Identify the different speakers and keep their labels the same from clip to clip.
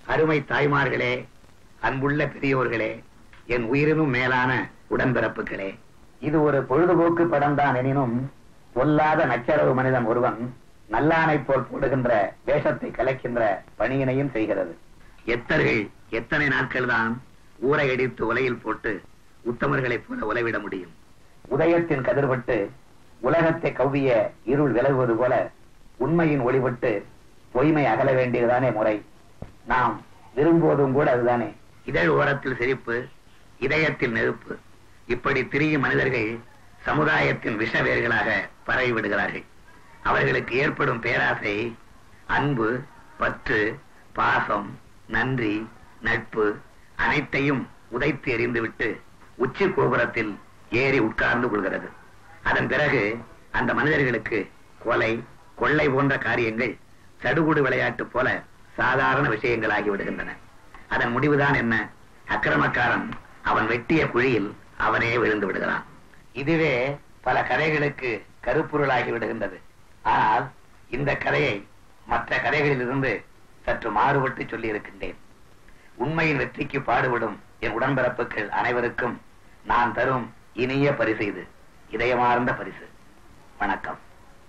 Speaker 1: அருமை தாய்மார்களே அன்புள்ள பெரியோர்களே என் உயிரினும் மேலான உடன்பிறப்புகளே இது ஒரு பொழுதுபோக்கு படம் தான் எனினும் பொல்லாத நச்சரவு மனிதன் ஒருவன் நல்லானை போல் போடுகின்ற வேஷத்தை கலைக்கின்ற பணியினையும் செய்கிறது எத்தர்கள் எத்தனை நாட்கள் தான் ஊரை அடித்து உலையில் போட்டு உத்தமர்களைப் போல உலைவிட முடியும் உதயத்தின் கதிர்பட்டு உலகத்தை கவ்விய இருள் விலகுவது போல உண்மையின் ஒளிபட்டு பொய்மை அகல வேண்டியதுதானே முறை நாம் விரும்புவதும் கூட அதுதானே இதழ் ஓரத்தில் சிரிப்பு இதயத்தில் நெருப்பு இப்படி திரியும் மனிதர்கள் சமுதாயத்தின் விஷ வேர்களாக பரவி விடுகிறார்கள் அவர்களுக்கு ஏற்படும் பேராசை அன்பு பற்று பாசம் நன்றி நட்பு அனைத்தையும் உதைத்து எறிந்துவிட்டு உச்சி கோபுரத்தில் ஏறி உட்கார்ந்து கொள்கிறது அதன் பிறகு அந்த மனிதர்களுக்கு கொலை கொள்ளை போன்ற காரியங்கள் சடுகுடு விளையாட்டு போல சாதாரண விஷயங்களாகி விடுகின்றன அதன் முடிவுதான் என்ன அக்கிரமக்காரன் அவன் வெட்டிய குழியில் அவனே விழுந்து விடுகிறான் இதுவே பல கதைகளுக்கு கருப்பொருளாகி விடுகின்றது ஆனால் இந்த கதையை மற்ற கதைகளிலிருந்து சற்று மாறுபட்டு சொல்லி இருக்கின்றேன் உண்மையின் வெற்றிக்கு பாடுபடும் என் உடன்பிறப்புகள் அனைவருக்கும் நான் தரும் இனிய பரிசு இது இதயமார்ந்த பரிசு வணக்கம்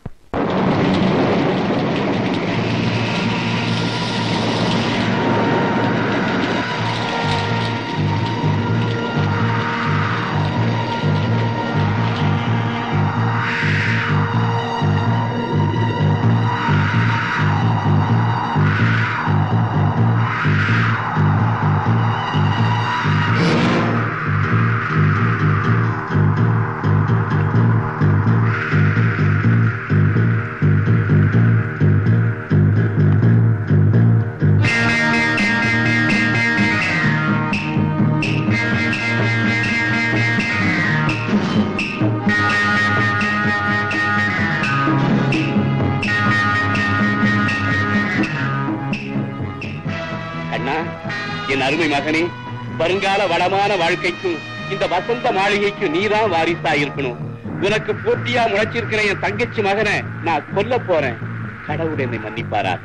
Speaker 2: அண்ணா என் அருமை மகனே வருங்கால வளமான வாழ்க்கைக்கும் இந்த வசந்த மாளிகைக்கும் நீதான் வாரிசா இருக்கணும் உனக்கு போட்டியா முளைச்சிருக்கிற என் தங்கச்சி மகனை நான் கொல்ல போறேன் கடவுள் என்னை மன்னிப்பாராக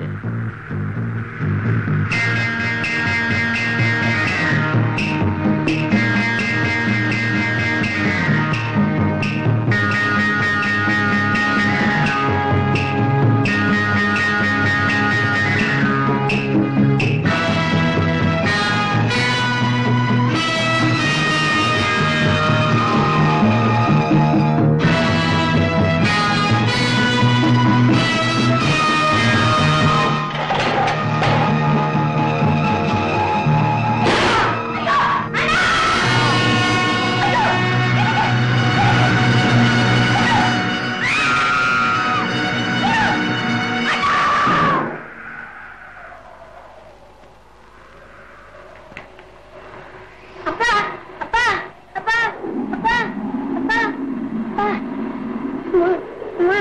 Speaker 3: அப்பா அப்பா அப்பா அப்பா அப்பா அப்பா அம்மா, அம்மா.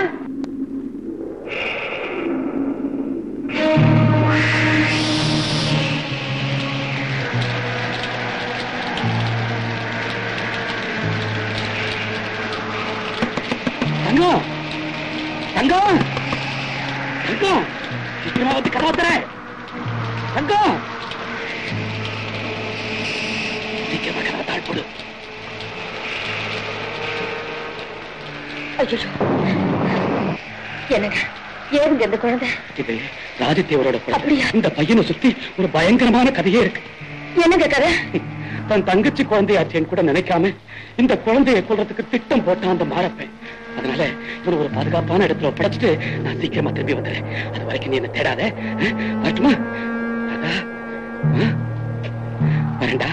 Speaker 2: தங்கம் தங்கம் தங்கம் சீக்கிரமா வந்து கதாத்தர தங்கம் சீக்கிரமா கதவை தாழ்படு
Speaker 3: ஐயோ என்னங்க ஏறுங்க இந்த குழந்தை
Speaker 2: இது ராஜதேவரோட படம்.
Speaker 3: அப்படியா?
Speaker 2: இந்த பையனை சுத்தி ஒரு பயங்கரமான கதையே இருக்கு
Speaker 3: என்னங்க கதை
Speaker 2: தன் தங்கச்சி குழந்தையாச்சேன்னு கூட நினைக்காம இந்த குழந்தையை கொல்றதுக்கு திட்டம் போட்டான் அந்த மாறப்பேன் அதனால இவனை ஒரு பாதுகாப்பான இடத்துல ஒப்படைச்சிட்டு நான் சீக்கிரமா திரும்பி வந்துடுறேன் அது வரைக்கும் நீ என்ன தேடாத ஆ? வரட்டுமா ராதா? ஆ? வரேன்டா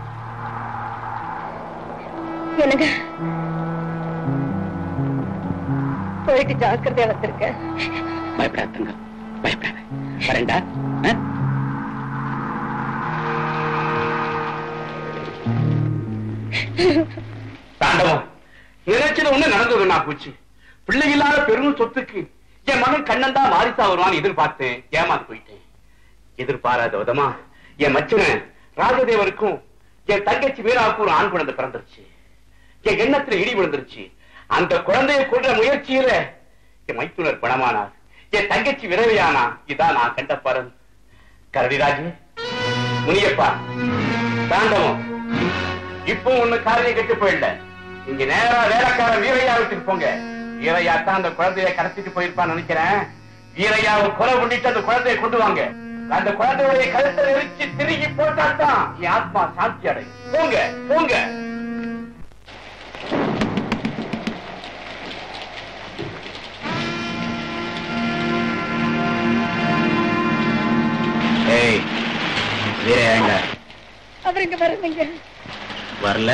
Speaker 3: என்னங்க போயிட்டு ஜாக்கிரதையா வந்திருக்க
Speaker 2: பயப்படாத தங்கம் பயப்படாத வரேன்டா ஆ? தாண்டவம் நினைச்சது ஒண்ணு நடந்தது நான் பூச்சி பிள்ளை இல்லாத பெரும் சொத்துக்கு என் மகன் கண்ணன் தான் வாரிசா வருவான்னு எதிர்பார்த்தேன் ஏமாந்து போயிட்டேன் எதிர்பாராத விதமா என் மச்சன ராஜதேவருக்கும் என் தங்கச்சி வீராவுக்கும் ஒரு ஆண் குழந்தை பிறந்துருச்சு என் எண்ணத்துல இடி விழுந்துருச்சு அந்த குழந்தையை கொன்ற முயற்சியில என் மைத்துனர் பணமானார் என் தங்கச்சி விரவையானா இதான் நான் கண்ட பரன் கரடிராஜு முனியப்பா தாண்டவம் இப்போ ஒண்ணு காரியம் கெட்டு போயிடல இங்க நேரா வேலைக்கார வீரையா வீட்டுக்கு போங்க வீரையா தான் அந்த குழந்தைய கடத்திட்டு போயிருப்பான்னு நினைக்கிறேன் வீரையாவை கொலை பண்ணிட்டு அந்த குழந்தைய கொண்டு வாங்க அந்த குழந்தையுடைய கழுத்தை நெரிச்சு திருகி போட்டாதான் என் ஆத்மா சாந்தி அடையும் போங்க போங்க
Speaker 1: ஏய் வீரையாங்க
Speaker 3: அவர் இங்க வருதுங்க
Speaker 1: வரல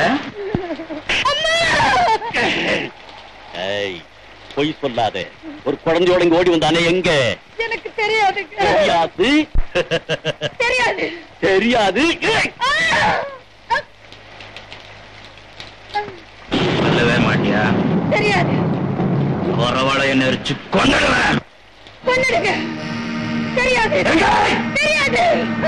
Speaker 4: ஏய் பொய் சொல்லாத ஒரு குழந்தையோட இங்க ஓடி வந்தானே எங்க
Speaker 3: எனக்கு தெரியாதுங்க
Speaker 4: தெரியாது
Speaker 3: தெரியாது
Speaker 4: தெரியாது ஏய்!
Speaker 1: சொல்லவே மாட்டியா
Speaker 3: தெரியாது
Speaker 1: வரவழை என்ன எரிச்சு கொண்டுடுவேன்
Speaker 3: கொன்னுடுங்க தெரியாது தெரியாது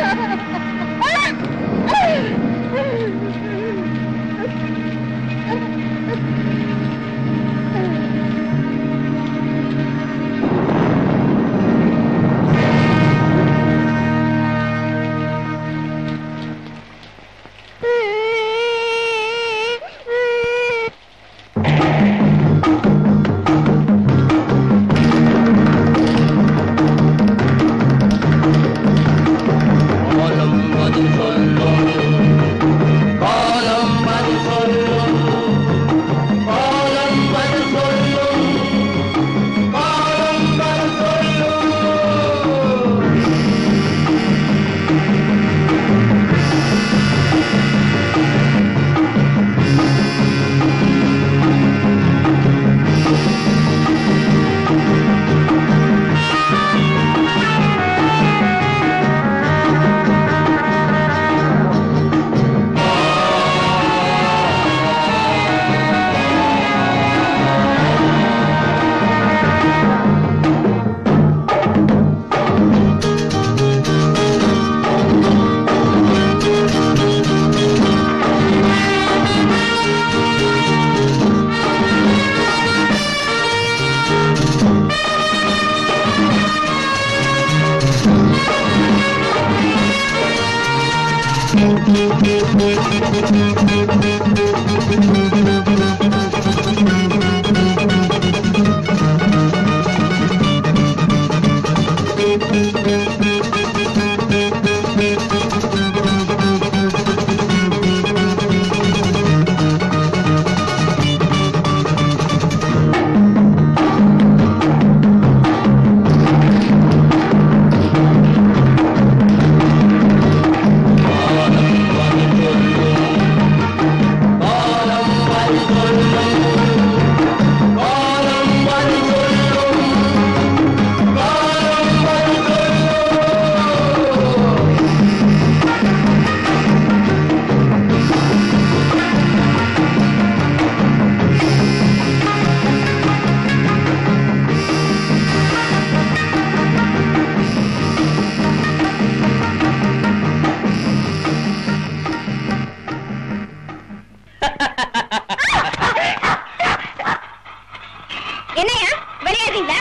Speaker 3: என்னையா விளையாடுறீங்களா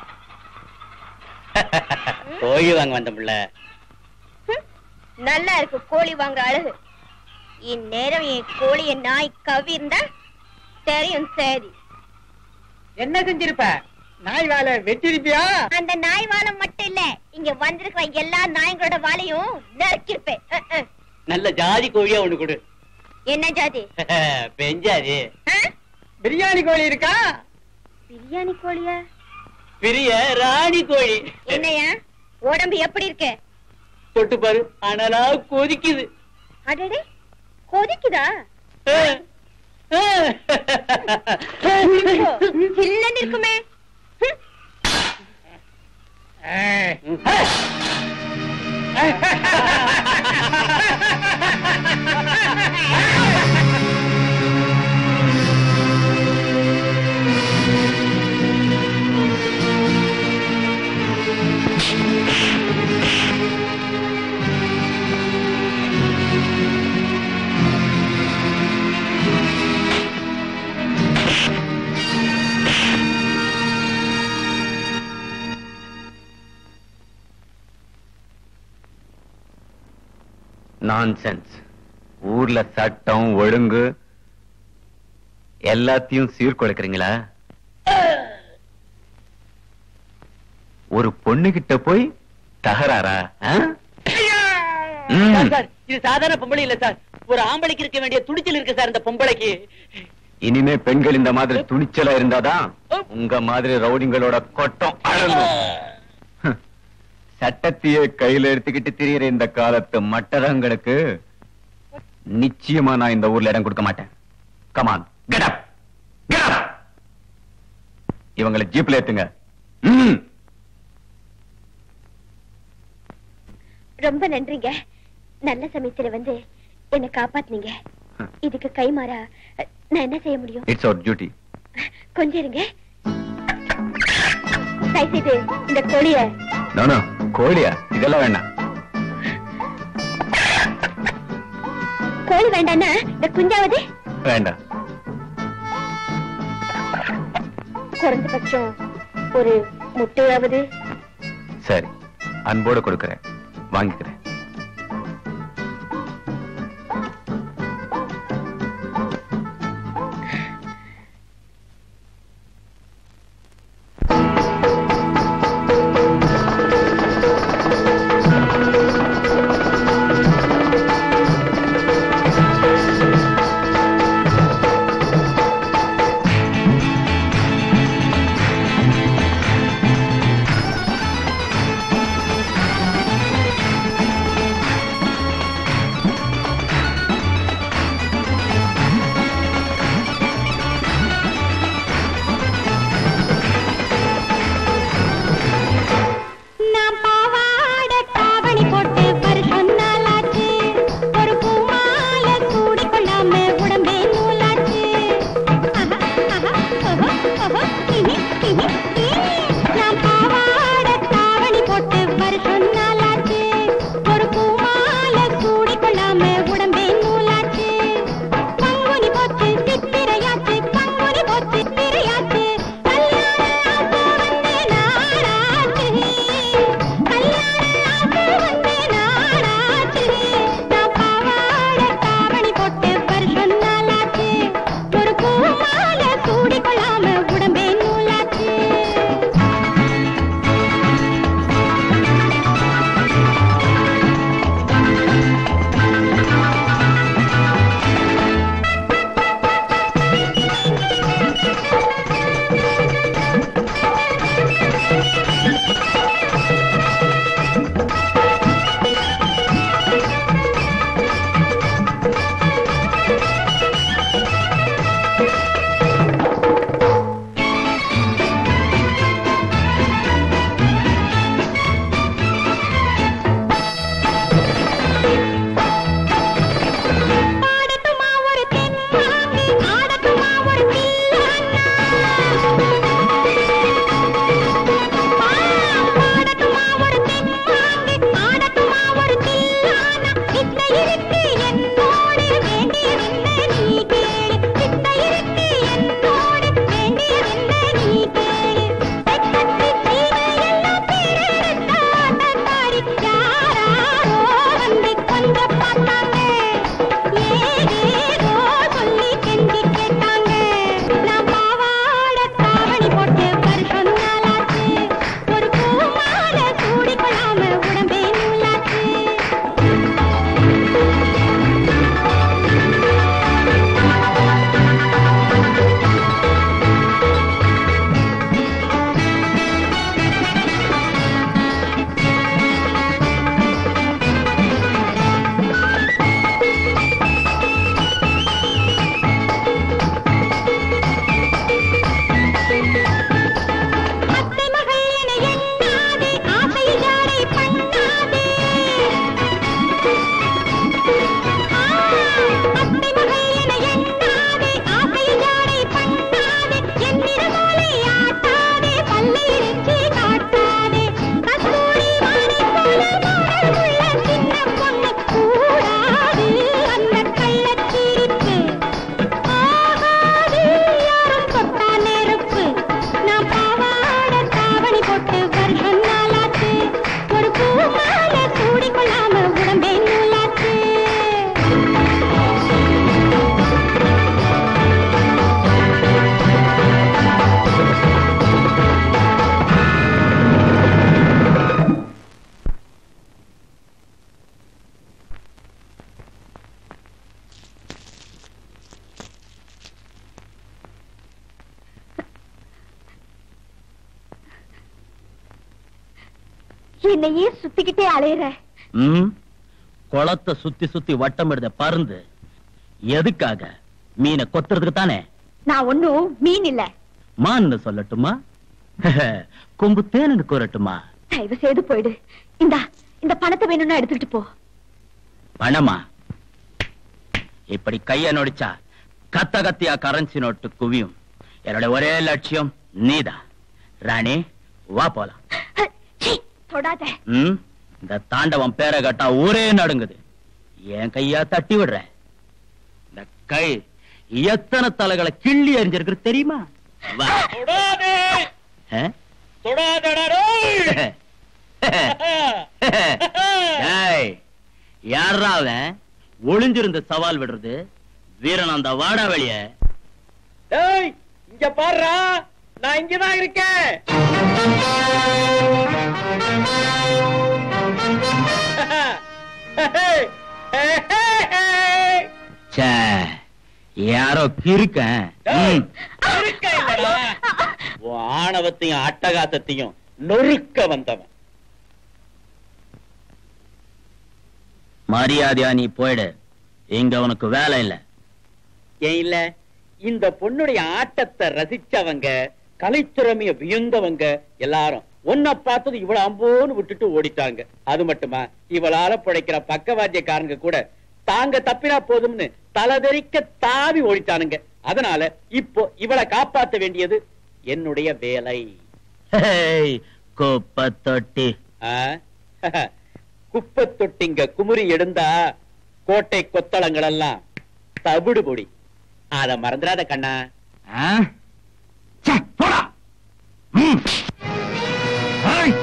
Speaker 4: கோழி வாங்க வந்த பிள்ளை
Speaker 3: ஹம், நல்லா இருக்கு கோழி வாங்குற அழகு இந்நேரம் என் கோழிய நாய் கவிர்ந்தா தெரியும் சரி
Speaker 5: என்ன செஞ்சிருப்ப நாய் வாழை வெட்டிருப்பியா
Speaker 3: அந்த நாய் வாழை மட்டும் இல்ல இங்க வந்திருக்கிற எல்லா நாய்களோட வாழையும் நறுக்கிருப்பேன் அஹ், அஹ்.
Speaker 4: நல்ல ஜாதி கோழியா ஒண்ணு கொடு
Speaker 3: என்ன ஜாதி
Speaker 4: பெஞ்சாதி
Speaker 3: ஆ?
Speaker 5: பிரியாணி கோழி இருக்கா
Speaker 3: பிரியாணி கோழியா
Speaker 4: பெரிய ராணி கோழி
Speaker 3: என்னையா உடம்பு எப்படி இருக்கு
Speaker 4: தொட்டு பாரு அனலா கொதிக்குது
Speaker 3: அடடே கொதிக்குதா இல்லன்னு இருக்குமே ஹம்.
Speaker 6: நான்சென்ஸ் ஊர்ல சட்டம் ஒழுங்கு எல்லாத்தையும் சீர்குலைக்கிறீங்களா ஒரு பொண்ணு கிட்ட போய் தகராறா ஆ? ம்.
Speaker 5: சார், சார் இது சாதாரண பொம்பளை இல்ல சார் ஒரு ஆம்பளைக்கு இருக்க வேண்டிய துணிச்சல் இருக்கு சார் இந்த பொம்பளைக்கு
Speaker 6: இனிமே பெண்கள் இந்த மாதிரி துணிச்சலா இருந்தாதான் உங்க மாதிரி ரவுடிங்களோட கொட்டம் அடங்கும் ஹ். சட்டத்தையே கையில எடுத்துக்கிட்டு திரியிற இந்த காலத்து மட்டரங்களுக்கு நிச்சயமா நான் இந்த ஊர்ல இடம் கொடுக்க மாட்டேன் come on get up get up இவங்களை ஜீப்ல ஏத்துங்க ம்.
Speaker 3: ரொம்ப நன்றிங்க நல்ல சமயத்துல வந்து என்ன காப்பாத்துனீங்க இதுக்கு கைமாறா நான் என்ன செய்ய முடியும்
Speaker 6: இட்ஸ் அவர் டியூட்டி
Speaker 3: கொஞ்சம் இருங்க தயவு செய்து இந்த கோழிய
Speaker 6: நானோ கோழியா இதெல்லாம் வேண்டாம்
Speaker 3: கோழி வேண்டாம்னா இந்த குஞ்சாவது
Speaker 6: வேண்டாம்
Speaker 3: குறைந்தபட்சம் ஒரு முட்டையாவது
Speaker 6: சரி அன்போடு கொடுக்கறேன் வாங்கிக்கிறேன்
Speaker 3: ஆ என்னையே சுத்திக்கிட்டே அலையுற
Speaker 5: ம் குளத்தை சுத்தி சுத்தி வட்டம் எடுத்த பருந்து எதுக்காக மீனை கொத்துறதுக்கு தானே
Speaker 3: நான் ஒண்ணும் மீன் இல்ல
Speaker 5: மான்னு சொல்லட்டுமா கொம்பு தேனுன்னு கூறட்டுமா
Speaker 3: தயவு செய்து போயிடு இந்தா இந்த பணத்தை வேணும்னா எடுத்துக்கிட்டு போ
Speaker 5: பணமா இப்படி கைய நொடிச்சா கத்த கத்தியா கரன்சி நோட்டு குவியும் என்னோட ஒரே லட்சியம் நீதான் ராணி வா போலாம்
Speaker 3: சீ, தொடாத
Speaker 5: ம் இந்த தாண்டவம் பேரை கட்டா ஊரே நடுங்குது என் கையா தட்டி விடுறேன் இந்த கை எத்தனை தலைகளை கிள்ளி எறிஞ்சிருக்கு தெரியுமா வா. ஆ? டேய், யார்ரா அவன் ஒளிஞ்சிருந்த சவால் விடுறது வீரன் அந்த வாடா வெளிய
Speaker 2: இங்க பாருடா நான் இங்கதான் இருக்கேன்
Speaker 5: ச்சே, யாரோ கிறுக்கன் ம். உன் ஆணவத்தையும் அட்டகாசத்தையும் நொறுக்க வந்தவன் மரியாதையா நீ போயிடு இங்க உனக்கு வேலை இல்ல
Speaker 7: ஏன் இல்ல இந்த பொண்ணுடைய ஆட்டத்தை ரசிச்சவங்க கலைத்திறமைய வியந்தவங்க எல்லாரும் ஒன்ன பார்த்தது இவ்வளவு அம்போன்னு விட்டுட்டு ஓடிட்டாங்க அது மட்டுமா இவளால பிழைக்கிற பக்கவாத்தியக்காரங்க கூட தாங்க தப்பினா போதும்னு தலதெறிக்க தாவி ஓடிட்டானுங்க அதனால இப்போ இவளை காப்பாத்த வேண்டியது என்னுடைய வேலை
Speaker 5: ஹேய், குப்பை தொட்டி
Speaker 7: ஆ? குப்பை தொட்டிங்க குமுறி எடுந்தா கோட்டை கொத்தளங்கள் எல்லாம் தவிடு பொடி அத மறந்துடாத கண்ணா
Speaker 5: ஆ? ச்சே, போடா. ம். ஹேய்.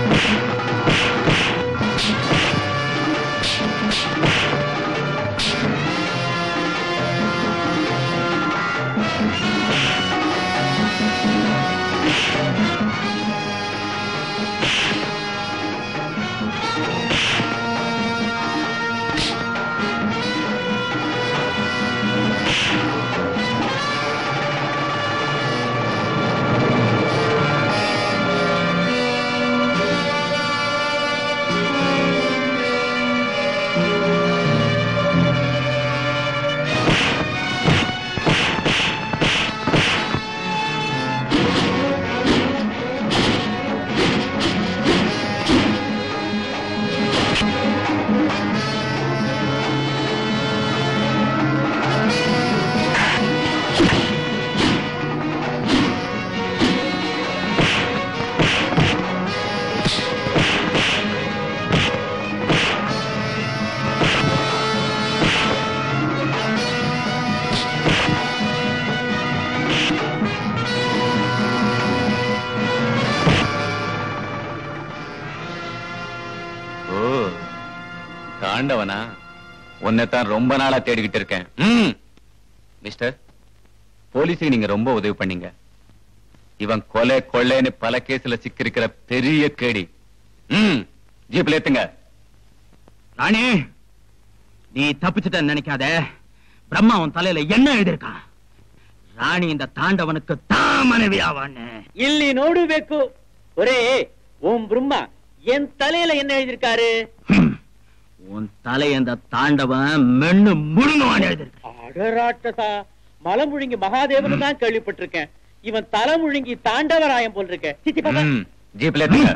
Speaker 6: ஓ தாண்டவனா உன்னைத்தான் ரொம்ப நாளா தேடிக்கிட்டு இருக்கேன் ம். மிஸ்டர் போலீஸுக்கு நீங்க ரொம்ப உதவி பண்ணீங்க இவன் கொலை கொள்ளைன்னு பல கேஸ்ல சிக்கிருக்கிற பெரிய கேடி ம் ஜீப்ல ஏத்துங்க
Speaker 5: ராணி நீ தப்பிச்சுட்ட நினைக்காத பிரம்மா உன் தலையில என்ன எழுதியிருக்கான் ராணி இந்த தாண்டவனுக்கு தான் மனைவி ஆவான்னு
Speaker 7: ಇಲ್ಲಿ ನೋಡಬೇಕು ஒரே ஓம் பிரம்மா என் தலையில என்ன எழுதியிருக்காரு
Speaker 5: ஹம். உன் தலை இந்த தாண்டவன் மென்னு முழுங்குவான் எழுதியிருக்கான்
Speaker 7: அடராட்டசா மலமுழுங்கி மகாதேவன் தான் கேள்விப்பட்டிருக்கேன் இவன் தலை முழுங்கி தாண்டவராயம் போல் இருக்க சித்தி பாப்பா
Speaker 6: ம், ஜீப்ல ஏத்துங்க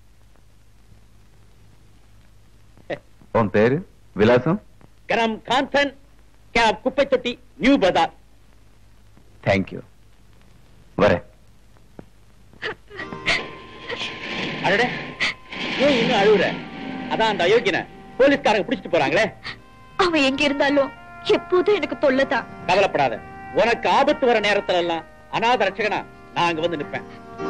Speaker 6: உன் பேரு விலாசம்
Speaker 7: கிராம் காந்தன் கேப் குப்பை தொட்டி நியூ பஜார்
Speaker 6: தேங்க்யூ வரேன்
Speaker 7: அடடே ஏன் இன்னும் அழுவுற அதான் அந்த அயோக்கியனை போலீஸ்காரங்க பிடிச்சிட்டு போறாங்களே
Speaker 3: அவன் எங்க இருந்தாலும் எப்போதும் எனக்கு தொல்லதான்
Speaker 7: கவலைப்படாத உனக்கு ஆபத்து வர நேரத்துல எல்லாம் அநாத ரட்சகனா நான் அங்க வந்து நிப்பேன்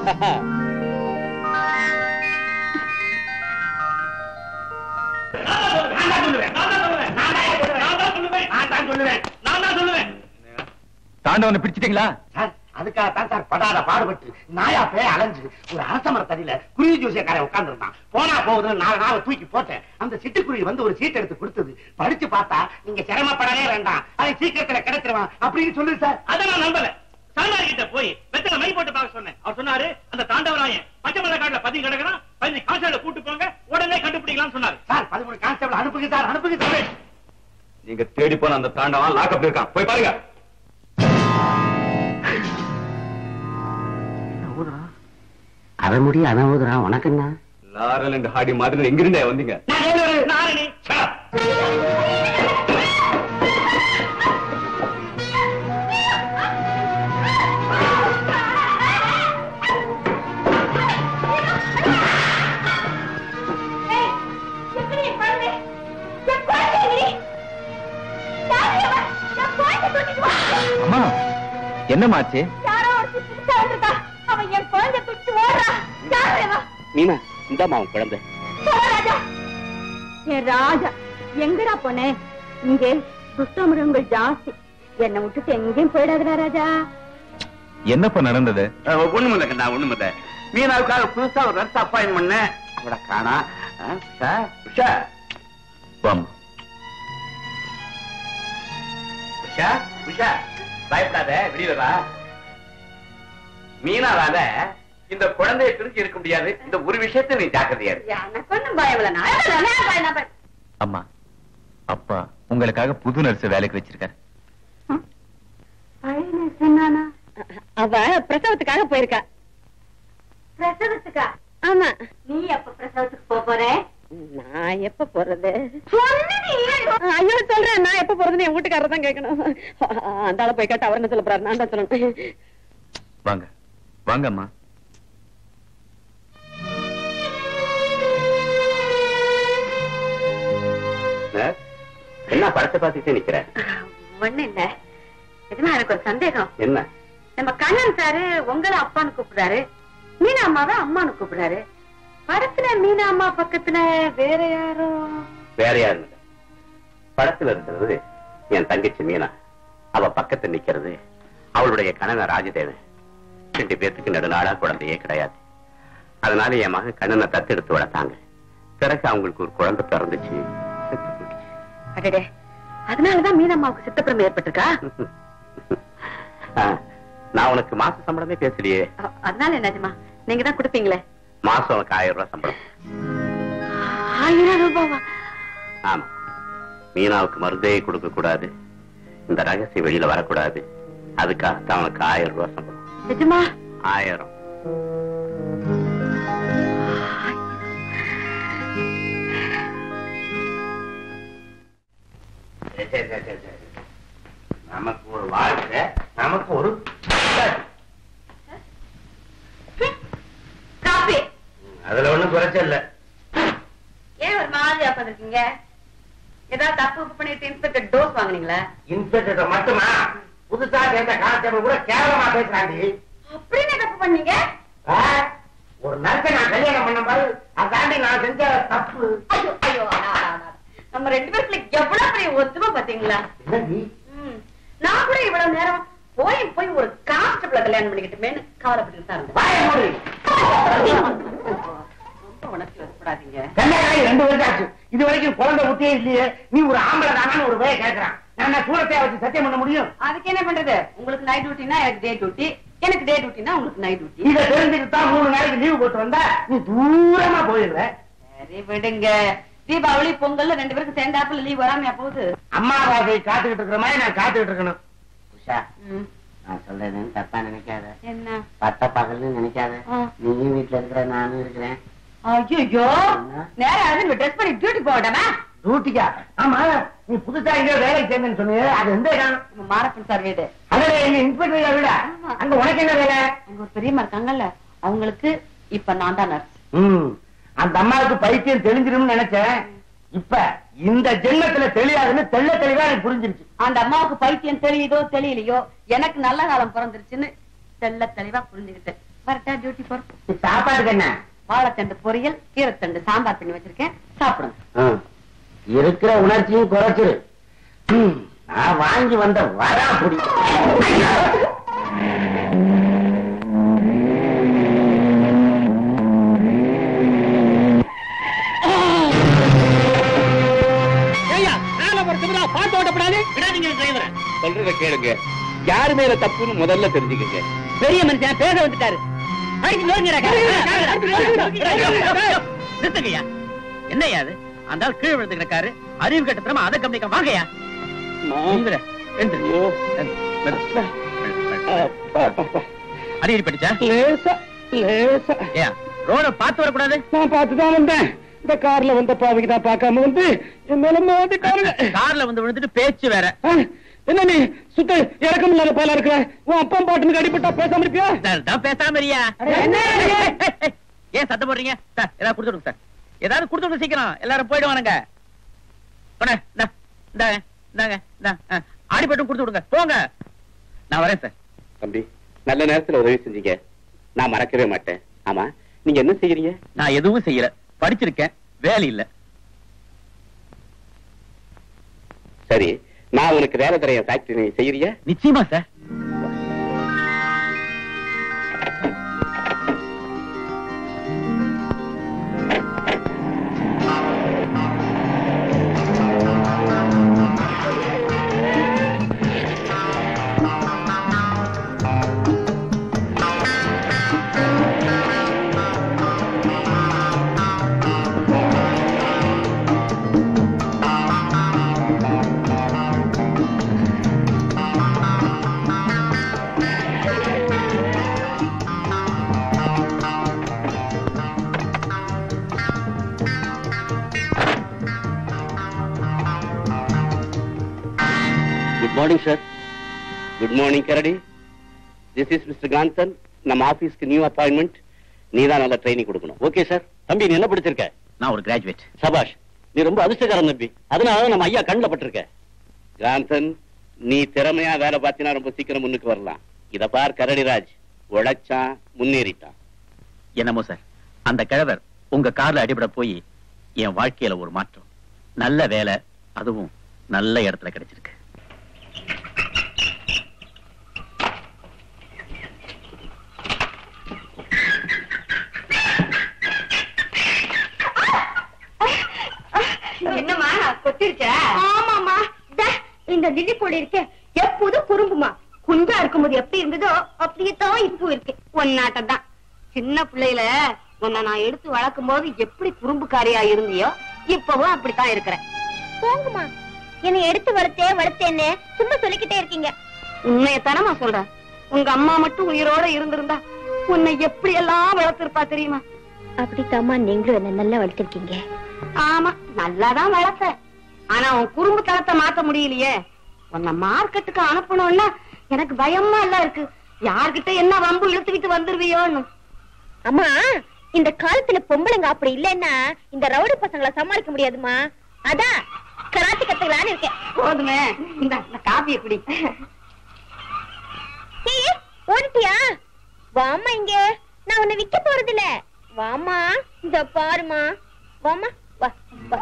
Speaker 6: தாண்டவனை பிடிச்சிட்டீங்களா
Speaker 1: சார் அதுக்காகத்தான் சார் படாத பாடுபட்டு நாயா பேய அலைஞ்சு ஒரு அரசமரத்தடியில குருவி ஜோசியக்காரன் உட்கார்ந்து இருந்தான் போனா போகுதுன்னு நாலு நாளை தூக்கி போட்டேன் அந்த சிட்டுக்குருவி வந்து ஒரு சீட் எடுத்து கொடுத்தது படிச்சு பார்த்தா நீங்க சிரமப்படவே வேண்டாம் அதை சீக்கிரத்துல கிடைச்சிருவான் அப்படின்னு சொல்லுது சார் அதை நான் நம்பல
Speaker 8: சாண்டாரி கிட்ட போய் வெத்தலை மை போட்டு பார்க்க சொன்னேன் அவர் சொன்னாரு அந்த தாண்டவராயன் பச்சை மலை காட்டுல பதி கிடக்குறான் பதினஞ்சு கான்ஸ்டபிள் கூட்டு போங்க உடனே கண்டுபிடிக்கலாம்னு சொன்னாரு சார் பதிமூணு கான்ஸ்டபிள் அனுப்புங்க சார் அனுப்புங்க சார்
Speaker 6: நீங்க தேடி போன அந்த தாண்டவன் லாக்கப் இருக்கான் போய் பாருங்க
Speaker 1: அவன் முடி அவன் ஊதுறான் உனக்குன்னா
Speaker 6: லாரல் அண்ட் ஹாடி மாதிரி எங்கிருந்தே வந்தீங்க
Speaker 8: நாரணி
Speaker 6: அம்மா என்னமாச்சு
Speaker 3: அவன் என் குழந்தை துட்டு ஓடுறான் யாரு இவன்?
Speaker 4: மீனா இந்தாம்மா உன் குழந்தை
Speaker 3: போ, ராஜா என் ராஜா எங்கடா போனே இங்கே துஷ்ட மிருகங்கள் ஜாஸ்தி என்னை விட்டுட்டு எங்கேயும் போயிடாதடா ராஜா
Speaker 6: என்னப்பா நடந்தது
Speaker 2: ஒண்ணும் இல்ல கண்ணா ஒண்ணும் இல்ல மீனாவுக்காக புதுசா ஒரு நர்ஸ் அப்பாயின் பண்ணேன் அவளை காணா ஆ, உஷா, உஷா
Speaker 6: வாம்மா
Speaker 2: உஷா உஷா பயப்படாத வெளியில வா மீனாவால இந்த குழந்தையை பிரிஞ்சு இருக்க முடியாது இந்த ஒரு விஷயத்தை நீ ஜாக்கிரதையா இரு
Speaker 3: எனக்கு ஒண்ணும் பயம் இல்ல நான் எவ்வளவு நேரம் பயணம் பண்ண-
Speaker 6: அம்மா அப்பா உங்களுக்காக புது நர்ஸ் வேலைக்கு வச்சிருக்காரு
Speaker 3: பழைய nurse என்னானா? அவ பிரசவத்துக்காக போயிருக்கா பிரசவத்துக்கா ஆமா நீ எப்ப பிரசவத்துக்கு போக போற நான் எப்ப போறது ஐயோ சொல்றேன் நான் எப்ப போறதுன்னு என் வீட்டுக்காரர் தான் கேட்கணும் அந்த ஆளை போய் கேட்டு அவர் என்ன சொல்ல போறாரு நான் தான் சொல்லணும்
Speaker 6: வாங்க வாங்கம்மா
Speaker 2: நர்ஸ், என்ன படத்தை பார்த்துட்டே நிக்கிற
Speaker 3: ஒண்ணு இல்ல இதுனா எனக்கு ஒரு சந்தேகம்
Speaker 2: என்ன
Speaker 3: நம்ம கண்ணன் சாரு உங்களை அப்பான்னு கூப்பிடுறாரு மீனா அம்மாவை அம்மான்னு கூப்பிடுறாரு படத்துல மீனா அம்மா பக்கத்துல வேற யாரும்
Speaker 2: வேற யாரும் இல்ல படத்துல இருக்கிறது என் தங்கச்சி மீனா அவ பக்கத்துல நிக்கிறது அவளுடைய கணவன் ராஜதேவன் ரெண்டு பேத்துக்கு நடுநாளா குழந்தையே கிடையாது அதனால என் மகன் கண்ணனை தத்தெடுத்து வளர்த்தாங்க பிறகு அவங்களுக்கு ஒரு குழந்தை பிறந்துச்சு செத்து போயிடுச்சு.
Speaker 3: அடடே அதனாலதான் மீனா அம்மாவுக்கு சித்தப்பிரமை ஏற்பட்டிருக்கா
Speaker 2: ஆ, நான் உனக்கு மாச சம்பளமே பேசலையே
Speaker 3: அ- அதனால என்னாச்சுமா நீங்க தான் கொடுப்பீங்களே
Speaker 2: மாசம் உனக்கு ஆயிரம் ரூபாய் சம்பளம்
Speaker 3: ஆயிரம் ரூபாவா
Speaker 2: ஆமா மீனாவுக்கு மருந்தே கொடுக்க கூடாது இந்த ரகசியம் வெளியில வரக்கூடாது அதுக்காகத்தான் உனக்கு ஆயிரம் ரூபாய் சம்பளம்
Speaker 3: நிஜமா
Speaker 2: ஆயிரம் நமக்கு ஒரு வாழ்க்கை நமக்கு ஒரு
Speaker 3: காப்பி
Speaker 2: அதுல ஒண்ணும் குறைச்சல் இல்ல
Speaker 3: ஏன் ஒரு மாதிரியா பண்ணிருக்கீங்க ஏதாவது தப்பு உப்பு பண்ணிட்டு இன்ஸ்பெக்டர் டோஸ் வாங்குனீங்களா
Speaker 2: இன்ஸ்பெக்டர் மட்டுமா புதுசா சேர்ந்த கான்ஸ்டபிள் கூட கேவலமா பேசுறாண்டி
Speaker 3: அப்படின்னு தப்பு பண்ணீங்க
Speaker 2: ஆ? ஒரு நர்ஸை நான் கல்யாணம் பண்ண பாரு அதாண்டி நான் செஞ்ச தப்பு
Speaker 3: ஐயோ ஐயோ அடா, அடா, அடா. நம்ம ரெண்டு பேருக்குள்ள எவ்வளவு பெரிய ஒத்துமை பாத்தீங்களா
Speaker 2: என்னடி
Speaker 3: ம். நான் கூட இவ்வளவு நேரம் போய் போய் ஒரு கான்ஸ்டபிள கல்யாணம் பண்ணிக்கிட்டுமேன்னு கவலைப்பட்டு தான் இருந்தேன்
Speaker 2: வாயை மூடு.
Speaker 3: ரொம்ப உணர்ச்சி வரக்கூடாதீங்க
Speaker 2: கல்யாணம் ரெண்டு வருஷம் ஆச்சு இது வரைக்கும் குழந்தை முத்தியே இல்லையே நீ ஒரு ஆம்பளை தானான்னு ஒரு வேலை கேட்கறான் நான் என்ன சூரத்தையா வச்சு சத்தியம் பண்ண முடியும்
Speaker 3: அதுக்கு என்ன பண்றது உங்களுக்கு நைட் டியூட்டினா எனக்கு டே டியூட்டி எனக்கு டே டியூட்டினா உங்களுக்கு நைட் டியூட்டி
Speaker 2: இத தெரிஞ்சுக்கிட்டு தான் மூணு நாளைக்கு லீவு போட்டு வந்தா நீ தூரமா போயிடுற
Speaker 3: சரி விடுங்க தீபாவளி பொங்கல்ல ரெண்டு பேருக்கு சேர்ந்தாப்புல லீவ் வராமையா போகுது
Speaker 2: அம்மாவாசை காத்துக்கிட்டு இருக்கிற மாதிரி நான் காத்துக்கிட்டு இருக்கணும் உஷா
Speaker 3: ம்.
Speaker 1: நான் சொல்றேன்னு தப்பா நினைக்காத
Speaker 3: என்ன
Speaker 1: பட்ட பகல்னு நினைக்காத
Speaker 3: ஆ.
Speaker 1: நீயும் வீட்டுல இருக்கிற நானும் இருக்கிறேன்
Speaker 3: ஐயோ நேரம் ஆகுது ட்ரெஸ் பண்ணி டியூட்டி போகட்டாமா
Speaker 2: டியூட்டிக்கா ஆமா நீ புதுசா இங்க வேலைக்கு சேர்ந்தேன்னு சொன்னீங்க அது எந்த இடம்
Speaker 3: நம்ம மாரப்பன் சார் வீடு
Speaker 2: அதே எங்க இன்ஸ்பெக்டர் வீடா
Speaker 3: ஆமா.
Speaker 2: அங்க உனக்கு என்ன வேலை
Speaker 3: அங்க ஒரு பெரியம்மா இருக்காங்கல்ல அவங்களுக்கு இப்ப நான் தான் நர்ஸ்
Speaker 2: ம் அந்த அம்மாவுக்கு பைத்தியம் தெளிஞ்சிரும்னு நினைச்சேன் இப்ப இந்த ஜென்மத்துல தெரியாதுன்னு தெள்ள தெளிவா எனக்கு புரிஞ்சிருச்சு
Speaker 3: அந்த அம்மாவுக்கு பைத்தியம் தெரியுதோ தெரியலையோ எனக்கு நல்ல காலம் பிறந்துருச்சுன்னு தெள்ள தெளிவா புரிஞ்சுக்கிட்டேன் கரெக்டா டியூட்டி போறோம்
Speaker 2: நீ சாப்பாட்டுக்கு என்ன
Speaker 3: வாழைத்தண்டு பொரியல் கீரைத்தண்டு சாம்பார் பண்ணி வச்சிருக்கேன் சாப்பிடுங்க
Speaker 1: இருக்கிற உணர்ச்சியும் குறைச்சிரு ம், நான் வாங்கி வந்த வரா புடி
Speaker 7: ஏய்யா மேல ஒரு திமிரா பாட்டு ஓட்டப்படாது
Speaker 2: சொல்றத கேளுங்க யாரு மேல தப்புன்னு முதல்ல தெரிஞ்சுக்கங்க
Speaker 7: பெரிய மனுஷன் பேச வந்துட்டாரு அடிச்சு நோங்குறா நிறுத்துங்கய்யா என்னய்யா அது அந்த ஆள் கீழே விழுந்து கிடக்காரு அறிவு கட்டத்திரமா அதை கவனிக்க வாங்கய்யா நீங்களே, எழுந்திருங்க. மெது, மெது. அடிக்கடி படிச்சா
Speaker 2: லேசா லேசா
Speaker 7: ஏன் ரோட பார்த்து வரக்கூடாது
Speaker 2: நான் பார்த்துதான் வந்தேன் இந்த கார்ல வந்த பாவிக்கு தான் பார்க்காம வந்து என் மேல மோதிட்டாருங்க
Speaker 7: கார்ல வந்து விழுந்துட்டு பேச்சு வேற
Speaker 2: ஆ, என்ன நீ சுத்த இறக்கம் இல்லாத போல இருக்கிற உன் அப்பா பாட்டுனுக்கு அடிபட்டா பேசாம இருப்பியா
Speaker 7: தான் பேசாம இருயா ஏன் சத்தம் போடுறீங்க சார் ஏதாவது கொடுத்துடுங்க சார் ஏதாவது கொடுத்துடுங்க சீக்கிரம் எல்லாரும் போயிடுவானுங்க போன இந்தாங்க இந்தாங்க இந்தா ஆடிப்பட்டும் கொடுத்து விடுங்க போங்க நான் வரேன் சார்
Speaker 2: தம்பி நல்ல நேரத்துல உதவி செஞ்சீங்க நான் மறக்கவே மாட்டேன் ஆமா நீங்க என்ன செய்யறீங்க
Speaker 7: நான் எதுவும் செய்யல படிச்சிருக்கேன் வேலை இல்ல
Speaker 2: சரி நான் உனக்கு வேலை தரைய ஃபேக்டரி நீ செய்யறியா
Speaker 7: நிச்சயமா sir
Speaker 2: good morning sir good morning கரடி திஸ் இஸ் மிஸ்டர் காந்தன் நம்ம ஆபீஸ்க்கு நியூ அப்பாயின்மெண்ட் நீ தான் நல்ல ட்ரைனிங் கொடுக்கணும் ஓகே சார் தம்பி நீ என்ன படிச்சிருக்க
Speaker 7: நான் ஒரு கிராஜுவேட்
Speaker 2: சபாஷ் நீ ரொம்ப அதிர்ஷ்டக்காரன் தம்பி அதனால நம்ம ஐயா கண்ணில் பட்டிருக்க காந்தன் நீ திறமையா வேலை பார்த்தீங்கன்னா ரொம்ப சீக்கிரம் முன்னுக்கு வரலாம் இத பார் கரடிராஜ் உழைச்சான் முன்னேறிட்டான்
Speaker 7: என்னமோ சார் அந்த கிழவர் உங்க கார்ல அடிபட போய் என் வாழ்க்கையில ஒரு மாற்றம் நல்ல வேலை அதுவும் நல்ல இடத்துல கிடைச்சிருக்கு
Speaker 3: என்னம்மா கொத்திருச்சா ஆமாமா இந்த லில்லி கோழி இருக்கே எப்போதும் குறும்புமா குஞ்சா இருக்கும்போது எப்படி இருந்ததோ அப்படியே தான் இப்போ இருக்கு ஒன்னாட்டம் தான் சின்ன பிள்ளையில உன்னை நான் எடுத்து வளர்க்கும் போது எப்படி குறும்புக்காரியா இருந்தியோ இப்பவும் அப்படித்தான் இருக்கிறேன் போங்கம்மா என்னை எடுத்து வளர்த்தே வளர்த்தேன்னு சும்மா சொல்லிக்கிட்டே இருக்கீங்க உண்மையத்தானமா சொல்றேன் உங்க அம்மா மட்டும் உயிரோட இருந்திருந்தா உன்னை எப்படி எல்லாம் வளர்த்திருப்பா தெரியுமா அப்படித்தாம்மா நீங்களும் என்ன நல்லா வளர்த்திருக்கீங்க ஆமா நல்லாதான் வளர்த்த ஆனா உன் குறும்பு தளத்தை மாத்த முடியலையே உன்னை மார்க்கெட்டுக்கு அனுப்பணும்னா எனக்கு பயமா எல்லாம் இருக்கு யார்கிட்ட என்ன வம்பு இழுத்துக்கிட்டு வந்துருவியோன்னு அம்மா இந்த காலத்துல பொம்பளைங்க அப்படி இல்லைன்னா இந்த ரவுடி பசங்களை சமாளிக்க முடியாதுமா அதான் கராத்தி கத்துக்கலான்னு இருக்கேன் போதுமே இந்த காப்பிய குடி ஓடிட்டியா வாமா இங்க நான் உன்னை விக்க போறது இல்ல வாமா இந்த பாருமா வாமா வா வா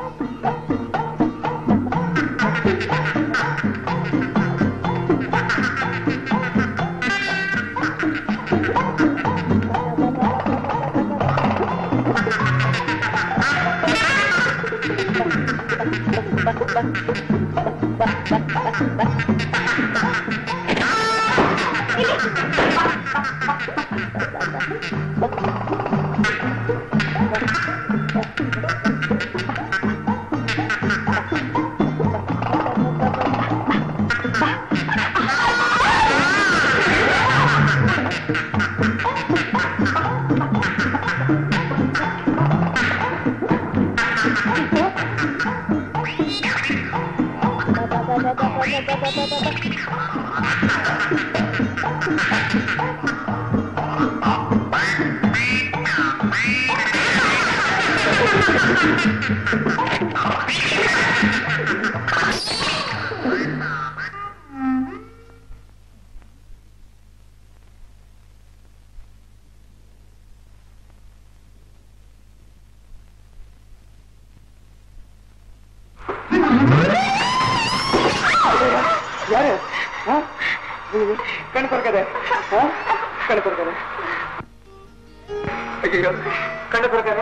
Speaker 2: யாரு கணக்கு இருக்காது கணக்கு இருக்காது ஐயோ கணக்கு இருக்காது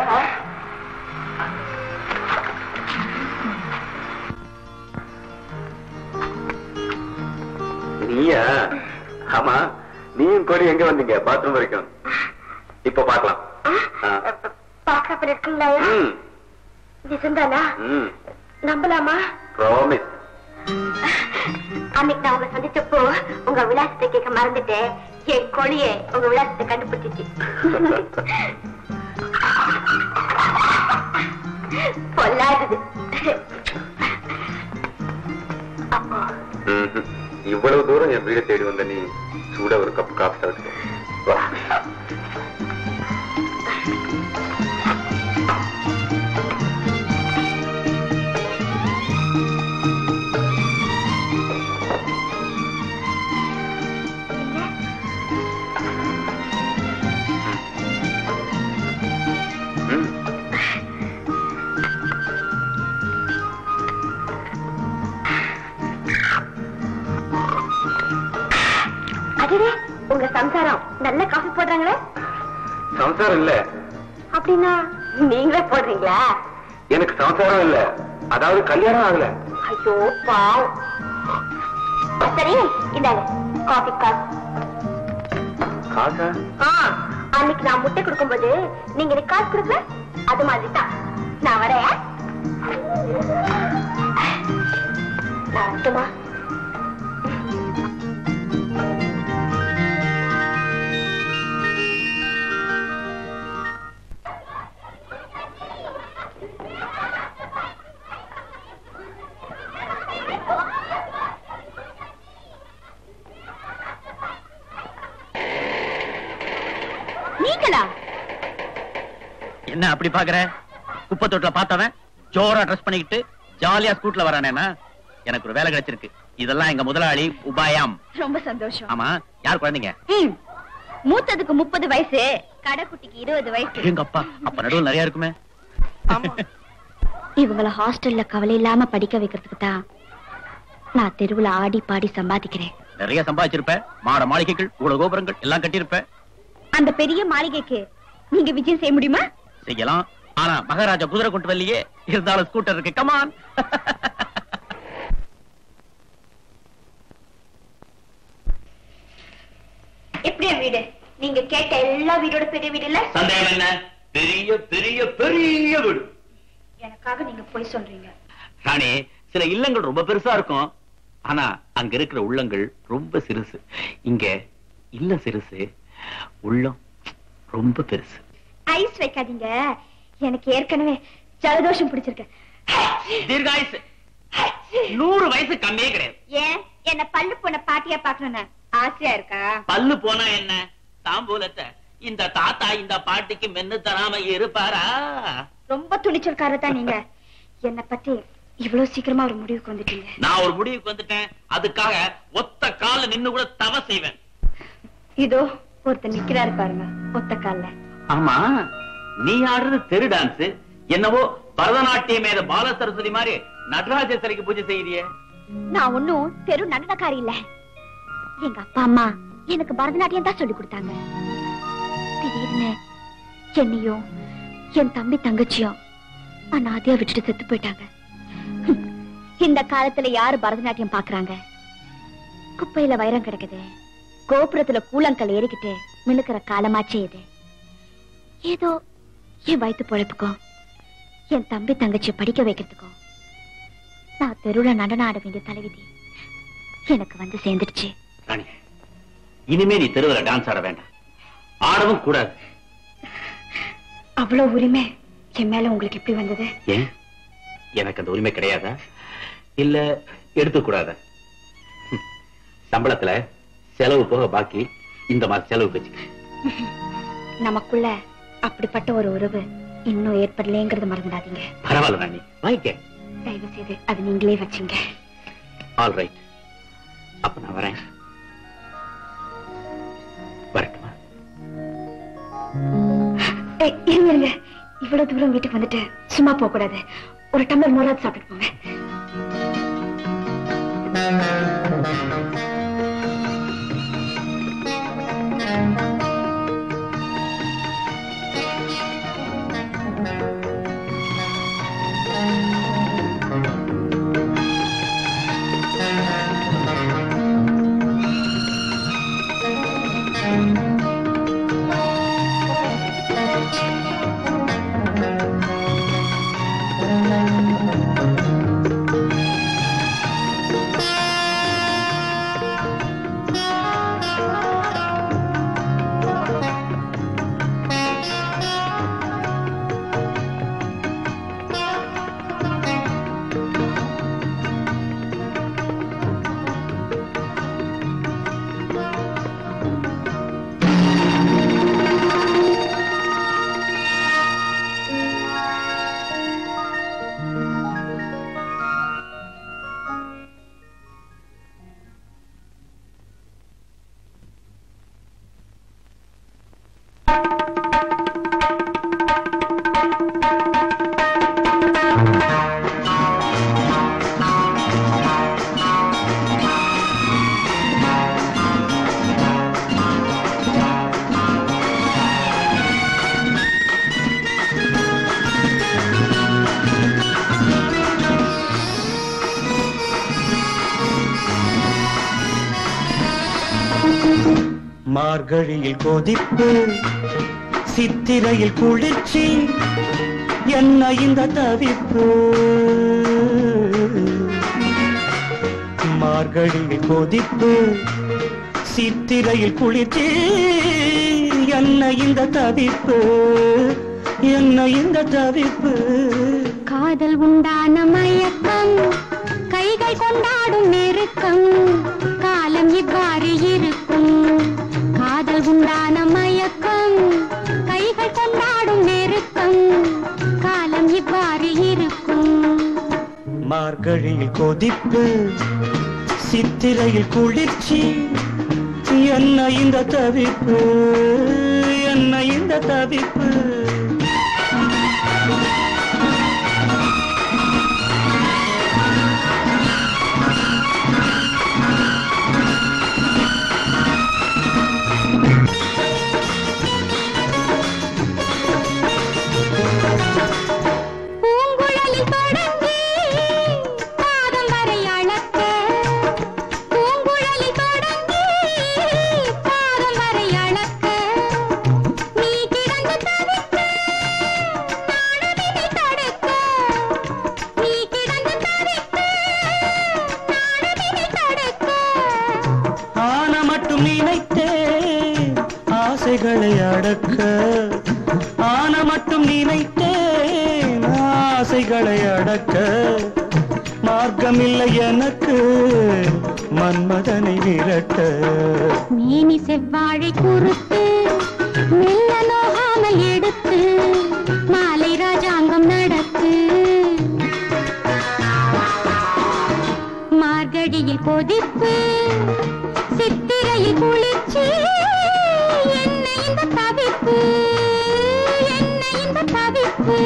Speaker 2: நீயா
Speaker 6: நீயும் கோழி எங்க வந்தீங்க பாத்ரூம் வரைக்கும் இப்ப பாக்கலாம்
Speaker 3: பாக்காப்ப இருக்குங்களா
Speaker 6: ம்
Speaker 3: நிஜம்தானா
Speaker 6: ம்
Speaker 3: நம்பலாமா
Speaker 6: ப்ராமிஸ்
Speaker 3: அன்னைக்கு நான் உங்களை சந்திச்சப்போ உங்க விலாசத்தை கேட்க மறந்துட்டேன் என் கோழியை உங்க விலாசத்தை கண்டுபிடிச்சிச்சு பொல்லாதது அப்போ
Speaker 6: இவ்வளவு தூரம் என் வீடு தேடி வந்த நீ சூட ஒரு கப் காஃபி சாப்பிட்டு வா ம்.
Speaker 3: அதுவே உங்க சம்சாரம் நல்ல காஃபி போடுறாங்களே
Speaker 6: சம்சாரம் இல்ல
Speaker 3: அப்படின்னா நீங்களே போடுறீங்களா
Speaker 6: எனக்கு சம்சாரம் இல்ல அதாவது கல்யாணம் ஆகல
Speaker 3: ஐயோ பாவம் சரி இந்தாங்க காஃபி காசு
Speaker 6: காசா
Speaker 3: ஆ, அன்னைக்கு நான் முட்டை கொடுக்கும்போது நீங்க எனக்கு காசு கொடுக்கல அது மாதிரி தான் நான் வரேன் நான் வரட்டுமா நீங்களா
Speaker 5: என்ன அப்படி பாக்குற குப்பை தொட்டில பார்த்தவன் ஜோரா ட்ரெஸ் பண்ணிக்கிட்டு ஜாலியா ஸ்கூட்ல வரானேனா எனக்கு ஒரு வேலை கிடைச்சிருக்கு இதெல்லாம் எங்க முதலாளி உபாயம்
Speaker 3: ரொம்ப சந்தோஷம்
Speaker 5: ஆமா யார் குழந்தைங்க
Speaker 3: ம். மூத்ததுக்கு முப்பது வயசு கடைக்குட்டிக்கு இருபது வயசு
Speaker 5: எங்க அப்பா அப்ப நடுவில் நிறைய இருக்குமே
Speaker 3: இவங்கள ஹாஸ்டல்ல கவலை இல்லாம படிக்க வைக்கிறதுக்கு தான் நான் தெருவுல ஆடி பாடி சம்பாதிக்கிறேன்
Speaker 5: நிறைய சம்பாதிச்சிருப்ப மாட மாளிகைகள் கூட கோபுரங்கள் எல்லாம் கட்டியிருப்ப
Speaker 3: அந்த பெரிய மாளிகைக்கு நீங்க விஜயம் செய்ய முடியுமா
Speaker 5: செய்யலாம் ஆனா மகாராஜா குதிரை கொண்டு வரலையே இருந்தாலும் ஸ்கூட்டர் இருக்கு கமான்
Speaker 3: எப்படியா வீடு நீங்க கேட்ட எல்லா வீடோட பெரிய வீடு இல்ல
Speaker 2: சந்தேகம் என்ன பெரிய பெரிய பெரிய வீடு
Speaker 3: எனக்காக நீங்க போய் சொல்றீங்க
Speaker 5: ராணி சில இல்லங்கள் ரொம்ப பெருசா இருக்கும் ஆனா அங்க இருக்கிற உள்ளங்கள் ரொம்ப சிறுசு இங்க இல்ல சிறுசு உள்ளம் ரொம்ப பெருசு
Speaker 3: ஐஸ் வைக்காதீங்க எனக்கு ஏற்கனவே ஜலதோஷம் பிடிச்சிருக்கு
Speaker 5: தீர்காயுசு நூறு வயசு கம்மியே கிடையாது
Speaker 3: ஏன் என்ன பல்லு போன பாட்டியா பாக்கணும்னு ஆசையா இருக்கா
Speaker 5: பல்லு போனா என்ன தாம்பூலத்தை இந்த தாத்தா இந்த பாட்டிக்கு மென்னு தராம இருப்பாரா
Speaker 3: ரொம்ப துணிச்சல்காரதான் நீங்க என்ன பத்தி இவ்வளவு சீக்கிரமா ஒரு முடிவுக்கு வந்துட்டீங்க
Speaker 5: நான் ஒரு முடிவுக்கு வந்துட்டேன் அதுக்காக ஒத்த கால நின்னு கூட தவ செய்வேன்
Speaker 3: இதோ ஒருத்தர் நிக்கிறாரு பாருங்க ஒத்த கால்ல
Speaker 5: ஆமா நீ ஆடுறது தெரு டான்ஸ் என்னவோ பரதநாட்டிய மேத பால சரஸ்வதி மாதிரி நடராஜ சிலைக்கு பூஜை செய்யறியே
Speaker 3: நான் ஒன்னும் தெரு நடனக்காரி இல்ல எங்க அப்பா அம்மா எனக்கு பரதநாட்டியம் தான் சொல்லி கொடுத்தாங்க திடீர்னு என்னையும் என் தம்பி தங்கச்சியும் அனாதையா விட்டுட்டு செத்து போயிட்டாங்க ஹம், இந்த காலத்துல யாரு பரதநாட்டியம் பாக்குறாங்க குப்பையில வைரம் கிடக்குது கோபுரத்துல கூழங்கல் ஏறிக்கிட்டு மினுக்கிற காலமாச்சே இது ஏதோ என் வயித்து பொழைப்புக்கும் என் தம்பி தங்கச்சியை படிக்க வைக்கிறதுக்கும் நான் தெருவுல நடனம் ஆட வேண்டிய தலைவிதி எனக்கு வந்து சேர்ந்துடுச்சு
Speaker 5: ராணி இனிமே நீ தெருவுல டான்ஸ் ஆட வேண்டாம் ஆடவும் கூடாது
Speaker 3: அவ்வளவு உரிமை என் மேல உங்களுக்கு எப்படி வந்தது
Speaker 5: ஏன் எனக்கு அந்த உரிமை கிடையாதா இல்ல எடுத்துக்க கூடாதா ஹம், சம்பளத்துல செலவு போக பாக்கி இந்த மாதிரி செலவு வச்சுக்க
Speaker 3: நமக்குள்ள அப்படிப்பட்ட ஒரு உறவு இன்னும் ஏற்படலைங்கிறது மறந்துடாதீங்க
Speaker 5: பரவாயில்ல ராணி வாங்கிக்க
Speaker 3: தயவு செய்து அது நீங்களே வச்சுங்க
Speaker 5: ஆல் ரைட் அப்ப நான் வரேன் வரட்டுமா
Speaker 3: ஏய், இருங்க இருங்க இவ்வளவு தூரம் வீட்டுக்கு வந்துட்டு சும்மா போக கூடாது ஒரு டம்ளர் மோராது சாப்பிட்டு போங்க
Speaker 9: மார்கழியில் கொதிப்பு சித்திரையில் குளிர்ச்சி என்ன இந்த தவிப்பு மார்கழியில் கொதிப்பு சித்திரையில் குளிர்ச்சி என்ன இந்த தவிப்பு என்ன இந்த தவிப்பு
Speaker 3: காதல் உண்டான மயக்கம் கைகள் கொண்டாடும் நெருக்கம் காலம் இவ்வாறு இருக்கும் காதல் உண்டான மயக்கம் கைகள் கொண்டாடும் நெருக்கம் காலம் இவ்வாறு இருக்கும்
Speaker 9: மார்கழியில் கொதிப்பு சித்திரையில் குளிர்ச்சி என்ன இந்த தவிப்பு என்ன இந்த தவிப்பு
Speaker 3: பூங்குழலில் தொடங்கி பாதம் வரை அளக்க பூங்குழலில் தொடங்கி பாதம் வரை அளக்க நீ கிடந்து தவிக்க நாணமினை தடுக்க நீ கிடந்து தவிக்க நாணமினை தடுக்க
Speaker 9: ஆன மட்டும் நினைத்தேன் ஆசைகளை அடக்க ஆன மட்டும் நினைத்தேன் ஆசைகளை அடக்க மார்க்கமில்லை எனக்கு மன்மதனை விரட்ட
Speaker 3: மேனி செவ்வாழை குறுத்து மெல்ல நோகாமல் எடுத்து மாலை ராஜாங்கம் நடத்து மார்கழியில் கொதிப்பு சித்திரையில் குளிர்ச்சி என்ன இந்த தவிப்பு என்ன இந்த தவிப்பு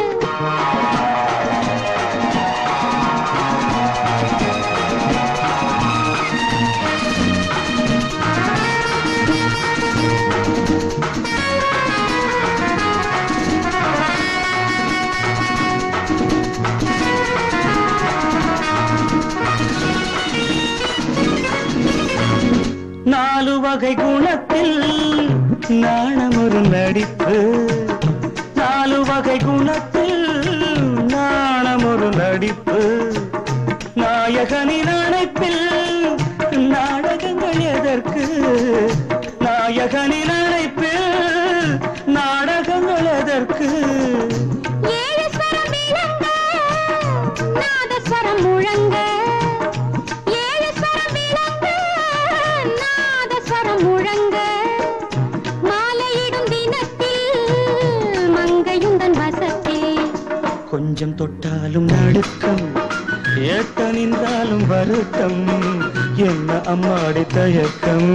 Speaker 9: நாலு வகை குணத்தில் நாணம் ஒரு நடிப்பு நாலு வகை குணத்தில் நாணம் ஒரு நடிப்பு நாயகனின் அணைப்பில் நாடகங்கள் எதற்கு நாயகனின் அணைப்பில் நாடகங்கள் எதற்கு
Speaker 3: ஏழு ஸ்வரம் விளங்க, நாதஸ்வரம் முழங்க. ஏழு ஸ்வரம் விளங்க, நாதஸ்வரம் முழங்க. மாலையிடும் தினத்தில் மங்கையுந்தன் வசத்தில்
Speaker 9: கொஞ்சம் தொட்டாலும் நடுக்கம் ஏத்த நின்றாலும் வருத்தம் என்ன அம்மாடி தயக்கம்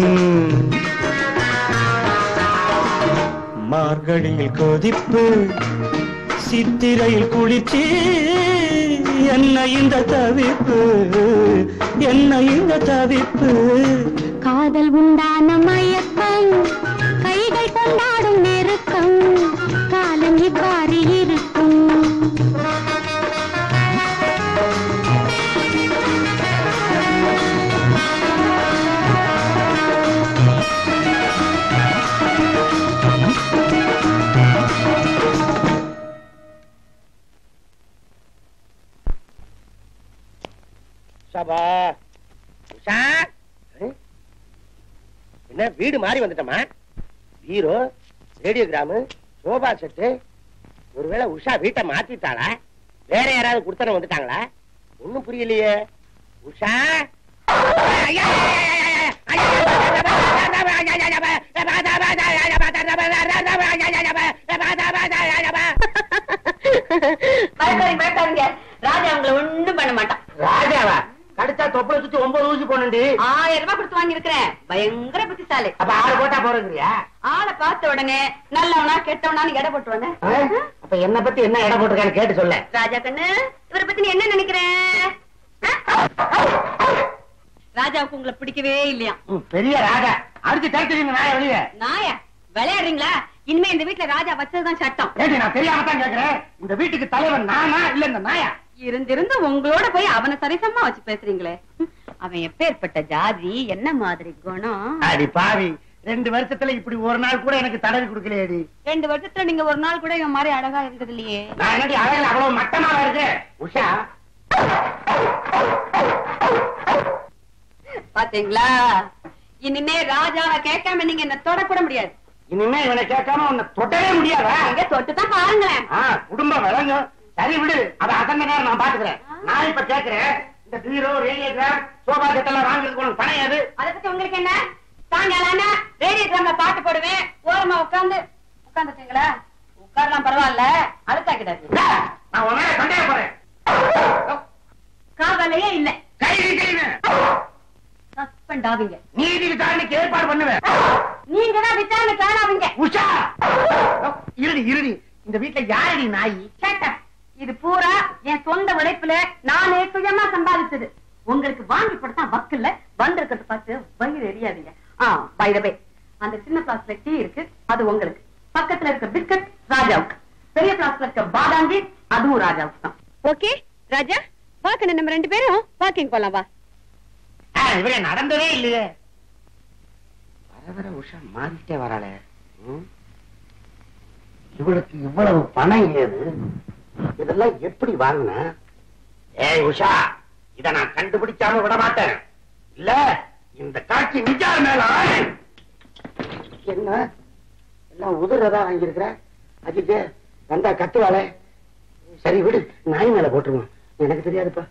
Speaker 9: மார்கழியில் கொதிப்பு சித்திரையில் குளிர்ச்சி என்ன இந்த தவிப்பு என்ன இந்த தவிப்பு
Speaker 3: காதல் உண்டான மயக்கம் கைகள் கொண்டாடும் நெருக்கம் காலம் இவ்வாறு இருக்கும்
Speaker 10: சபா உஷா ஏய், என்ன வீடு மாறி வந்துட்டோமா பீரோ ரேடியோகிராமு சோபா செட்டு ஒருவேளை உஷா வீட்டை மாத்திட்டாளா வேற யாராவது கொடுத்தன வந்துட்டாங்களா ஒண்ணும் புரியலையே உஷா ஐயா, ஐயா,
Speaker 3: பயக்காரங்க பயக்காரங்க ராஜா உங்களை ஒண்ணும் பண்ண மாட்டான்
Speaker 10: ராஜாவா கடிச்சா தொப்பளை சுத்தி ஒன்பது ஊசி போனண்டி
Speaker 3: ஆயிரம் ரூபாய் கொடுத்து வாங்கி இருக்கிறேன் பயங்கர புத்திசாலி
Speaker 10: அப்ப ஆறு போட்டா போறேங்கிறியா
Speaker 3: ஆளை பார்த்த உடனே நல்லவனா கெட்டவனான்னு எடை போட்டுவானே
Speaker 10: அப்ப என்ன பத்தி என்ன இடம் போட்டிருக்கான்னு கேட்டு சொல்ல
Speaker 3: ராஜா கண்ணு இவரை பத்தி நீ என்ன நினைக்கிற ராஜாவுக்கு உங்களை பிடிக்கவே இல்லையா
Speaker 10: ம், பெரிய ராஜா அடிச்சு தடுத்துறீங்க நாய வெளியே
Speaker 3: நாயா விளையாடுறீங்களா இனிமே இந்த வீட்டுல ராஜா வச்சதுதான் சட்டம்
Speaker 10: ஏடி நான் தெரியாம தான் கேக்குறேன் இந்த வீட்டுக்கு தலைவன் நானா இல்ல இந்த நாயா
Speaker 3: இருந்திருந்து உங்களோட போய் அவனை சரிசமா வச்சு பேசுறீங்களே அவன் எப்பேற்பட்ட ஜாதி என்ன மாதிரி குணம்
Speaker 10: அடி பாவி ரெண்டு வருஷத்துல இப்படி ஒரு நாள் கூட எனக்கு தடவி கொடுக்கலையேடி
Speaker 3: ரெண்டு வருஷத்துல நீங்க ஒரு நாள் கூட இவன் மாதிரி அழகா இருந்தது இல்லையே
Speaker 10: நான் என்னடி அழகு அவ்வளவு மட்டமாவா இருக்கு உஷா
Speaker 3: பாத்தீங்களா இனிமே ராஜாவை கேட்காம நீங்க என்ன தொடக்கூட முடியாது
Speaker 10: இனிமே இவனை கேட்காம உன்னை தொடவே முடியாதா
Speaker 3: நீங்க தொட்டுதான் பாருங்களேன்
Speaker 10: ஆ, குடும்பம் விளங்கும் சரி விடு அத அத்தனை நேரம் நான் பாத்துக்கிறேன் நான் இப்ப கேக்குறேன் இந்த பீரோ ரேடியேட்டர் சோபா செட் எல்லாம் வாங்குறதுக்கு உனக்கு பணம் ஏது
Speaker 3: அதை பத்தி உங்களுக்கு என்ன சாயங்காலம் ரேடியேட்டர்ல பாட்டு போடுவேன் ஓரமா உட்கார்ந்து உட்காந்துட்டீங்களா உட்காரலாம் பரவாயில்ல அழுத்தா கிடாது
Speaker 10: நான் உன் மேல சந்தேகப்படுறேன்
Speaker 3: காவலையே இல்ல
Speaker 10: கைது கைது
Speaker 3: சஸ்பெண்ட் ஆவீங்க
Speaker 10: நீதி விசாரணைக்கு ஏற்பாடு பண்ணுவேன்
Speaker 3: நீங்க தான் விசாரணை காணாவீங்க
Speaker 10: உஷா இருடி இருடி இந்த வீட்டுல யாரடி நாய்
Speaker 3: Shut up. இது பூரா என் சொந்த உழைப்புல நானே சுயமா சம்பாதிச்சது உங்களுக்கு வாங்கி கொடுத்தா வக்கில்ல வந்திருக்கிறது பார்த்து வயிறு எரியாதீங்க ஆ பை த வே அந்த சின்ன பிளாஸ்ல டீ இருக்கு அது உங்களுக்கு பக்கத்துல இருக்க பிஸ்கட் ராஜாவுக்கு பெரிய பிளாஸ்ல இருக்க பாதாங்கி அதுவும் ராஜாவுக்கு தான் ஓகே ராஜா வாக்கணும் நம்ம ரெண்டு பேரும் வாக்கிங் போலாம் வா
Speaker 10: ஆ, இவரே நடந்ததே இல்லையே வர வர உஷா மாறிட்டே வராளே ம்? இவளுக்கு இவ்வளவு பணம் ஏது இதெல்லாம் எப்படி வாங்கின ஏய் உஷா இத நான் கண்டுபிடிக்காம விட மாட்டேன் இல்ல இந்த காட்சி நிஜார் மேல ஆணை. என்ன எல்லாம் உதிரதா வாங்கியிருக்கிற அஜித்தே வந்தா கத்துவாளே சரி விடு நாய் மேல போட்டுருவோம் எனக்கு தெரியாதுப்பா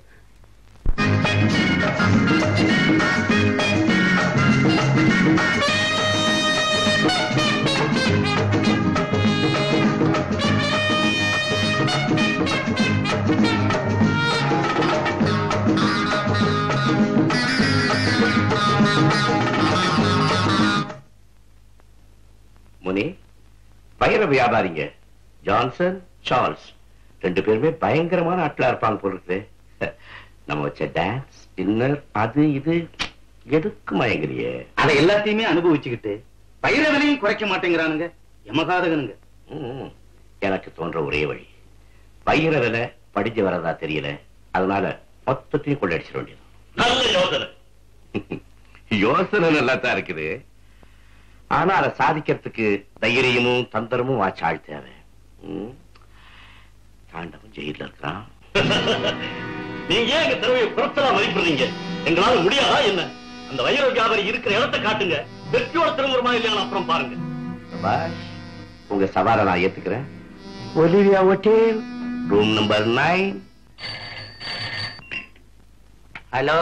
Speaker 2: முனி வைர வியாபாரிங்க ஜான்சன் சார்ல்ஸ் ரெண்டு பேருமே பயங்கரமான ஆட்களா இருப்பாங்க போல இருக்குது நம்ம வச்ச டான்ஸ் டின்னர் அது இது எதுக்கு மயங்குறியே
Speaker 5: அதை எல்லாத்தையுமே அனுபவிச்சுக்கிட்டு பயிர விலையும் குறைக்க மாட்டேங்கிறானுங்க யமகாதகனுங்க
Speaker 2: ம், எனக்கு தோன்ற ஒரே வழி வைர விலை படிஞ்சு வரதா தெரியல அதனால மொத்தத்தையும் கொள்ளடிச்சிட வேண்டியது
Speaker 4: நல்ல யோசனை
Speaker 2: யோசனை நல்லா தான் இருக்குது ஆனா அதை சாதிக்கிறதுக்கு தைரியமும் தந்திரமும் வாச்சாள் தேவை ம். தாண்டவன் ஜெயில இருக்கான்
Speaker 4: நீங்க ஏன் எங்க திறமையை பொருத்தலா மதிப்பிடுறீங்க எங்களால முடியாதா என்ன அந்த வைர வியாபாரி இருக்கிற இடத்தை காட்டுங்க வெற்றியோட திரும்புறமா இல்லையா அப்புறம் பாருங்க
Speaker 2: சபாஷ் உங்க சவாலை நான் ஏத்துக்கிறேன்
Speaker 10: Olivia hotel
Speaker 2: room number nine
Speaker 10: hello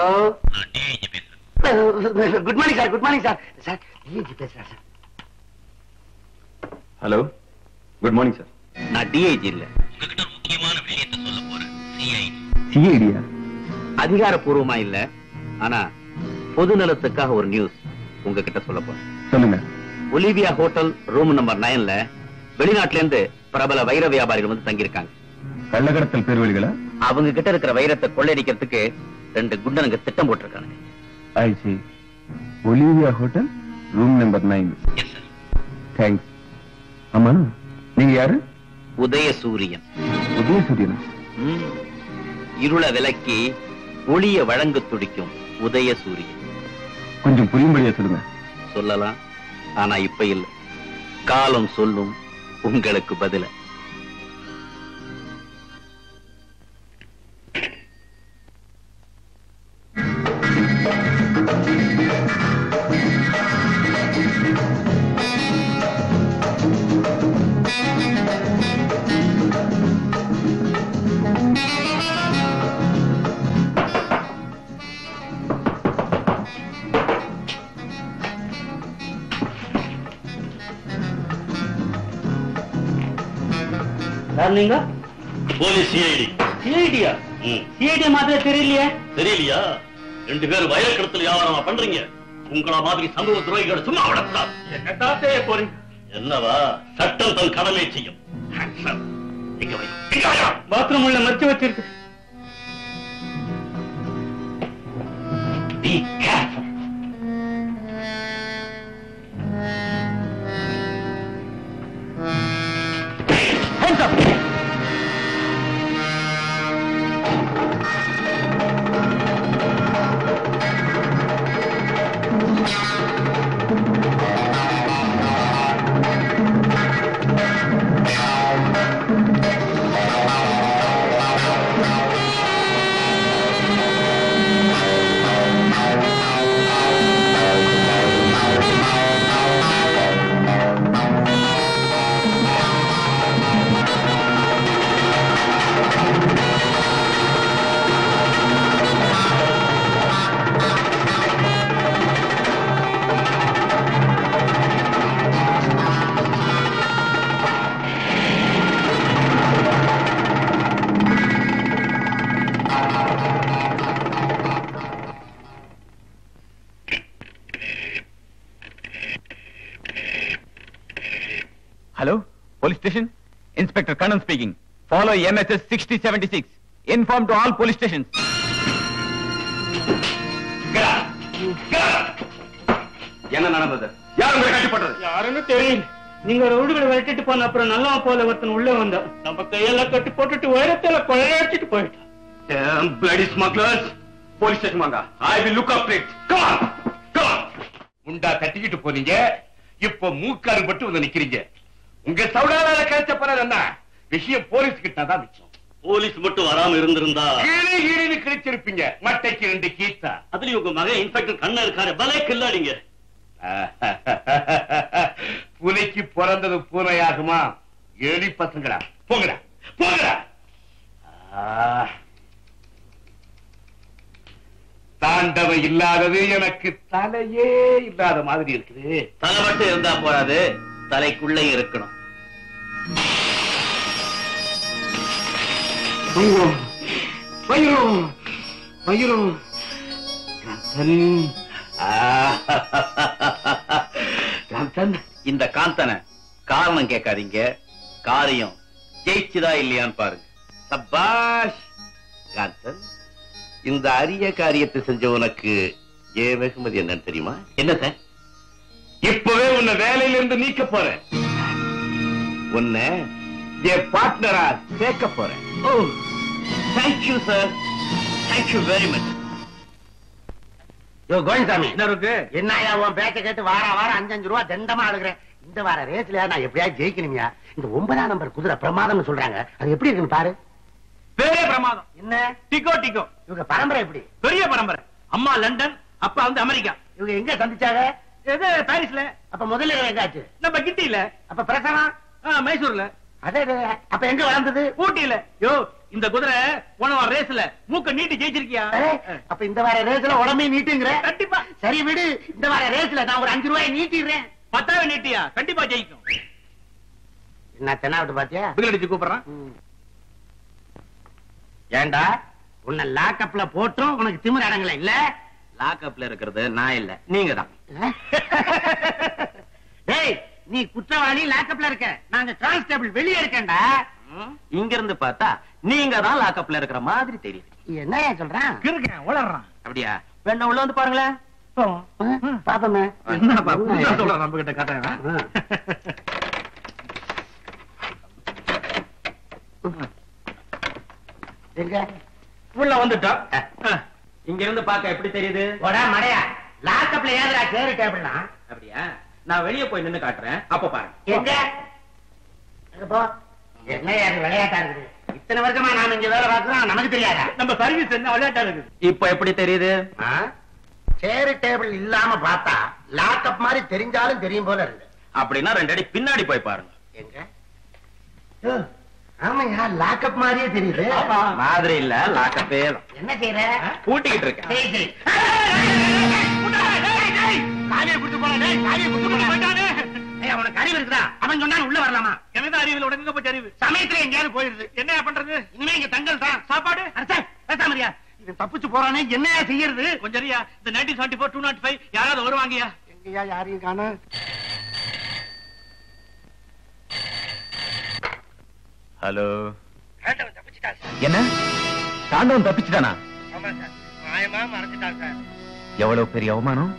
Speaker 10: good morning sir good morning sir sir DAG பேசுறேன் sir
Speaker 6: hello good morning sir
Speaker 5: நான் டிஐஜி இல்ல
Speaker 6: சிஐடியா
Speaker 5: அதிகாரப்பூர்வமா இல்ல ஆனா பொது நலத்துக்காக ஒரு நியூஸ் உங்ககிட்ட சொல்ல போறேன்
Speaker 6: சொல்லுங்க
Speaker 5: ஒலிவியா ஹோட்டல் ரூம் நம்பர் நைன்ல வெளிநாட்டுல இருந்து பிரபல வைர வியாபாரிகள் வந்து தங்கியிருக்காங்க
Speaker 6: கள்ளக்கடத்தல் பேர்வழிகளா
Speaker 5: அவங்க கிட்ட இருக்கிற வைரத்தை கொள்ளையடிக்கிறதுக்கு ரெண்டு குண்டனுங்க திட்டம் போட்டிருக்காங்க
Speaker 6: I see Olivia hotel room number nine thanks ஆமா நீங்க யாரு
Speaker 5: உதயசூரியன்
Speaker 6: உதயசூரியன்
Speaker 5: ம். இருள விலக்கி ஒளிய வழங்க துடிக்கும் உதயசூரியன்
Speaker 6: கொஞ்சம் புரியும்படியா சொல்லுங்க
Speaker 5: சொல்லலாம் ஆனா இப்ப இல்ல காலம் சொல்லும் உங்களுக்கு பதில
Speaker 8: சார் நீங்க
Speaker 4: போலீஸ் சிஐடி
Speaker 8: சிஐடியா சிஐடி மாதிரி தெரியலையே
Speaker 4: தெரியலையா ரெண்டு பேரும் வயல கடத்தல் வியாபாரமா பண்றீங்க உங்கள மாதிரி சமூக துரோகிகளை சும்மா விடக்கூடாது
Speaker 8: என்னதான் செய்ய போறீங்க
Speaker 4: என்னவா சட்டம் தன் கடமை செய்யும் இங்க வை. இங்க வாயா.
Speaker 8: பாத்ரூம் உள்ள மறைச்சு வச்சிருக்கு
Speaker 4: Be careful.
Speaker 8: Hands up!
Speaker 6: station. Inspector Kannan speaking. Follow MSS 6076. Inform to all police stations.
Speaker 2: என்ன நடந்தது யார் உங்களை கட்டிப்பட்டது
Speaker 8: யாருன்னு தெரியல நீங்க ரவுடுகளை விரட்டிட்டு போன அப்புறம் நல்லா போல ஒருத்தன் உள்ள வந்தான் நம்ம கையெல்லாம் கட்டி போட்டுட்டு உயரத்துல கொள்ளையடிச்சிட்டு போயிட்டான்
Speaker 2: bloody smugglers போலீஸ் ஸ்டேஷன் வாங்க I will look up it come on come on முண்டா தட்டிக்கிட்டு போனீங்க இப்போ மூக்காரு பட்டு வந்து நிக்கிறீங்க உங்க சவுடாலால கிடைச்ச பணம் என்ன விஷயம் போலீஸ் கிட்ட தான் மிச்சம்
Speaker 4: போலீஸ் மட்டும் வராம இருந்திருந்தா
Speaker 2: கீழே கீழே கிடைச்சிருப்பீங்க மட்டைக்கு ரெண்டு கீத்தா
Speaker 4: அதுலயும் உங்க மகன் இன்ஸ்பெக்டர் கண்ணா இருக்காரு பலே கில்லாடிங்க
Speaker 2: பூனைக்கு பிறந்தது பூனையாகுமா எலி பசங்களா போங்கடா போங்கடா ஆ. தாண்டவம் இல்லாதது எனக்கு தலையே இல்லாத மாதிரி இருக்குது
Speaker 7: தலை மட்டும் இருந்தா போறாது தலைக்குள்ள இருக்கணும்
Speaker 2: வயிறும் வயிறும் வயிறும் காந்தன். ஆ. காந்தன்.
Speaker 7: இந்த காந்தனை காரணம் கேட்காதீங்க காரியம் ஜெயிச்சுதா இல்லையான்னு பாருங்க
Speaker 2: சபாஷ் காந்தன் இந்த அரிய காரியத்தை செஞ்ச உனக்கு ஏன் வெகுமதி என்னன்னு தெரியுமா
Speaker 7: என்ன சார்
Speaker 2: இப்பவே உன்னை வேலையில இருந்து நீக்க போறேன் உன்னை என் பார்ட்னரா சேர்க்க போறேன்
Speaker 7: oh thank you sir thank you very much
Speaker 10: யோ கோவிந்தசாமி
Speaker 8: என்ன இருக்கு
Speaker 10: என்னயா உன் பேச்ச கேட்டு வார வாரம் அஞ்சு அஞ்சு ரூபா தண்டமா அழுகிறேன் இந்த வார ரேஸ்ல நான் எப்படியாவது ஜெயிக்கணுமியா இந்த ஒன்பதாம் நம்பர் குதிரை பிரமாதம்னு சொல்றாங்க அது எப்படி இருக்குன்னு பாரு
Speaker 8: பேரே பிரமாதம்
Speaker 10: என்ன
Speaker 8: டிகோ டிகோ
Speaker 10: இவங்க பரம்பரை எப்படி
Speaker 8: பெரிய பரம்பரை அம்மா லண்டன் அப்பா வந்து அமெரிக்கா
Speaker 10: இவங்க எங்க சந்திச்சாங்க
Speaker 8: எது பாரிஸ்ல
Speaker 10: அப்ப முதல்ல எங்காச்சு
Speaker 8: நம்ம கிட்டியில
Speaker 10: அப்ப பிரசவம்
Speaker 8: ஆ, மைசூர்ல
Speaker 10: அதே அதே. அப்ப எங்க வளர்ந்தது
Speaker 8: ஊட்டியில யோ இந்த குதிரை போன வாரம் ரேஸ்ல மூக்க நீட்டி ஜெயிச்சிருக்கியா
Speaker 10: ஏய், அப்ப இந்த வார ரேஸ்ல உடம்பே நீட்டுங்கிற
Speaker 8: கண்டிப்பா
Speaker 10: சரி விடு இந்த வார ரேஸ்ல நான் ஒரு அஞ்சு ரூபாய் நீட்டிடுறேன்
Speaker 8: பத்தாவது நீட்டியா கண்டிப்பா ஜெயிக்கும்
Speaker 10: என்ன தென்னாவிட்டு பாத்தியா
Speaker 8: பிகில் அடிச்சு கூப்பிடுறான்
Speaker 10: ஏண்டா உன்னை லாக்கப்ல போட்டும் உனக்கு திமிர் அடங்கல இல்ல
Speaker 7: லாக்அப்ல இருக்கிறது நான் இல்ல நீங்க தான்
Speaker 10: டேய் நீ குற்றவாளி லாக்கப்ல இருக்க நாங்க கான்ஸ்டபிள் வெளியே இருக்கேன்டா
Speaker 7: இங்க இருந்து பார்த்தா நீங்க தான் லாக்அப்ல இருக்கிற மாதிரி தெரியுது
Speaker 10: என்னையா சொல்றான்
Speaker 8: இருக்கேன் உளறான்
Speaker 7: அப்படியா வேணா உள்ள வந்து பாருங்களேன்
Speaker 10: பாப்பமே
Speaker 8: என்னப்பா புதுசா சொல்றான் நம்ம கிட்ட கட்டேன்
Speaker 10: எங்க
Speaker 8: உள்ள வந்துட்டா
Speaker 7: இங்க இருந்து பார்க்க எப்படி தெரியுது
Speaker 10: போடா மடையா லாக்கப்ல ஏதுடா சேரு டேபிள்னா
Speaker 7: அப்படியா நான் வெளியே போய் நின்னு காட்டுறேன் அப்ப பாருங்க
Speaker 10: எங்க அங்க போ என்னையா இது விளையாட்டா இருக்குது இத்தனை வருஷமா நாம இங்க வேலை பார்க்கிறோம் நமக்கு தெரியாதா
Speaker 8: நம்ம சர்வீஸ் என்ன விளையாட்டா இருக்குது
Speaker 7: இப்ப எப்படி தெரியுது
Speaker 10: ஆ? சேரு டேபிள் இல்லாம பார்த்தா லாக்கப் மாதிரி தெரிஞ்சாலும் தெரியும் போல இருக்கு
Speaker 7: அப்படின்னா ரெண்டு அடி பின்னாடி போய் பாருங்க
Speaker 10: எங்க ஓ, ஆமாய்யா லாக்கப் மாதிரியே தெரியுது
Speaker 7: மாதிரி இல்ல லாக்கப்பே தான்
Speaker 10: என்ன செய்யற
Speaker 7: பூட்டிக்கிட்டு இருக்கேன்
Speaker 10: சரி, சரி. காலியை குடுத்து போல, டேய், காலியை குடுத்து போல. ஏய், அவனுக்கு அறிவு இருக்குதா அவன் சொன்னா உள்ள வரலாமா
Speaker 8: எனக்கு அறிவில் உடனே போச்சு அறிவு
Speaker 10: சமயத்துல எங்கேயாவது போயிருது
Speaker 8: என்ன பண்றது
Speaker 10: இனிமே இங்க தங்கல் தான்
Speaker 8: சாப்பாடு
Speaker 10: அடச்சே, பேசாம இவன் தப்பிச்சு போறானே என்னையா செய்யறது
Speaker 8: கொஞ்சம் அறியா இந்த nineteen seventy four two not five யாராவது வருவாங்கயா
Speaker 10: எங்கயா யாரையும் காண
Speaker 6: ஹலோ என்ன தாண்டவன் தப்பிச்சுட்டானா
Speaker 10: ஆமா சார் மாயமா மறைச்சிட்டான் சார்
Speaker 6: எவ்வளவு பெரிய அவமானம்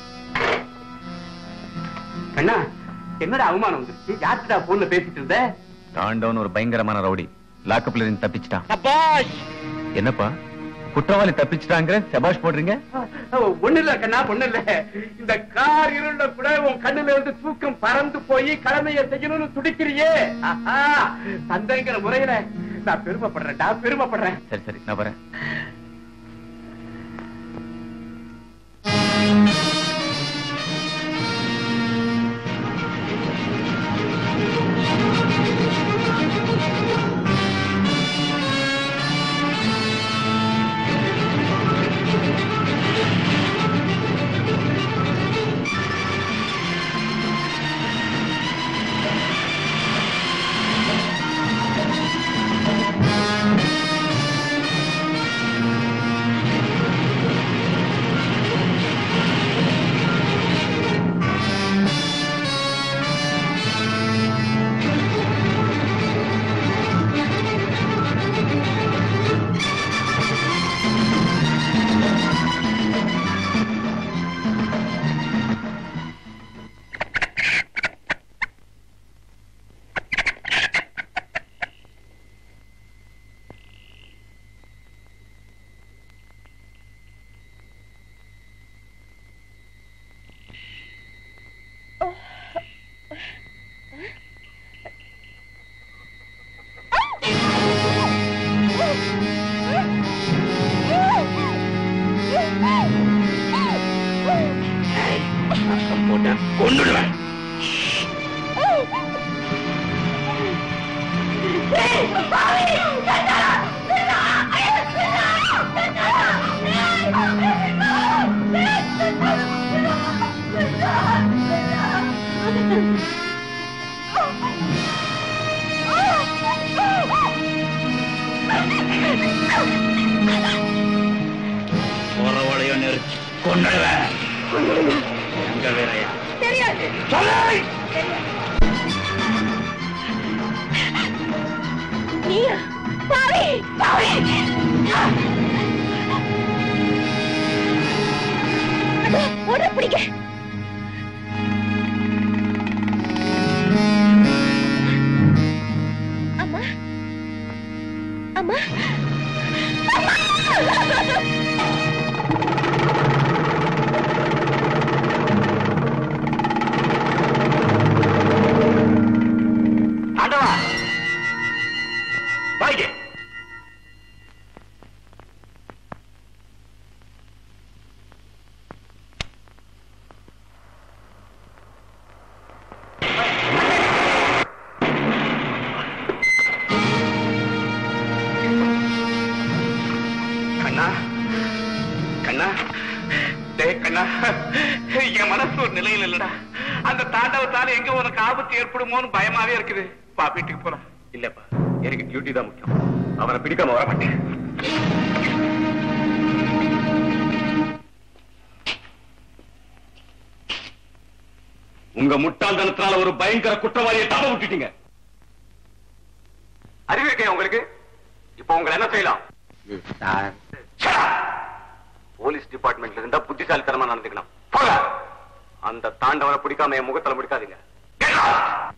Speaker 2: அண்ணா என்னடா அவமானம் வந்துருச்சு யார்கிட்ட போன்ல பேசிட்டு இருந்த
Speaker 6: தாண்டவன் ஒரு பயங்கரமான ரவுடி லாக்கப்ல இருந்து தப்பிச்சிட்டான்
Speaker 8: சபாஷ்
Speaker 6: என்னப்பா குற்றவாளி தப்பிச்சிட்டாங்கிற செபாஷ் போடுறீங்க
Speaker 2: ஒண்ணு இல்ல கண்ணா ஒண்ணு இல்ல இந்த கார் இருண்ட கூட உன் கண்ணுல இருந்து தூக்கம் பறந்து போய் கடமையை செய்யணும்னு துடிக்கிறியே ஆஹா, தந்தைங்கிற முறையில நான் பெருமைப்படுறேன்டா பெருமைப்படுறேன்
Speaker 6: சரி சரி நான் வரேன்
Speaker 5: போறவளையும் நெரிச்சு கொண்டுடுவேன் எங்க வேறையா
Speaker 3: தெரியாது நீயா பாவி பாவி ஓட பிடிக்க அம்மா அம்மா
Speaker 2: ஆண்டவா வாங்க கண்ணா கண்ணா டேய் கண்ணா என் மனசு ஒரு நிலையில் இல்லடா அந்த தாண்டவத்தால எங்க உனக்கு ஆபத்து ஏற்படுமோன்னு பயமாவே இருக்குது பா வீட்டுக்கு போறோம் இல்லப்பா எனக்கு டியூட்டி தான் முக்கியம் அவனை பிடிக்காம வர மாட்டேன் உங்க முட்டாள்தனத்தினால ஒரு பயங்கர குற்றவாளியை தப்ப விட்டுட்டீங்க அறிவிக்கை உங்களுக்கு இப்போ உங்களை என்ன செய்யலாம் Shut up! போலீஸ் டிபார்ட்மெண்ட்ல இருந்தா புத்திசாலித்தனமா நடந்துக்கணும் போங்க அந்த தாண்டவனை பிடிக்காம என் முகத்துல முடிக்காதீங்க Get out!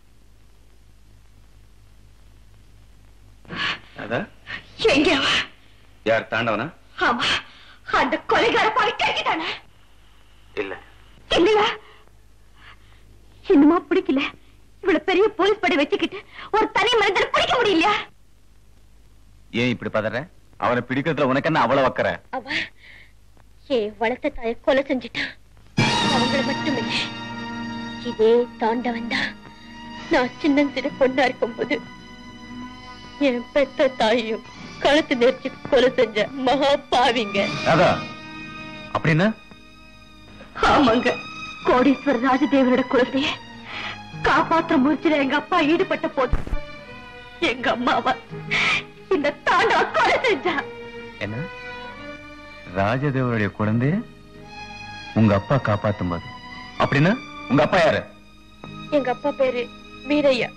Speaker 2: அதான்
Speaker 3: எங்க அவ?
Speaker 2: யார் தாண்டவனா
Speaker 3: ஆமா அந்த கொலைகார பாவி கேட்டானே
Speaker 2: இல்ல
Speaker 3: இல்லையா இன்னுமா பிடிக்கல இவ்வளவு பெரிய போலீஸ் படை வச்சுக்கிட்டு ஒரு தனி மனிதனை பிடிக்க முடியலையா
Speaker 6: ஏன் இப்படி பதற அவனை பிடிக்கிறதுல உனக்கு என்ன அவ்வளவு வக்கற
Speaker 3: அவ ஏ வளர்த்த தாய கொலை செஞ்சிட்டான் அவங்கள மட்டும் இல்ல இதே தாண்டவன் தான் நான் சின்னஞ்சிறு பொண்ணா இருக்கும்போது என் பெத்த தாயையும் கழுத்து நெரிச்சு கொலை செஞ்ச மகா பாவிங்க
Speaker 6: ராதா அப்படின்னா
Speaker 3: ஆமாங்க கோடீஸ்வர ராஜதேவரோட குழந்தைய காப்பாற்ற முயற்சியில எங்க அப்பா ஈடுபட்ட போது எங்க அம்மாவா இந்த தாண்டவ கொலை செஞ்சா
Speaker 6: என்ன ராஜதேவருடைய குழந்தைய உங்க அப்பா காப்பாத்தும் போது அப்படின்னா உங்க அப்பா யாரு
Speaker 3: எங்க அப்பா பேரு வீரையா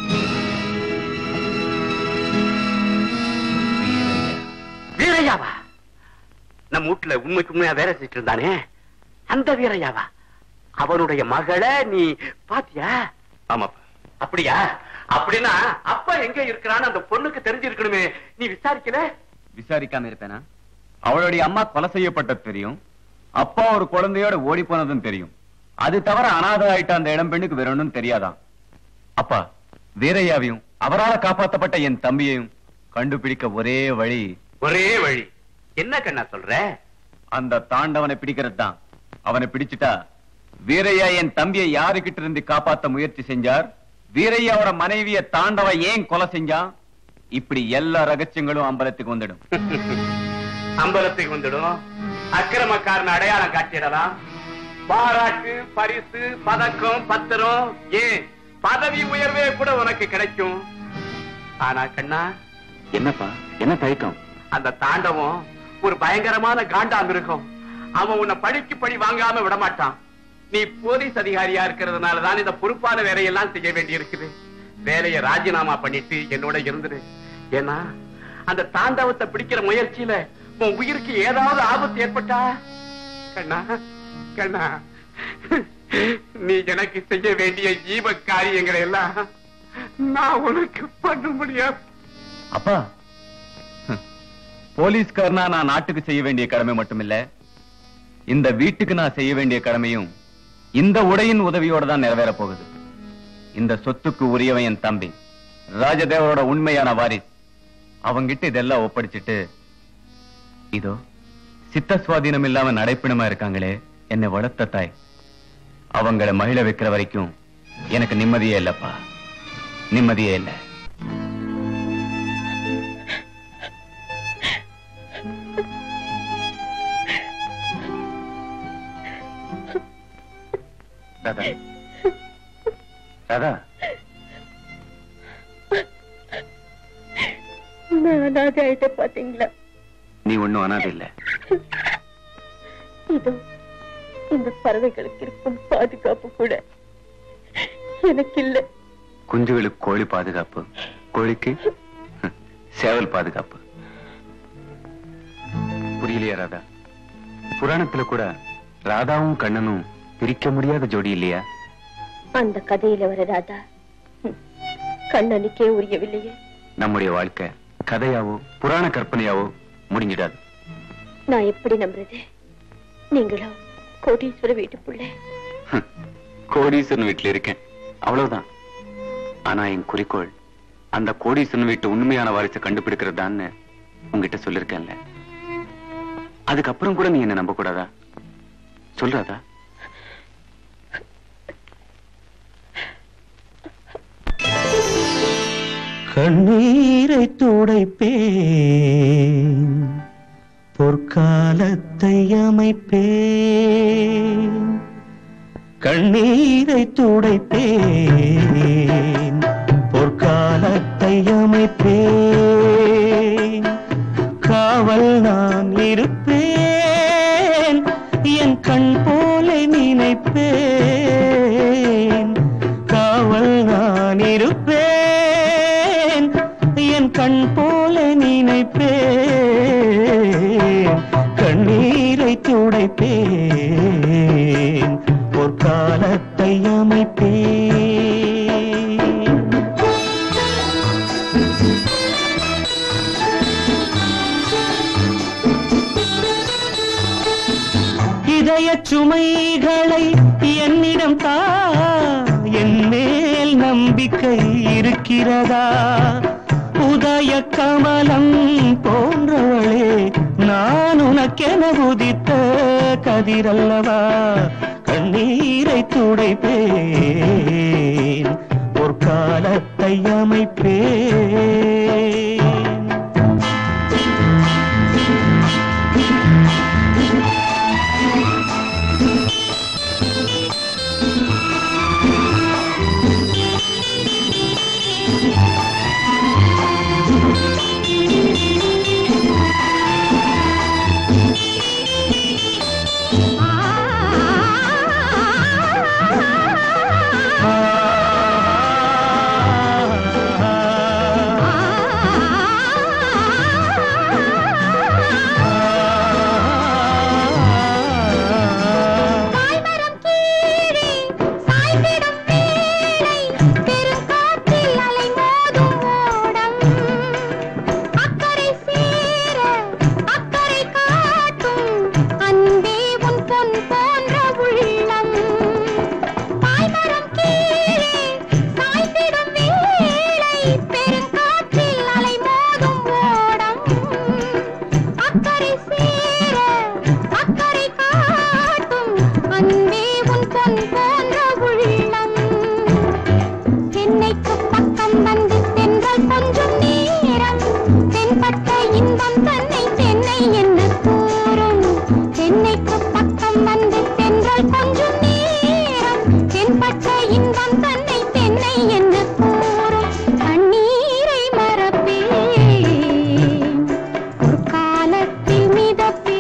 Speaker 2: வீரையாவா நம்ம வீட்டுல உண்மைக்கு உண்மையா வேலை செஞ்சுட்டு இருந்தானே அந்த வீரையாவா அவனுடைய மகளை நீ பாத்தியா ஆமாப்பா அப்படியா அப்படின்னா அப்பா எங்க இருக்கிறான்னு அந்த பொண்ணுக்கு தெரிஞ்சிருக்கணுமே நீ விசாரிக்கல
Speaker 6: விசாரிக்காம இருப்பேனா அவளுடைய அம்மா கொலை செய்யப்பட்டது தெரியும் அப்பா ஒரு குழந்தையோட ஓடி போனதும் தெரியும் அது தவிர அனாதை ஆயிட்ட அந்த இளம் பெண்ணுக்கு வேற ஒண்ணும் தெரியாதாம் அப்பா வீரையாவையும் அவரால காப்பாத்தப்பட்ட என் தம்பியையும் கண்டுபிடிக்க ஒரே வழி
Speaker 2: ஒரே வழி என்ன கண்ணா சொல்ற
Speaker 6: அந்த தாண்டவனை பிடிக்கிறது தான் அவனை பிடிச்சிட்டா வீரையா என் தம்பியை யாருகிட்ட இருந்து காப்பாத்த முயற்சி செஞ்சார் வீரையாவோட மனைவிய தாண்டவ ஏன் கொலை செஞ்சான் இப்படி எல்லா ரகசியங்களும் அம்பலத்துக்கு வந்துடும்
Speaker 2: அம்பலத்துக்கு வந்துடும் அக்கிரமக்காரன் அடையாளம் காட்டிடலாம் பாராட்டு பரிசு பதக்கம் பத்திரம் ஏன் பதவி உயர்வே கூட உனக்கு கிடைக்கும் ஆனா கண்ணா
Speaker 6: என்னப்பா என்ன தயக்கம்
Speaker 2: அந்த தாண்டவம் ஒரு பயங்கரமான காண்டாம் இருக்கும் அவன் உன்னை படிக்கு படி வாங்காம விட மாட்டான் நீ போலீஸ் அதிகாரியா இருக்கிறதுனால தான் இந்த பொறுப்பான வேலையெல்லாம் செய்ய வேண்டி இருக்குது வேலையை ராஜினாமா பண்ணிட்டு என்னோட இருந்துரு ஏன்னா அந்த தாண்டவத்தை பிடிக்கிற முயற்சியில உன் உயிருக்கு ஏதாவது ஆபத்து ஏற்பட்டா கண்ணா கண்ணா நீ எனக்கு செய்ய வேண்டிய ஜீவ காரியங்களை எல்லாம் நான் உனக்கு பண்ண முடியாது
Speaker 6: அப்பா ஹம், போலீஸ்காரனா நான் நாட்டுக்கு செய்ய வேண்டிய கடமை மட்டுமில்ல இந்த வீட்டுக்கு நான் செய்ய வேண்டிய கடமையும் இந்த உடையின் உதவியோட தான் நிறைவேற போகுது இந்த சொத்துக்கு உரியவன் என் தம்பி ராஜதேவரோட உண்மையான வாரிஸ் அவங்கிட்ட இதெல்லாம் ஒப்படைச்சிட்டு இதோ சித்த சுவாதீனம் இல்லாம நடைப்பிணமா இருக்காங்களே என்னை வளர்த்த தாய் அவங்கள மகிழ வைக்கிற வரைக்கும் எனக்கு நிம்மதியே இல்லப்பா நிம்மதியே இல்லை ராதா ராதா
Speaker 3: நான் அனாதை ஆயிட்ட பாத்தீங்களா
Speaker 6: நீ ஒண்ணும் அனாதை இல்ல
Speaker 3: இதோ இந்த பறவைகளுக்கு இருக்கும் பாதுகாப்பு கூட எனக்கு இல்ல
Speaker 6: குஞ்சுகளுக்கு கோழி பாதுகாப்பு கோழிக்கு ஹம், சேவல் பாதுகாப்பு புரியலையா ராதா புராணத்துல கூட ராதாவும் கண்ணனும் பிரிக்க முடியாத ஜோடி இல்லையா
Speaker 3: அந்த கதையில வர ராதா ஹம், கண்ணனுக்கே உரியவில்லையே
Speaker 6: நம்முடைய வாழ்க்கை கதையாவோ புராண கற்பனையாவோ முடிஞ்சிடாது
Speaker 3: நான் எப்படி நம்புறது நீங்களோ கோடீஸ்வர வீட்டு பிள்ளை
Speaker 6: ஹம், கோடீஸ்வரன் வீட்டுல இருக்கேன் அவ்வளவுதான் ஆனா என் குறிக்கோள் அந்த கோடீஸ்வரன் வீட்டு உண்மையான வாரிசை கண்டுபிடிக்கிறதான்னு உங்ககிட்ட சொல்லிருக்கேன்ல அதுக்கப்புறம் கூட நீ என்ன நம்ப கூடாதா சொல்றாதா
Speaker 9: கண்ணீரை துடைப்பேன் பொற்காலத்தை அமைப்பேன் கண்ணீரை துடைப்பேன் பொற்காலத்தை அமைப்பேன் காவல் நான் இருப்பேன் என் கண் போல நினைப்பேன் காவல் நான் இருப்பேன் என் கண் போல நினைப்பேன் கண்ணீரை துடைப்பேன் பொற்காலத்தை அமைப்பேன் இதய சுமைகளை என்னிடம் தா என் மேல் நம்பிக்கை இருக்கிறதா உதய கமலம் போன்றவளே நான் உனக்கென உதித்த கதிரல்லவா கண்ணீரை துடைப்பேன் பொற்காலத்தை அமைப்பேன்
Speaker 11: தாய்மரம் கீழே சாய்ந்திடும் வேளை பெருங்காற்றில் அலைமோதும் ஓடம் அக்கறை சேர அக்கறை காட்டும் அன்பே உன் பொன் போன்ற உள்ளம் தாய்மரம் கீழே சாய்ந்திடும் வேளை பெருங்காற்றில் அலைமோதும் ஓடம் அக்கறை சேர அக்கறை காட்டும் அன்பே உன் பொன் போன்ற உள்ளம் சென்னைக்கு பக்கம் வந்து தென்றல் கொஞ்சம் நேரம் தென்பட்ட இன்பம் தன்னை சென்னை என்று கூறும் சென்னைக்கு பக்கம் வந்து தென்றல் கொஞ்சம் நேரம் தென்பட்ட இன்பம் தன்னை சென்னை என்று கூறும் கண்ணீரை மறப்பேன் ஒரு காலத்தில் மிதப்பேன்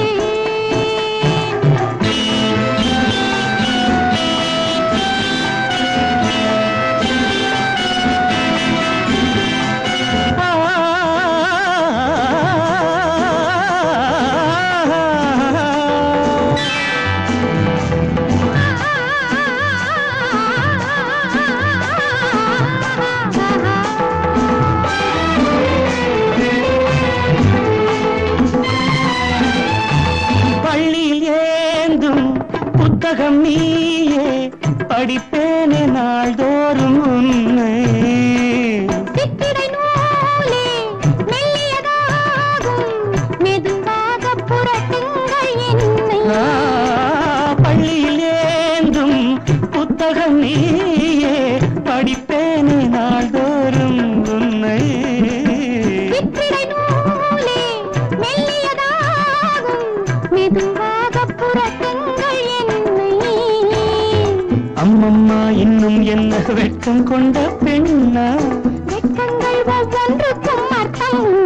Speaker 9: பள்ளியில் ஏந்தும் புத்தகம் நீயே படிப்பேனே நாள்தோறும் உன்னை
Speaker 11: சித்திரை நூலே மெல்லியதாகும் மெதுவாக புரட்டுங்கள் என்னை
Speaker 9: ஆ, பள்ளியில் ஏந்தும் புத்தகம் நீயே படிப்பேனே நாள்தோறும் உன்னை
Speaker 11: சித்திரை நூலே மெல்லியதாகும் மெதுவாக புரட்டுங்கள் என்னை
Speaker 9: அம்மம்மா இன்னும் என்ன வெட்கம் கொண்ட பெண்ணா
Speaker 11: வெட்கங்கள் ஒவ்வொன்றுக்கும் அர்த்தம்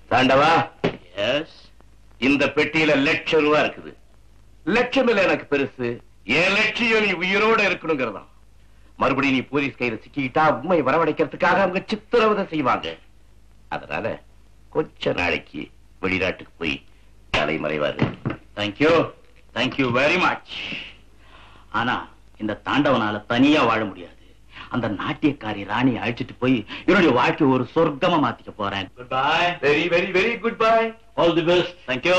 Speaker 2: தாண்டவா எஸ் இந்த பெட்டியில லட்சம் ரூபா இருக்குது லட்சம் இல்ல எனக்கு பெருசு என் லட்சியம் நீ உயிரோட இருக்கணுங்கிறதா மறுபடியும் நீ போலீஸ் கையில சிக்கிக்கிட்டா உண்மை வரவழைக்கிறதுக்காக அவங்க சித்திரவதை செய்வாங்க அதனால கொஞ்ச நாளைக்கு வெளிநாட்டுக்கு போய் தலைமறைவாரு
Speaker 5: தேங்க்யூ தேங்க்யூ வெரி மச் ஆனா இந்த தாண்டவனால தனியா வாழ முடியாது அந்த நாட்டியக்காரி ராணி அழைச்சிட்டு போய் என்னுடைய வாழ்க்கை ஒரு சொர்க்கமா மாத்திக்க போறேன் good bye
Speaker 2: very very very good bye
Speaker 5: all the best thank you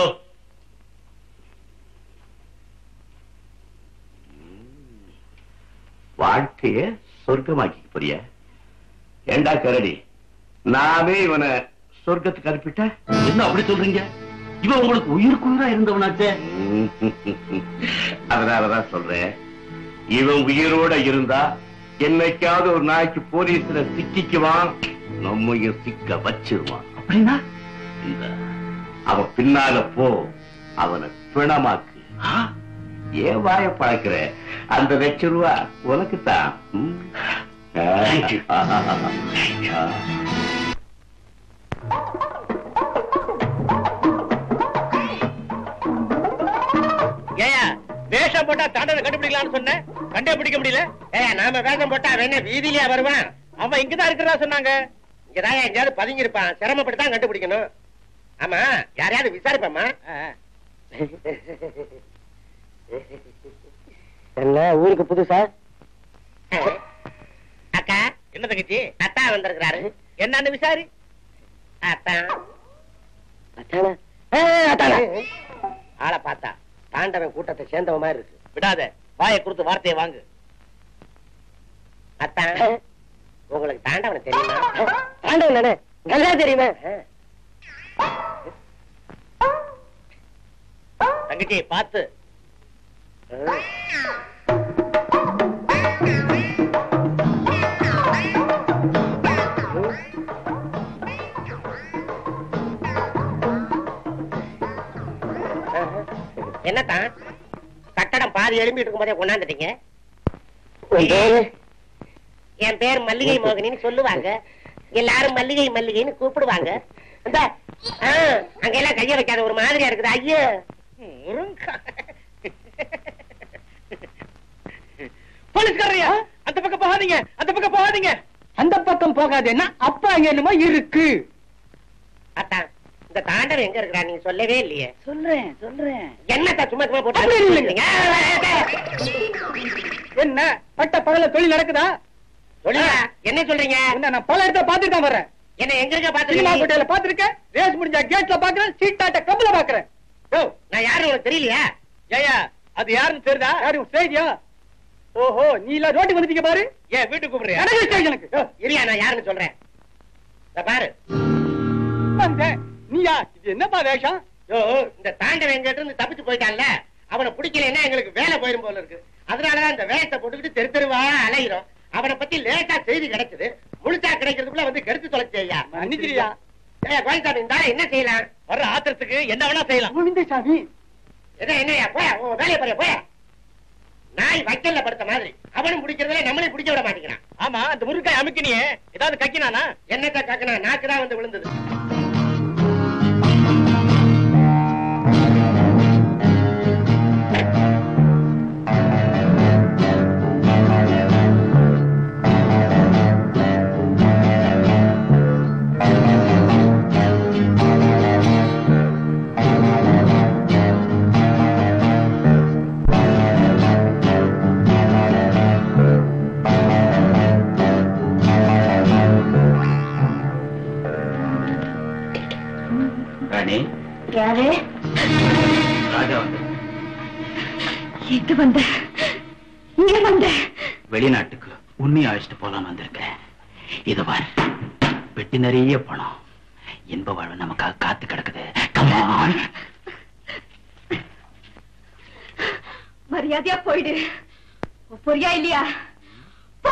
Speaker 2: வாழ்க்கைய சொர்க்கமாக்கிக்க போறிய ஏண்டா கரடி நானே இவனை சொர்க்கத்துக்கு அனுப்பிட்டேன்
Speaker 5: என்ன அப்படி சொல்றீங்க இவன் உங்களுக்கு உயிருக்கு உயிரா இருந்தவனாச்சே
Speaker 2: அதனாலதான் சொல்றேன் இவன் உயிரோட இருந்தா என்னைக்காவது ஒரு நாளைக்கு போலீஸ்ல சிக்கிக்குவான் நம்மையும் சிக்க வச்சிருவான்
Speaker 5: அப்படின்னா
Speaker 2: இந்த அவன் பின்னால போ அவனை பிணமாக்கு ஏன் வாய பழக்கிற அந்த லட்சம் ரூபா உனக்கு தான்
Speaker 8: ஏயா வேஷம் போட்டா தாண்டனை கண்டுபிடிக்கலாம்னு சொன்னேன் கண்டே பிடிக்க முடியல ஏயா நாம வேஷம் போட்டா அவன் என்ன வீதியிலேயே வருவான் அவன் இங்கதான் இருக்கிறதா சொன்னாங்க இங்கதான் எங்கேயாவது பதுங்கி இருப்பான் சிரமப்பட்டு தான் கண்டுபிடிக்கணும் ஆமா யாரையாவது விசாரிப்பாமா
Speaker 10: என்ன ஊருக்கு புதுசா
Speaker 8: அக்கா என்ன தங்கச்சி அத்தா வந்திருக்கிறாரு என்னன்னு விசாரி அத்தா
Speaker 10: அத்தானா? ஆ, அத்தானா?
Speaker 8: ஆளை பார்த்தா
Speaker 10: தாண்டவன் கூட்டத்தை சேர்ந்தவ மாதிரி இருக்கு
Speaker 8: விடாத வாயை கொடுத்து வார்த்தையை வாங்கு
Speaker 10: அத்தா உங்களுக்கு தாண்டவனை தெரியுமா தாண்டவன் நானே நல்லா தெரியுமே
Speaker 8: தங்கச்சி பார்த்து என்னத்தான் கட்டடம் பாதி எழும்பிட்டு இருக்கும் போதே கொண்டாந்துட்டீங்க
Speaker 10: உன் பேரு
Speaker 8: என் பேர் மல்லிகை மோகினின்னு சொல்லுவாங்க எல்லாரும் மல்லிகை மல்லிகைன்னு கூப்பிடுவாங்க இந்த ஆ, அங்கெல்லாம் கைய வைக்காத ஒரு மாதிரியா இருக்குது ஐயோ போலீஸ்காரையா அந்த பக்கம் போகாதீங்க அந்த பக்கம் போகாதீங்க
Speaker 10: அந்த பக்கம் போகாதேன்னா அப்பா அங்க என்னமோ இருக்கு
Speaker 8: அத்தா இந்த தாண்டவன் எங்க இருக்கிறா நீங்க சொல்லவே இல்லையே
Speaker 10: சொல்றேன் சொல்றேன்
Speaker 8: என்னத்தா சும்மா சும்மா போட்டு
Speaker 10: அப்படி இல்லைங்க.
Speaker 8: அடிக்கிறீங்க?
Speaker 10: என்ன பட்ட பகல தொழில் நடக்குதா
Speaker 8: சொல்லுங்க என்ன சொல்றீங்க
Speaker 10: என்ன நான் பல இடத்துல பாத்துட்டு தான் வரேன்
Speaker 8: என்ன எங்க இருக்க
Speaker 10: சினிமா
Speaker 8: பாத்துருக்கீங்க
Speaker 10: கோட்டையில பாத்துருக்கேன் ரேஸ் முடிஞ்சா கேட்ல பாக்குறேன் சீட்டாட்ட கம்பல பாக்குறேன்
Speaker 8: யோ, நான் யாரும் உனக்கு தெரியலையா
Speaker 10: ஏயா அது யாருன்னு தெரியுதா யாரு செய்தியா ஓஹோ நீ இல்ல ரோட்டுக்கு வந்துட்டீங்க பாரு
Speaker 8: ஏன் வீட்டுக்கு கூப்பிடுறியா
Speaker 10: எனக்கு தெரியும் எனக்கு யோ,
Speaker 8: இருயா நான் யாருன்னு சொல்றேன் இத பாரு
Speaker 10: வந்தேன் நீயா இது என்னப்பா வேஷம்
Speaker 8: யோ இந்த தாண்டவன் எங்கிட்ட இருந்து தப்பிச்சு போயிட்டான்ல அவனை பிடிக்கலைன்னா எங்களுக்கு வேலை போயிரும் போல இருக்கு அதனாலதான் இந்த வேஷத்தை போட்டுக்கிட்டு தெரு தெருவா அலைகிறோம் அவனை பத்தி லேட்டா செய்தி கிடைச்சது முழுசா கிடைக்கிறதுக்குள்ள வந்து கெடுத்து தொலைச்சு ஐயா
Speaker 10: மன்னிச்சிரியா
Speaker 8: ஏய் கோயந்தாமி இந்த ஆளை என்ன செய்யலாம் வர்ற ஆத்திரத்துக்கு என்ன வேணா செய்யலாம்
Speaker 10: கோவிந்த சாமி
Speaker 8: என்ன என்னையா போயா உன் வேலையை போறியா போயா நாய் வைக்கல்ல படுத்த மாதிரி அவனும் பிடிக்கிறதுல நம்மளையும் பிடிக்க விட மாட்டேங்கிறான் ஆமா அந்த முருக்காய் அமுக்கினியே ஏதாவது கக்கினானா என்னத்த கக்கினா நாக்கு தான் வந்து விழுந்தது
Speaker 5: ராணி
Speaker 11: யாரு
Speaker 5: ராஜா வந்து
Speaker 11: எங்க வந்த இங்க வந்த
Speaker 5: வெளிநாட்டுக்கு உண்மையை அழைச்சிட்டு போலான்னு வந்திருக்கேன் இது பார் பெட்டி நிறைய பணம் இன்ப வாழ்வு நமக்காக காத்து கிடக்குது Come on.
Speaker 11: மரியாதையா போயிடு பொரியா இல்லையா போ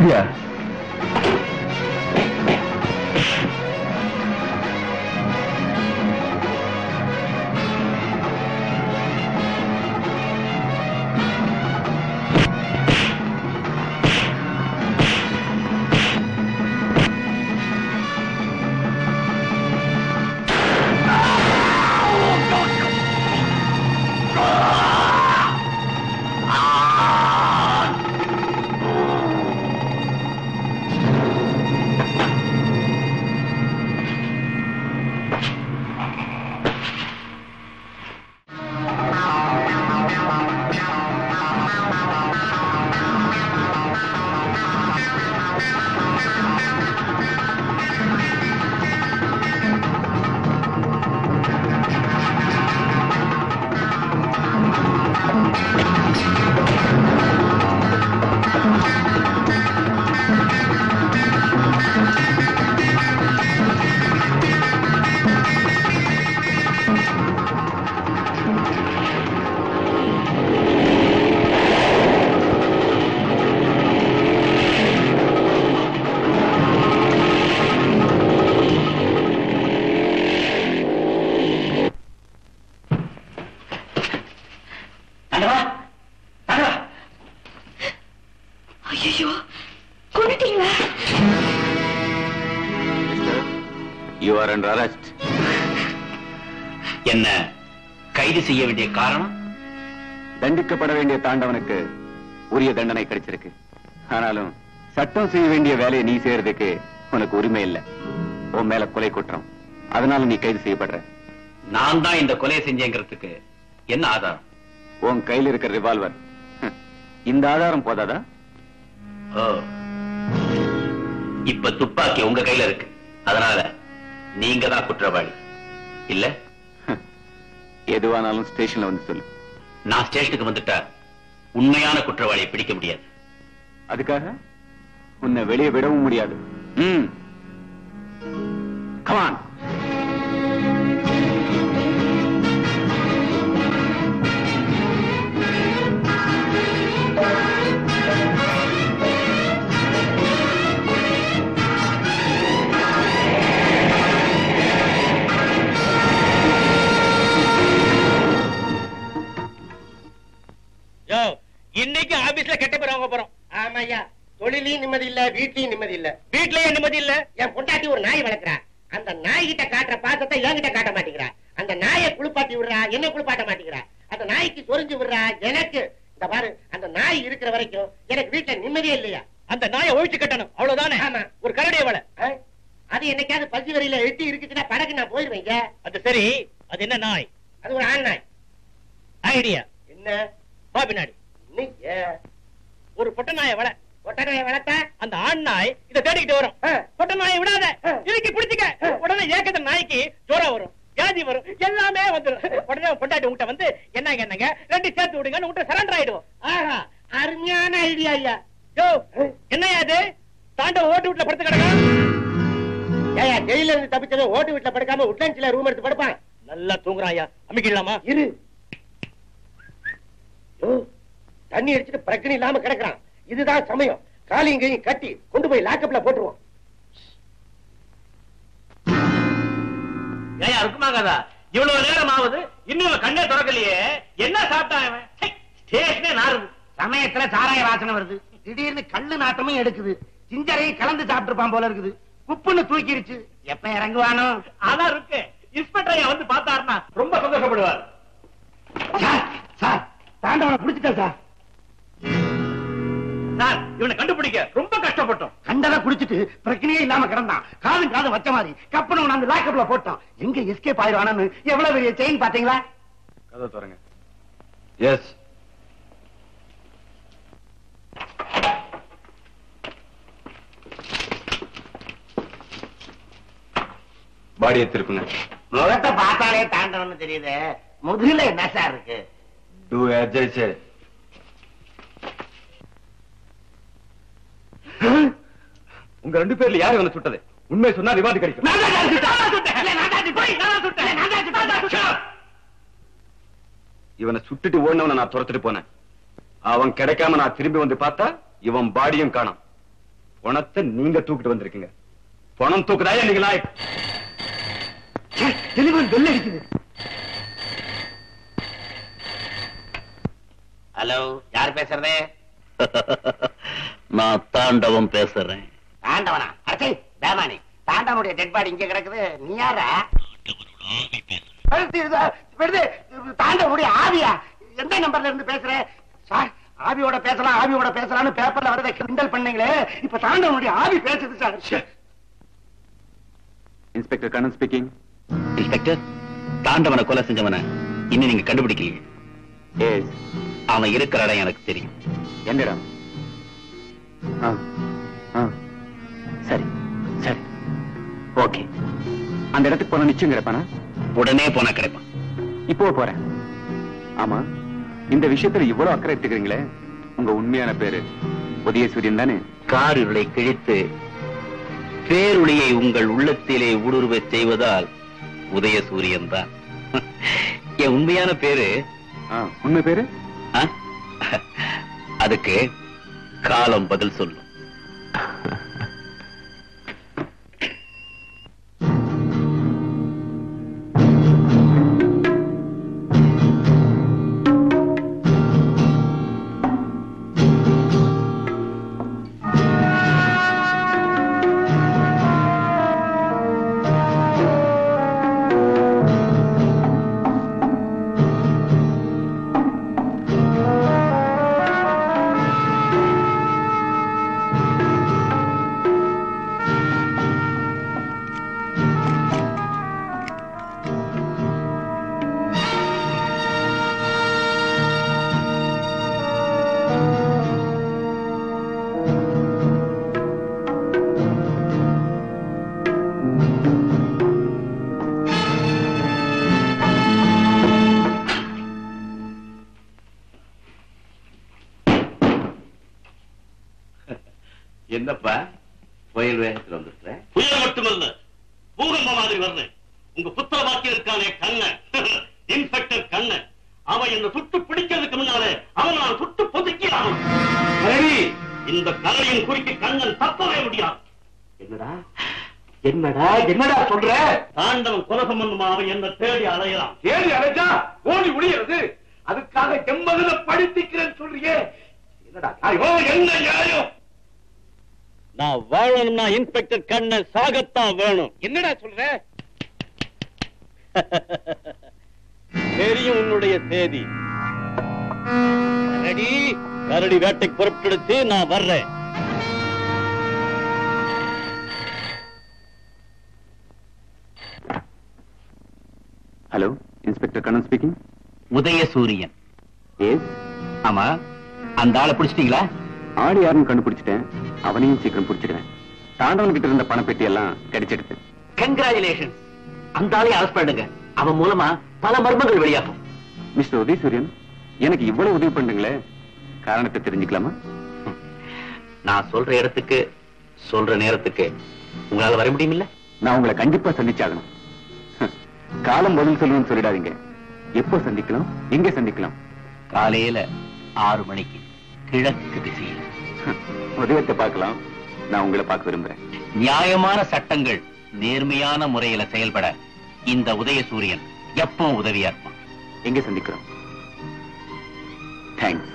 Speaker 6: அப்படியா
Speaker 10: தாண்டவா தாண்டவா
Speaker 11: ஐயோ கொண்டுட்டீங்களா
Speaker 6: யூ ஆர் அண்டர் அரெஸ்ட்
Speaker 5: என்ன கைது செய்ய வேண்டிய காரணம்
Speaker 6: தண்டிக்கப்பட வேண்டிய தாண்டவனுக்கு உரிய தண்டனை கிடைச்சிருக்கு ஆனாலும் சட்டம் செய்ய வேண்டிய வேலையை நீ செய்யறதுக்கு உனக்கு உரிமை இல்ல உன் மேல கொலை குற்றம் அதனால நீ கைது செய்யப்படுற
Speaker 5: நான் தான் இந்த கொலையை செஞ்சேங்கிறதுக்கு என்ன ஆதாரம்
Speaker 6: உன் கையில் இருக்கிற ரிவால்வர் இந்த ஆதாரம் போதாதா
Speaker 5: ஓ இப்ப துப்பாக்கி உங்க கையில இருக்கு அதனால நீங்க தான் குற்றவாளி இல்ல
Speaker 6: எதுவானாலும் ஸ்டேஷன்ல வந்து சொல்லு
Speaker 5: நான் ஸ்டேஷனுக்கு வந்துட்டா உண்மையான குற்றவாளியை பிடிக்க முடியாது
Speaker 6: அதுக்காக உன்னை வெளியே விடவும் முடியாது ம் கமான்
Speaker 8: யோ இன்னைக்கு ஆபீஸ்ல கெட்ட பேர் வாங்க போறோம்
Speaker 10: ஆமாய்யா தொழிலையும் நிம்மதி இல்ல வீட்லயும் நிம்மதி இல்ல
Speaker 8: வீட்லயே நிம்மதி இல்ல
Speaker 10: என் பொண்டாட்டி ஒரு நாய் வளர்க்கறா அந்த நாய் கிட்ட காட்டுற பாசத்தை என்கிட்ட காட்ட மாட்டேங்கிறா அந்த நாயை குளிப்பாட்டி விடுறா என்ன குளிப்பாட்ட மாட்டேங்கிறா அந்த நாய்க்கு சொரிஞ்சு விடுறா எனக்கு இந்த பாரு அந்த நாய் இருக்கிற வரைக்கும் எனக்கு வீட்டுல நிம்மதியே இல்லையா
Speaker 8: அந்த நாயை ஒழிச்சு கட்டணும் அவ்வளவுதானே
Speaker 10: ஆமா.
Speaker 8: ஒரு கரடிய வள
Speaker 10: ஆ? அது என்னைக்காவது பசி வரையில எட்டி இருக்குச்சுன்னா படகு நான் போயிருவேங்க
Speaker 8: அது சரி அது என்ன நாய்
Speaker 10: அது ஒரு ஆண் நாய்
Speaker 8: ஐடியா
Speaker 10: என்ன
Speaker 8: வா பின்னாடி
Speaker 10: இன்னைக்கு
Speaker 8: ஒரு பொட்ட நாயை வள
Speaker 10: ஒட்ட நாயை வளர்த்தா
Speaker 8: அந்த ஆண் நாய் இத தேடிக்கிட்டு வரும்
Speaker 10: ஆ.
Speaker 8: பொட்ட நாயை விடாத
Speaker 10: ஆ.
Speaker 8: இதுக்கு பிடிச்சிக்க
Speaker 10: ஆ.
Speaker 8: உடனே ஏக்கத்த நாய்க்கு ஜோரம் வரும் வியாதி வரும் எல்லாமே வந்துரும் உடனே உன் பொண்டாட்டி உங்ககிட்ட வந்து என்னங்க என்னங்க ரெண்டு சேர்த்து விடுங்கன்னு உங்ககிட்ட சரண்டர் ஆயிடுவோம்
Speaker 10: ஆஹா அருமையான ஐடியா ஐயா
Speaker 8: யோ என்னையா இது தாண்ட ஓட்டு வீட்டுல படுத்து கிடக்கா
Speaker 10: ஏயா ஜெயில இருந்து தப்பிச்சவன் ஓட்டு வீட்டுல படுக்காம உட்லன்ஸ்ல ரூம் எடுத்து படுப்பான்
Speaker 8: நல்லா தூங்குறான் ஐயா அமைக்கலாமா
Speaker 10: இரு யோ, தண்ணி அடிச்சுட்டு பிரச்சனை இல்லாம கிடக்குறான் இதுதான் சமயம் காலையும் கையும் கட்டி கொண்டு போய் லாக்கப்ல போட்டுருவோம்
Speaker 8: ஏயா இருக்குமாகாதா இவ்வளவு நேரம் ஆகுது இன்னும் இவன் கண்ணே திறக்கலையே என்ன சாப்பிட்டான் இவன் சை, ஸ்டேஷனே நாறுது
Speaker 10: சமயத்துல சாராய வாசனை வருது திடீர்னு கள்ளு நாட்டமும் எடுக்குது சிஞ்சரையும் கலந்து சாப்பிட்டுருப்பான் போல இருக்குது குப்புன்னு தூக்கிருச்சு எப்ப இறங்குவானோ
Speaker 8: அதான் இருக்கு இன்ஸ்பெக்டர் ஐயா வந்து பார்த்தாருன்னா ரொம்ப சந்தோஷப்படுவார்
Speaker 10: சார் சார் தாண்டவனை பிடிச்சிட்டேன் சார்
Speaker 8: சார் இவனை கண்டுபிடிக்க ரொம்ப கஷ்டப்பட்டோம்
Speaker 10: கண்டதை குடிச்சிட்டு பிரச்சனையே இல்லாம கிடந்தான் காதும் காதும் வச்ச மாதிரி கப்பனை கொண்டாந்து லாக்கப்ல போட்டோம் எங்க எஸ்கேப் ஆயிடுவானு எவ்வளவு பெரிய செயின் பாத்தீங்களா
Speaker 6: கதை தரங்க எஸ் பாடியை திருப்புங்க
Speaker 10: முகத்தை பார்த்தாலே தாண்டவன்னு தெரியுது முதுகுல என்ன சார் இருக்கு
Speaker 6: டூ ஜெயிச்சே உங்க ரெண்டு பேர்ல யாரு வந்து சுட்டது உண்மை சொன்னா ரிவார்டு கிடைக்கும்
Speaker 10: நான் தான் சுட்டேன். இல்ல, நான் தான் சுட்டேன். இல்ல, நான் தான் சுட்டேன்.
Speaker 6: இவனை சுட்டுட்டு ஓடினவனை நான் துரத்துட்டு போனேன் அவன் கிடைக்காம நான் திரும்பி வந்து பார்த்தா இவன் பாடியும் காணோம் பணத்தை நீங்க தூக்கிட்டு வந்திருக்கீங்க பணம் தூக்குதாயா நீங்க நாய்
Speaker 10: டெலிவரி பெல் அடிக்குது
Speaker 2: ஹலோ யார் பேசுறது
Speaker 4: நான் தாண்டவம் பேசுறேன்
Speaker 10: தாண்டவனா அடச்சை பேமானி தாண்டவனுடைய டெட் பாடி இங்க கிடக்குது நீ யாரா அடுத்து இது, விடுது, தாண்டவனுடைய ஆவியா எந்த நம்பர்ல இருந்து பேசுற சார் ஆவியோட பேசலாம் ஆவியோட பேசலாம்னு பேப்பர்ல வரத கிண்டல் பண்ணீங்களே இப்ப தாண்டவனுடைய ஆவி பேசுது sir
Speaker 6: inspector Kannan speaking
Speaker 4: inspector தாண்டவனை கொலை செஞ்சவனை இன்னும் நீங்க கண்டுபிடிக்கலையே
Speaker 6: எஸ்
Speaker 4: அவன் இருக்கிற இடம் எனக்கு தெரியும்
Speaker 6: எந்த இடம் ஆ, ஆ. சரி சரி ஓகே அந்த இடத்துக்கு போன நிச்சயம் கிடைப்பானா
Speaker 4: உடனே போனா கிடைப்பான்
Speaker 6: இப்போ போறேன் ஆமா இந்த விஷயத்துல இவ்வளவு அக்கறை எடுத்துக்கிறீங்களே உங்க உண்மையான பேரு உதயசூரியன் தானே
Speaker 4: கார் இருளை கிழித்து பேருளியை உங்கள் உள்ளத்திலே ஊடுருவ செய்வதால் உதயசூரியன் தான் என் உண்மையான பேரு
Speaker 6: ஆ, உண்மை பேரு
Speaker 4: ஆ? அதுக்கு காலம் பதில் சொல்லும் என்னப்பா புயல் வேகத்தில் வந்திருக்கிறேன்
Speaker 12: புயல் மட்டுமல்ல பூகம்ப மாதிரி வர்றேன் உங்க புத்திர வாக்கியம் இருக்கானே கண்ணன் இன்ஸ்பெக்டர் கண்ணன் அவன் என்ன சுட்டு பிடிக்கிறதுக்கு முன்னாலே அவன் நான் சுட்டு பொதுக்கி ஆகணும் இந்த கரையின் குறிக்கு கண்ணன் தப்பவே முடியாது
Speaker 2: என்னடா என்னடா என்னடா சொல்ற
Speaker 12: தாண்டவன் கொலை சம்பந்தமா அவன் என்ன தேடி அலையலாம்
Speaker 2: ஏறி அழைச்சா ஓடி முடியறது அதுக்காக எண்பதுல படித்திக்கிறேன்னு சொல்றியே என்னடா
Speaker 12: ஐயோ என்ன நியாயம்
Speaker 7: நான் வாழணும்னா இன்ஸ்பெக்டர் கண்ண சாகத்தான் வேணும்
Speaker 2: என்னடா சொல்ற
Speaker 7: தெரியும் உன்னுடைய செய்தி ரெடி கரடி வேட்டைக்கு புறப்படுத்து நான் வர்றேன்
Speaker 6: hello inspector Kannan speaking
Speaker 4: Udhayasuriyan
Speaker 6: yes
Speaker 4: ஆமா அந்த ஆளை பிடிச்சிட்டீங்களா
Speaker 6: ஆடு யாருன்னு கண்டுபிடிச்சிட்டேன் அவனையும் சீக்கிரம் பிடிச்சிடுவேன் தாண்டவன் கிட்ட இருந்த பணப்பெட்டி எல்லாம் கிடைச்சிடுது
Speaker 4: கங்க்ராச்சுலேஷன் அந்த ஆளையும் அரெஸ்ட் பண்ணுங்க அவன் மூலமா பல மர்மங்கள் வெளியாகும்
Speaker 6: மிஸ்டர் உதயசூரியன் எனக்கு இவ்வளவு உதவி பண்ணுங்களே காரணத்தை தெரிஞ்சுக்கலாமா
Speaker 4: நான் சொல்ற இடத்துக்கு சொல்ற நேரத்துக்கு உங்களால வர முடியுமில்ல
Speaker 6: நான் உங்களை கண்டிப்பா சந்திச்சாகணும் காலம் பதில் சொல்லணும்னு சொல்லிடாதீங்க எப்போ சந்திக்கலாம் எங்க சந்திக்கலாம்
Speaker 4: காலையில ஆறு மணிக்கு கிழக்கு திசையில்
Speaker 6: உதயத்தை பார்க்கலாம் நான் உங்களை பார்க்க விரும்புறேன்
Speaker 4: நியாயமான சட்டங்கள் நேர்மையான முறையில செயல்பட இந்த உதயசூரியன் எப்பவும் உதவியா இருப்பான்
Speaker 6: எங்க சந்திக்கிறோம் தேங்க்ஸ்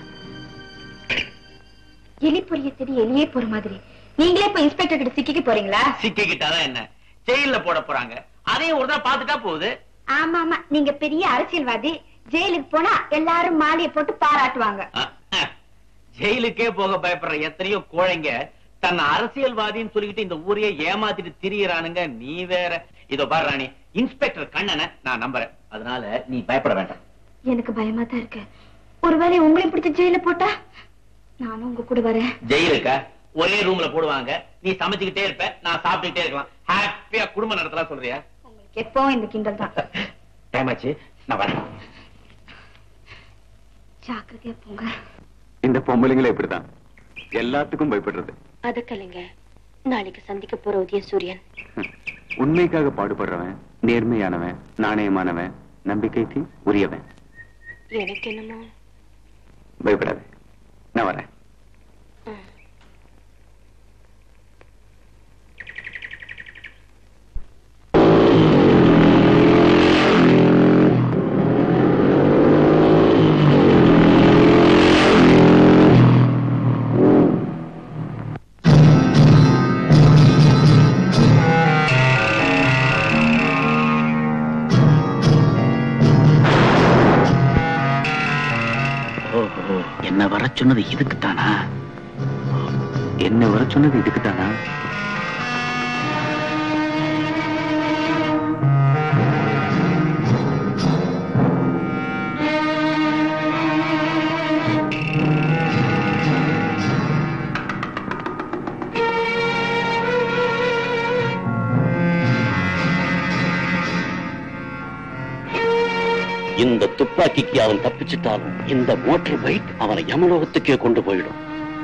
Speaker 11: எலி பொரிய செடி எலியே போற மாதிரி நீங்களே இப்ப இன்ஸ்பெக்டர் கிட்ட சிக்கிக்க போறீங்களா
Speaker 4: சிக்கிக்கிட்டாதான் என்ன ஜெயில போட போறாங்க அதையும் ஒரு தான் பாத்துட்டா போகுது
Speaker 11: ஆமா ஆமா நீங்க பெரிய அரசியல்வாதி ஜெயிலுக்கு போனா எல்லாரும் மாலையை போட்டு பாராட்டுவாங்க
Speaker 4: அஹ், அஹ். ஜெயிலுக்கே போக பயப்படுற எத்தனையோ கோழைங்க தன்னை அரசியல்வாதின்னு சொல்லிக்கிட்டு இந்த ஊரையே ஏமாத்திட்டு திரியறானுங்க நீ வேற இதோ பாரு ராணி இன்ஸ்பெக்டர் கண்ணனை நான் நம்புறேன் அதனால நீ பயப்பட வேண்டாம்
Speaker 11: எனக்கு பயமா தான் இருக்கு ஒருவேளை உங்களை பிடிச்ச ஜெயில போட்டா நானும் உங்க கூட வரேன்
Speaker 4: ஜெயிலுக்கா ஒரே ரூம்ல போடுவாங்க நீ சமைச்சுக்கிட்டே இருப்ப நான் சாப்பிட்டுக்கிட்டே இருக்கலாம் ஹாப்பியா குடும்பம் நடத்தலாம் சொல்றியா
Speaker 11: உங்களுக்கு எப்பவும் இந்த கிண்டல் தான்
Speaker 4: டைம் ஆச்சு நான் வரேன்
Speaker 11: ஜாக்கிரதையா போங்க
Speaker 6: இந்த பொம்பளைங்களே இப்படிதான் எல்லாத்துக்கும் பயப்படுறது
Speaker 11: அதுக்கலைங்க நாளைக்கு சந்திக்க போற உதய சூரியன்
Speaker 6: உண்மைக்காக பாடுபடுறவன் நேர்மையானவன் நாணயமானவன் நம்பிக்கைக்கு உரியவன்
Speaker 11: எனக்கு என்னமோ
Speaker 6: பயப்படாத நான் வரேன்
Speaker 5: வர சொன்னது இதுக்குத்தானா என்ன வர சொன்னது இதுக்குத்தானா
Speaker 12: இந்த துப்பாக்கிக்கு அவன் தப்பிச்சிட்டாலும் இந்த மோட்டார் பைக் அவனை யமலோகத்துக்கே கொண்டு போயிடும்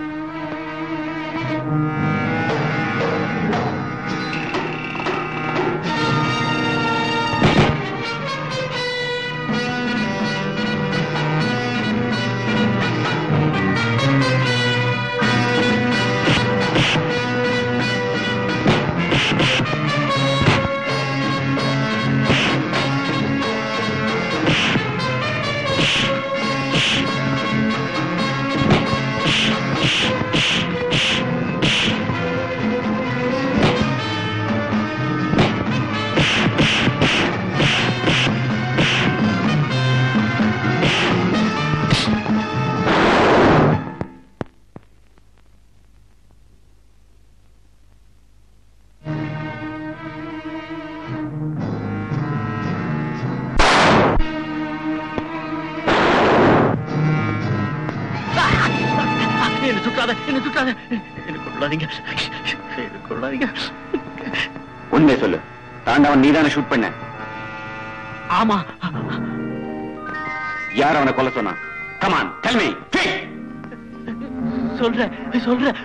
Speaker 5: என்ன சுட்டாத என்ன சுட்டாத என்ன கொள்ளாதீங்க என்ன கொள்ளாதீங்க
Speaker 6: உண்மை சொல்லு தாண்டவன் நீதானே ஷூட் பண்ண
Speaker 5: ஆமா
Speaker 6: யார் அவனை கொல்ல சொன்னான் கமான் tell me quick
Speaker 5: சொல்றேன் சொல்றேன்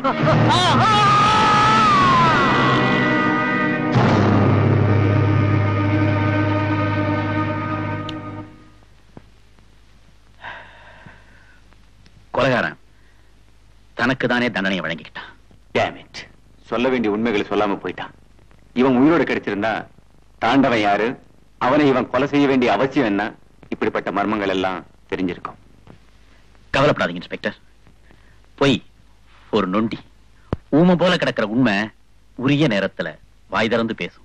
Speaker 5: கொலகாரன் தனக்கு தானே தண்டனை வழங்கிக்கிட்டான்
Speaker 6: Damn it. சொல்ல வேண்டிய உண்மைகளை சொல்லாம போயிட்டான் இவன் உயிரோட கிடைச்சிருந்தா தாண்டவன் யாரு அவனை இவன் கொலை செய்ய வேண்டிய அவசியம் என்ன இப்படிப்பட்ட மர்மங்கள் எல்லாம் தெரிஞ்சிருக்கும்
Speaker 5: கவலைப்படாதீங்க இன்ஸ்பெக்டர் பொய் ஒரு நொண்டி ஊமை போல கிடக்கிற உண்மை உரிய நேரத்துல வாய் திறந்து பேசும்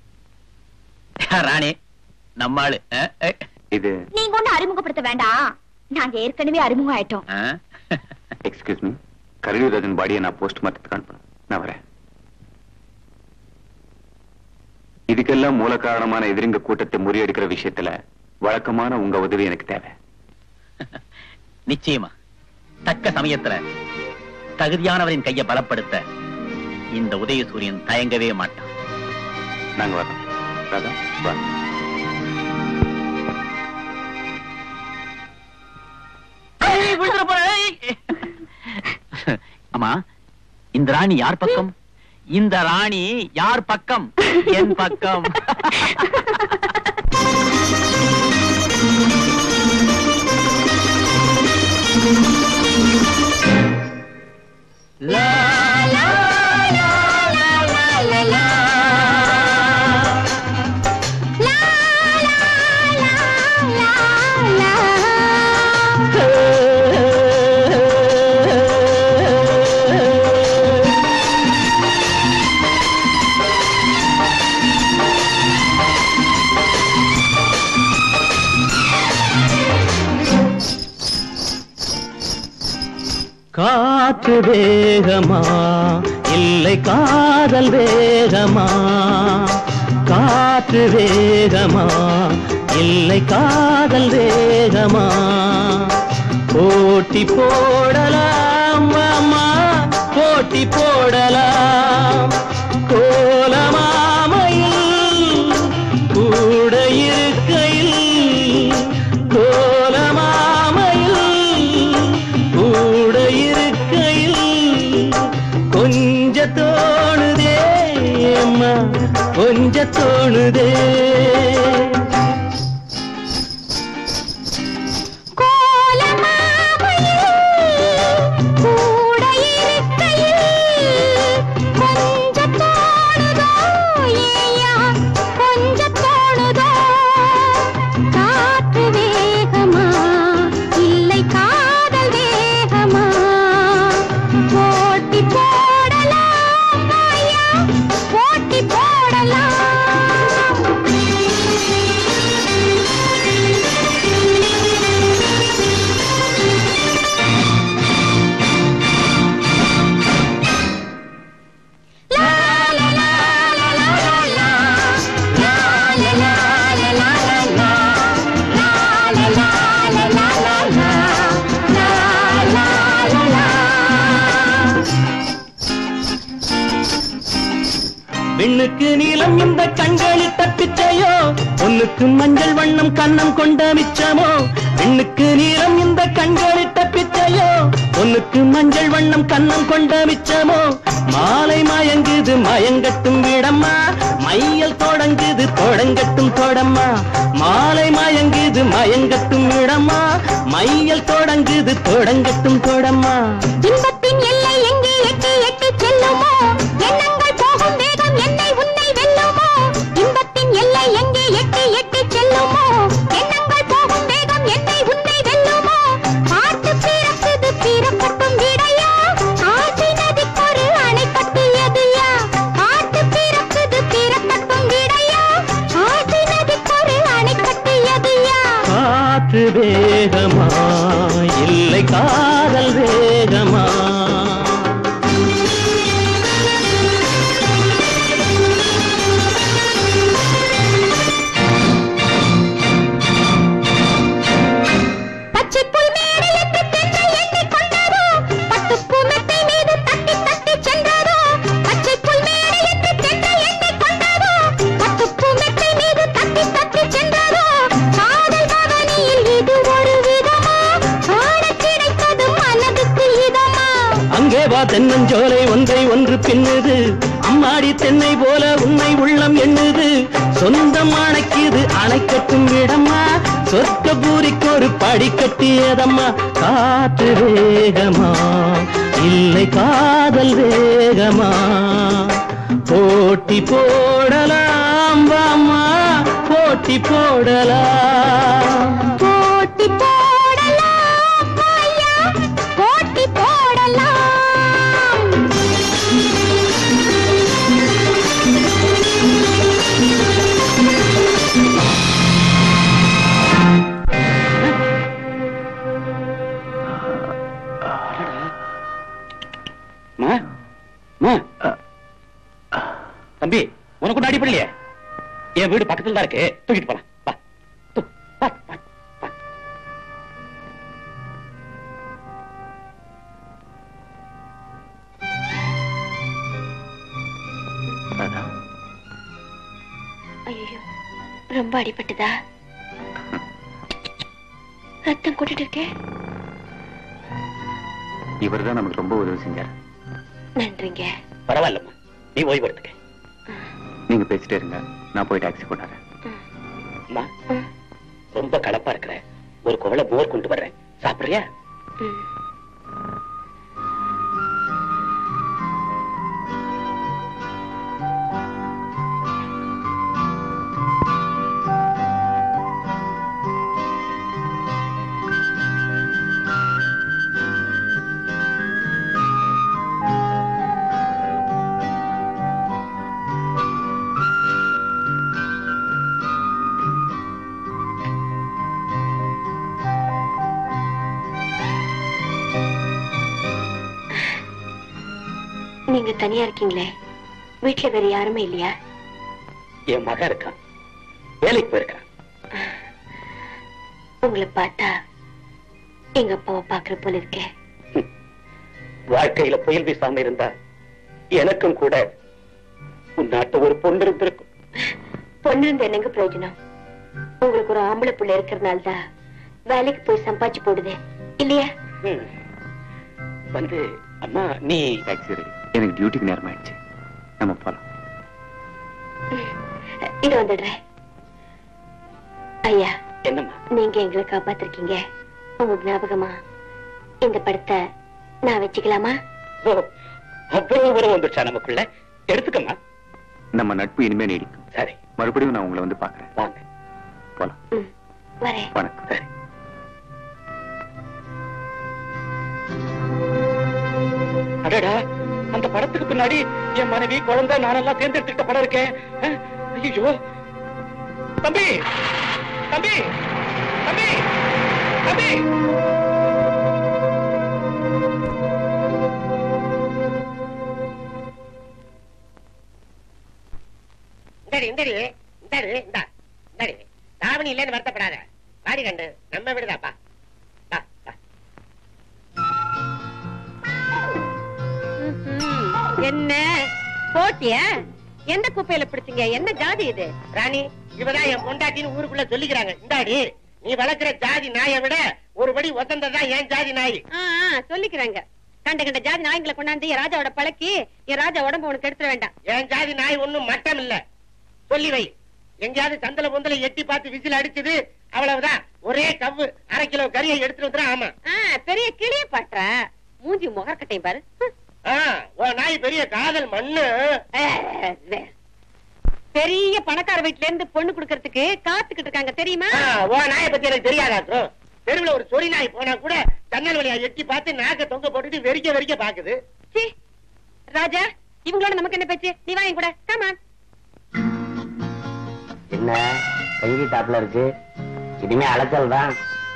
Speaker 5: ராணி நம்மாளு அஹ், அஹ்,
Speaker 6: இது
Speaker 11: நீங்க ஒண்ணு அறிமுகப்படுத்த வேண்டாம் நாங்க ஏற்கனவே அறிமுகம் ஆயிட்டோம்
Speaker 5: அஹ்.
Speaker 6: எக்ஸ்கியூஸ் மீ கருவிராஜன் பாடியை நான் போஸ்ட் மார்ட்டத்துக்கு அனுப்பணும் நான் வரேன் இதுக்கெல்லாம் மூல காரணமான எதிரிங்க கூட்டத்தை முறியடிக்கிற விஷயத்துல வழக்கமான உங்க உதவி எனக்கு தேவை
Speaker 5: நிச்சயமா தக்க சமயத்துல தகுதியானவரின் கையை பலப்படுத்த இந்த உதயசூரியன் தயங்கவே மாட்டான்
Speaker 6: நாங்க வரோம் ராதா வா
Speaker 5: ஏய், விழுந்துற போற, ஏய். ஆமா இந்த ராணி யார் பக்கம் இந்த ராணி யார் பக்கம் என் பக்கம்
Speaker 9: காற்று வேகமா இல்லை காதல் வேகமா காற்று வேகமா இல்லை காதல் வேகமா போட்டி போடலாம் அம்மா போட்டி போடலாம் கோலமாமையில் கூட இருக்கையில் கோலமாமையில் கூட இருக்கையில் கொஞ்ச தோணுதே அம்மா கொஞ்ச தோணுதே
Speaker 11: கூட இருக்கையில் கொஞ்சம் தோணுதோ ஏயா கொஞ்சம் தோணுதோ காற்று வேகமா இல்லை காதல் வேகமா போட்டி போடலாம் ஐயா போட்டி போடலாம்
Speaker 9: விண்ணுக்கு நீளம் இந்த கண்களிட்ட பிச்சையோ பொண்ணுக்கு மஞ்சள் வண்ணம் கண்ணம் கொண்ட மிச்சமோ விண்ணுக்கு நீளம் இந்த கண்களிட்ட பிச்சையோ பொண்ணுக்கு மஞ்சள் வண்ணம் கண்ணம் கொண்ட மிச்சமோ மாலை மயங்குது மயங்கட்டும் விடம்மா மையல் தொடங்குது தொடங்கட்டும் தொடம்மா மாலை மயங்குது மயங்கட்டும் விடம்மா மையல் தொடங்குது தொடங்கட்டும் தொடம்மா
Speaker 3: இன்பத்தின் எல்லை எங்கே எட்டி எட்டி செல்லுமோ எண்ணங்கள் போகும் வேகம் என்னை உன்னை வெல்லுமோ இன்பத்தின் எல்லை எங்கே எட்டி எட்டி செல்லுமோ எண்ணங்கள் போகும் வேகம் என்னை உன்னை வெல்லுமோ பாட்டு பிறக்குது பிறக்கட்டும் விடையா ஆட்சி நதிக்கொரு அணை கட்டியதுயா பாட்டு பிறக்குது பிறக்கட்டும் விடையா ஆட்சி நதிக்கொரு அணை கட்டியதுயா
Speaker 9: காற்று வேகமா இல்லை காதல் வேகமா
Speaker 3: பச்சை புல் மேடை என்று தென்றல் எண்ணிக் கொண்டதோ பட்டுப்பூ மெத்தை மீது தட்டி தட்டி சென்றதோ பச்சை புல் மேடை என்று தென்றல் எண்ணிக் கொண்டதோ பட்டுப்பூ மெத்தை மீது தட்டி தட்டி சென்றதோ காதல் பவனியில் இது ஒரு விதமா ஆடக் கிடைத்தது மனதுக்கு இதமா
Speaker 9: அங்கே வா தென்னஞ்சோலை ஒன்றை ஒன்று பின்னுது அம்மாடி தென்னை போல உன்னை உள்ளம் எண்ணுது சொந்தம் அணைக்குது அணைக்கட்டும் இடமா சொர்க்க பூரிக்கு ஒரு படி கட்டியதம்மா காற்று வேகமா இல்லை காதல் வேகமா போட்டி போடலாம் வாமா போட்டி போடலாம்
Speaker 3: போட்டி போடலாம் ஐயா போட்டி போடலாம்
Speaker 7: மா, மா. தம்பி உனக்கு ஒண்ணு அடிப்படலையே என் வீடு பக்கத்துல தான் இருக்கு தூக்கிட்டு போலாம் வா தூ, வா, வா, வா.
Speaker 11: ஐயோ ரொம்ப அடிபட்டுதா ரத்தம் கூட்டிட்டு இருக்கேன்
Speaker 6: இவர் தான் நமக்கு ரொம்ப உதவி செஞ்சார்
Speaker 11: நன்றிங்க
Speaker 7: பரவாயில்லம்மா நீ ஓய்வு எடுத்துக்க
Speaker 6: நீங்க பேசிட்டே இருங்க நான் போய் டாக்ஸி கொண்டாடுறேன்
Speaker 7: அம்மா ரொம்ப களைப்பா இருக்கிற ஒரு குவளை மோர் கொண்டு வர்றேன் சாப்பிடுறியா
Speaker 11: ம். நீங்க தனியா இருக்கீங்களே வீட்டுல வேற யாருமே இல்லையா
Speaker 7: என் மகன் இருக்கான் வேலைக்கு போயிருக்கான்
Speaker 11: உங்களை பார்த்தா எங்க அப்பாவை பாக்குற போல இருக்கே
Speaker 7: வாழ்க்கையில புயல் வீசாம இருந்தா எனக்கும் கூட உன் நாட்டு ஒரு பொண்ணு இருந்திருக்கும்
Speaker 11: பொண்ணு இருந்து என்னங்க பிரயோஜனம் உங்களுக்கு ஒரு ஆம்பளை புள்ள இருக்கிறதுனால தான் வேலைக்கு போய் சம்பாதிச்சு போடுது இல்லையா
Speaker 7: ம். வந்து அம்மா நீ
Speaker 6: டாக்ஸி ரெடி எனக்கு டியூட்டிக்கு நேரம் ஆயிடுச்சு நம்ம போலாம்
Speaker 11: இது வந்துடுறேன் ஐயா
Speaker 7: என்னம்மா
Speaker 11: நீங்க எங்களை காப்பாத்திருக்கீங்க உங்க ஞாபகமா இந்த படத்தை நான் வச்சுக்கலாமா
Speaker 7: ஓ, அவ்வளவு உறவு வந்துச்சா நமக்குள்ள எடுத்துக்கம்மா
Speaker 6: நம்ம நட்பு இனிமே நீடிக்கும்
Speaker 7: சரி
Speaker 6: மறுபடியும் நான் உங்களை வந்து பாக்குறேன்
Speaker 7: வாங்க
Speaker 6: போலாம்
Speaker 11: ம், வரேன்
Speaker 6: வணக்கம்
Speaker 7: சரி அடடா அந்த படத்துக்கு பின்னாடி என் மனைவி குழந்தை நானெல்லாம் தேர்ந்தெடுத்துக்கிட்ட படம் இருக்கேன் ஐயோ தம்பி தம்பி தம்பி தம்பி
Speaker 8: இந்தாடி இந்தாடி இந்தாடி இந்தா இந்தாடி தாவணி இல்லைன்னு வருத்தப்படாத வாடி கண்டு நம்ம வீடுதாப்பா வா வா
Speaker 3: என்ன போட்டியா எந்த குப்பையில பிடிச்சீங்க எந்த ஜாதி இது
Speaker 8: ராணி இவதான் என் பொண்டாட்டின்னு ஊருக்குள்ள சொல்லிக்கிறாங்க இந்தாடி நீ வளர்க்கிற ஜாதி நாயை விட ஒரு படி ஒத்தந்ததான் என் ஜாதி நாய்
Speaker 3: ஆ, ஆ, சொல்லிக்கிறாங்க கண்ட கண்ட ஜாதி நாய்களை கொண்டாந்து என் ராஜாவோட பழக்கி என் ராஜா உடம்பு உனக்கு எடுத்துட வேண்டாம்
Speaker 8: என் ஜாதி நாய் ஒண்ணும் மட்டம் இல்ல சொல்லி வை எங்கேயாவது சந்தல பொந்தல எட்டி பார்த்து விசில் அடிச்சது அவ்வளவுதான் ஒரே கவ்வு அரை கிலோ கறியை எடுத்துட்டு வந்துடும் ஆமா
Speaker 3: ஆ, பெரிய கிளிய பாட்டுற மூஞ்சி முகர்கட்டையும் பாரு ஹம்.
Speaker 8: ஆ, உன் நாய் பெரிய காதல் மண்ணு
Speaker 3: ஆ, வே. பெரிய பணக்கார வீட்டுல இருந்து பொண்ணு குடுக்கறதுக்கு காத்துக்கிட்டு இருக்காங்க தெரியுமா
Speaker 8: ஆ, உன் நாயை பத்தி எனக்கு தெரியாதாக்கும் தெருவுல ஒரு சொறி நாய் போனா கூட ஜன்னல் வழியா எட்டி பார்த்து நாக்க தொங்க போட்டுட்டு வெறிக்க வெறிக்க பாக்குது
Speaker 3: சீ. ராஜா இவங்களோட நமக்கு என்ன பேச்சு நீ வாங்க கூட கமான்
Speaker 10: என்ன கைவி டாப்ல இருக்கு இனிமே அலைச்சல் தான்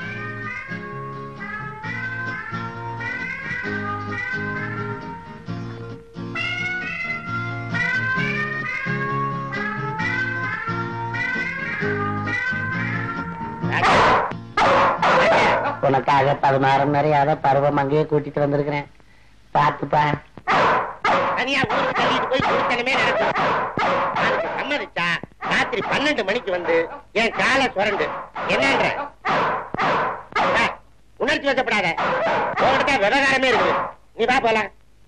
Speaker 10: உனக்காக பதினாறு நிறையாத பருவம் அங்கேயே கூட்டிட்டு வந்திருக்கிறேன் பாத்துப்பா
Speaker 8: தனியா ஊருக்கு தள்ளிட்டு போய் குடித்தனமே நடக்கும் அதுக்கு சம்மதிச்சா ராத்திரி பன்னெண்டு மணிக்கு வந்து என் காலை சுரண்டு என்னன்ற ஆ, உணர்ச்சி வசப்படாத உங்ககிட்ட விவகாரமே இருக்குது நீ வா போலாம்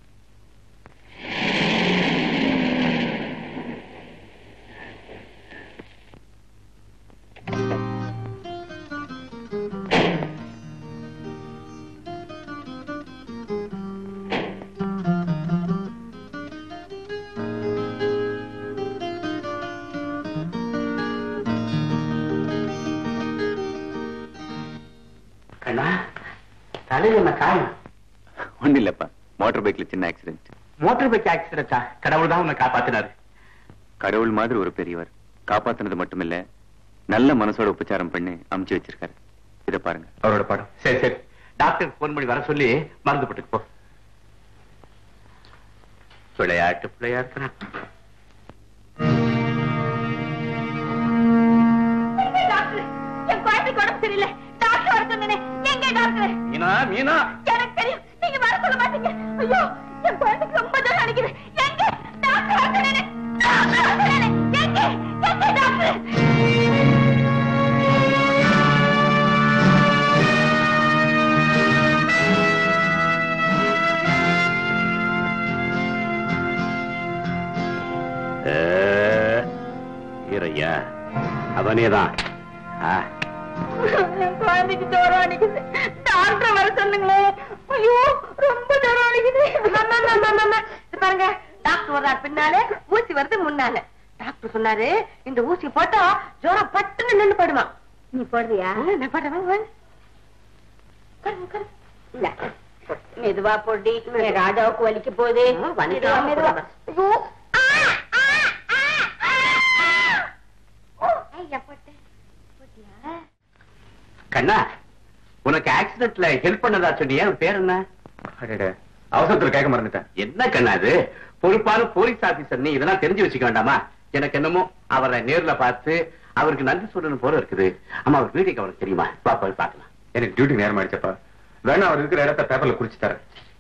Speaker 2: கண்ணா தலையில என்ன காயம்
Speaker 6: ஒண்ணு இல்லப்பா மோட்டார் பைக்ல சின்ன ஆக்சிடென்ட்
Speaker 2: மோட்டார் பைக் ஆக்சிடென்டா கடவுள் தான் உன்னை காப்பாத்தினாரு
Speaker 6: கடவுள் மாதிரி ஒரு பெரியவர் காப்பாத்துனது மட்டுமில்ல நல்ல மனசோட உபச்சாரம் பண்ணி அமுச்சு வச்சிருக்காரு இத பாருங்க
Speaker 2: அவரோட படம் சரி சரி டாக்டர் போன் பண்ணி வர சொல்லி மருந்து போட்டுக்கு போ விளையாட்டு பிள்ளையா இருக்கிறான்
Speaker 3: என் குழந்தைக்கு உடம்பு சரியில்லை டாக்டர் வர சொன்னேனே எங்க டாக்டர்
Speaker 2: மீனா மீனா
Speaker 3: எனக்கு தெரியும் நீங்க வர சொல்ல மாட்டீங்க ஐயோ என் குழந்தைக்கு ரொம்ப தான் அடிக்குது எங்க டாக்டர் வர சொன்னேனே டாக்டர் வர சொன்னேனே எங்க எங்க டாக்டர்
Speaker 2: ஈரையா அவனேதான் ஆ
Speaker 3: என் குழந்தைக்கு ஜோரம் அடிக்குது டாக்டர் வர சொன்னீங்களே ஐயோ ரொம்ப ஜோரம் அடிக்குது அம்மா, அம்மா, அம்மா, அம்மா, அம்மா. இது பாருங்க டாக்டர் வர்றாரு பின்னாலே ஊசி வருது முன்னால டாக்டர் சொன்னாரு இந்த ஊசி போட்டா ஜோரம் பட்டுன்னு நின்னு போடுமா நீ போடுறியா நான் போடுறேன் மெதுவா போடி என் ராஜாவுக்கு வலிக்க போகுது மெதுவா, மெதுவா. ஐயோ. ஆ, ஆ, ஆ, ஆ, ஆ. ஓ, ஐயா, போட்டேன். போட்டியா?
Speaker 2: கண்ணா உனக்கு ஆக்சிடென்ட்ல ஹெல்ப் பண்ணதா சொன்னியே அவன் பேர் என்ன
Speaker 6: அவசரத்துல கேட்க மறந்துட்டேன்
Speaker 2: என்ன கண்ணா அது பொறுப்பான போலீஸ் ஆபீசர் நீ இதெல்லாம் தெரிஞ்சு வச்சுக்க வேண்டாமா எனக்கு என்னமோ அவரை நேர்ல பார்த்து அவருக்கு நன்றி சொல்லணும் போல இருக்குது ஆமா அவர் வீட்டுக்கு அவருக்கு தெரியுமா வா போய் பார்க்கலாம்
Speaker 6: எனக்கு டியூட்டி நேரம் ஆயிடுச்சப்பா வேணா அவர் இருக்கிற இடத்த பேப்பர்ல குறிச்சு தரேன்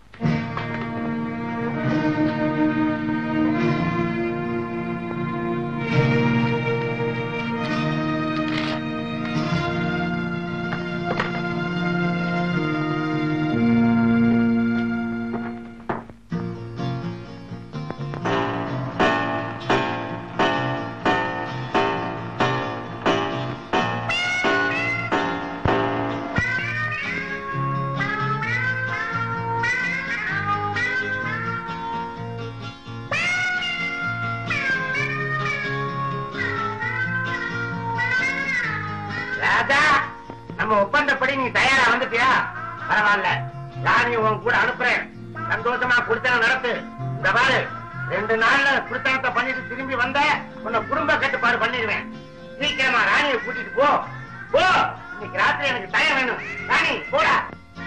Speaker 8: ராஜா நம்ம ஒப்பந்தப்படி நீ தயாரா வந்துட்டியா பரவாயில்ல ராணி உன் கூட அனுப்புறேன் சந்தோஷமா குடித்தனம் நடத்து இந்த பாரு ரெண்டு நாள்ல குடித்தனத்தை பண்ணிட்டு திரும்பி வந்த உன்னை குடும்ப கட்டுப்பாடு பண்ணிடுவேன் சீக்கிரமா ராணியை கூட்டிட்டு போ போ இன்னைக்கு ராத்திரி எனக்கு தயம் வேணும் ராணி போடா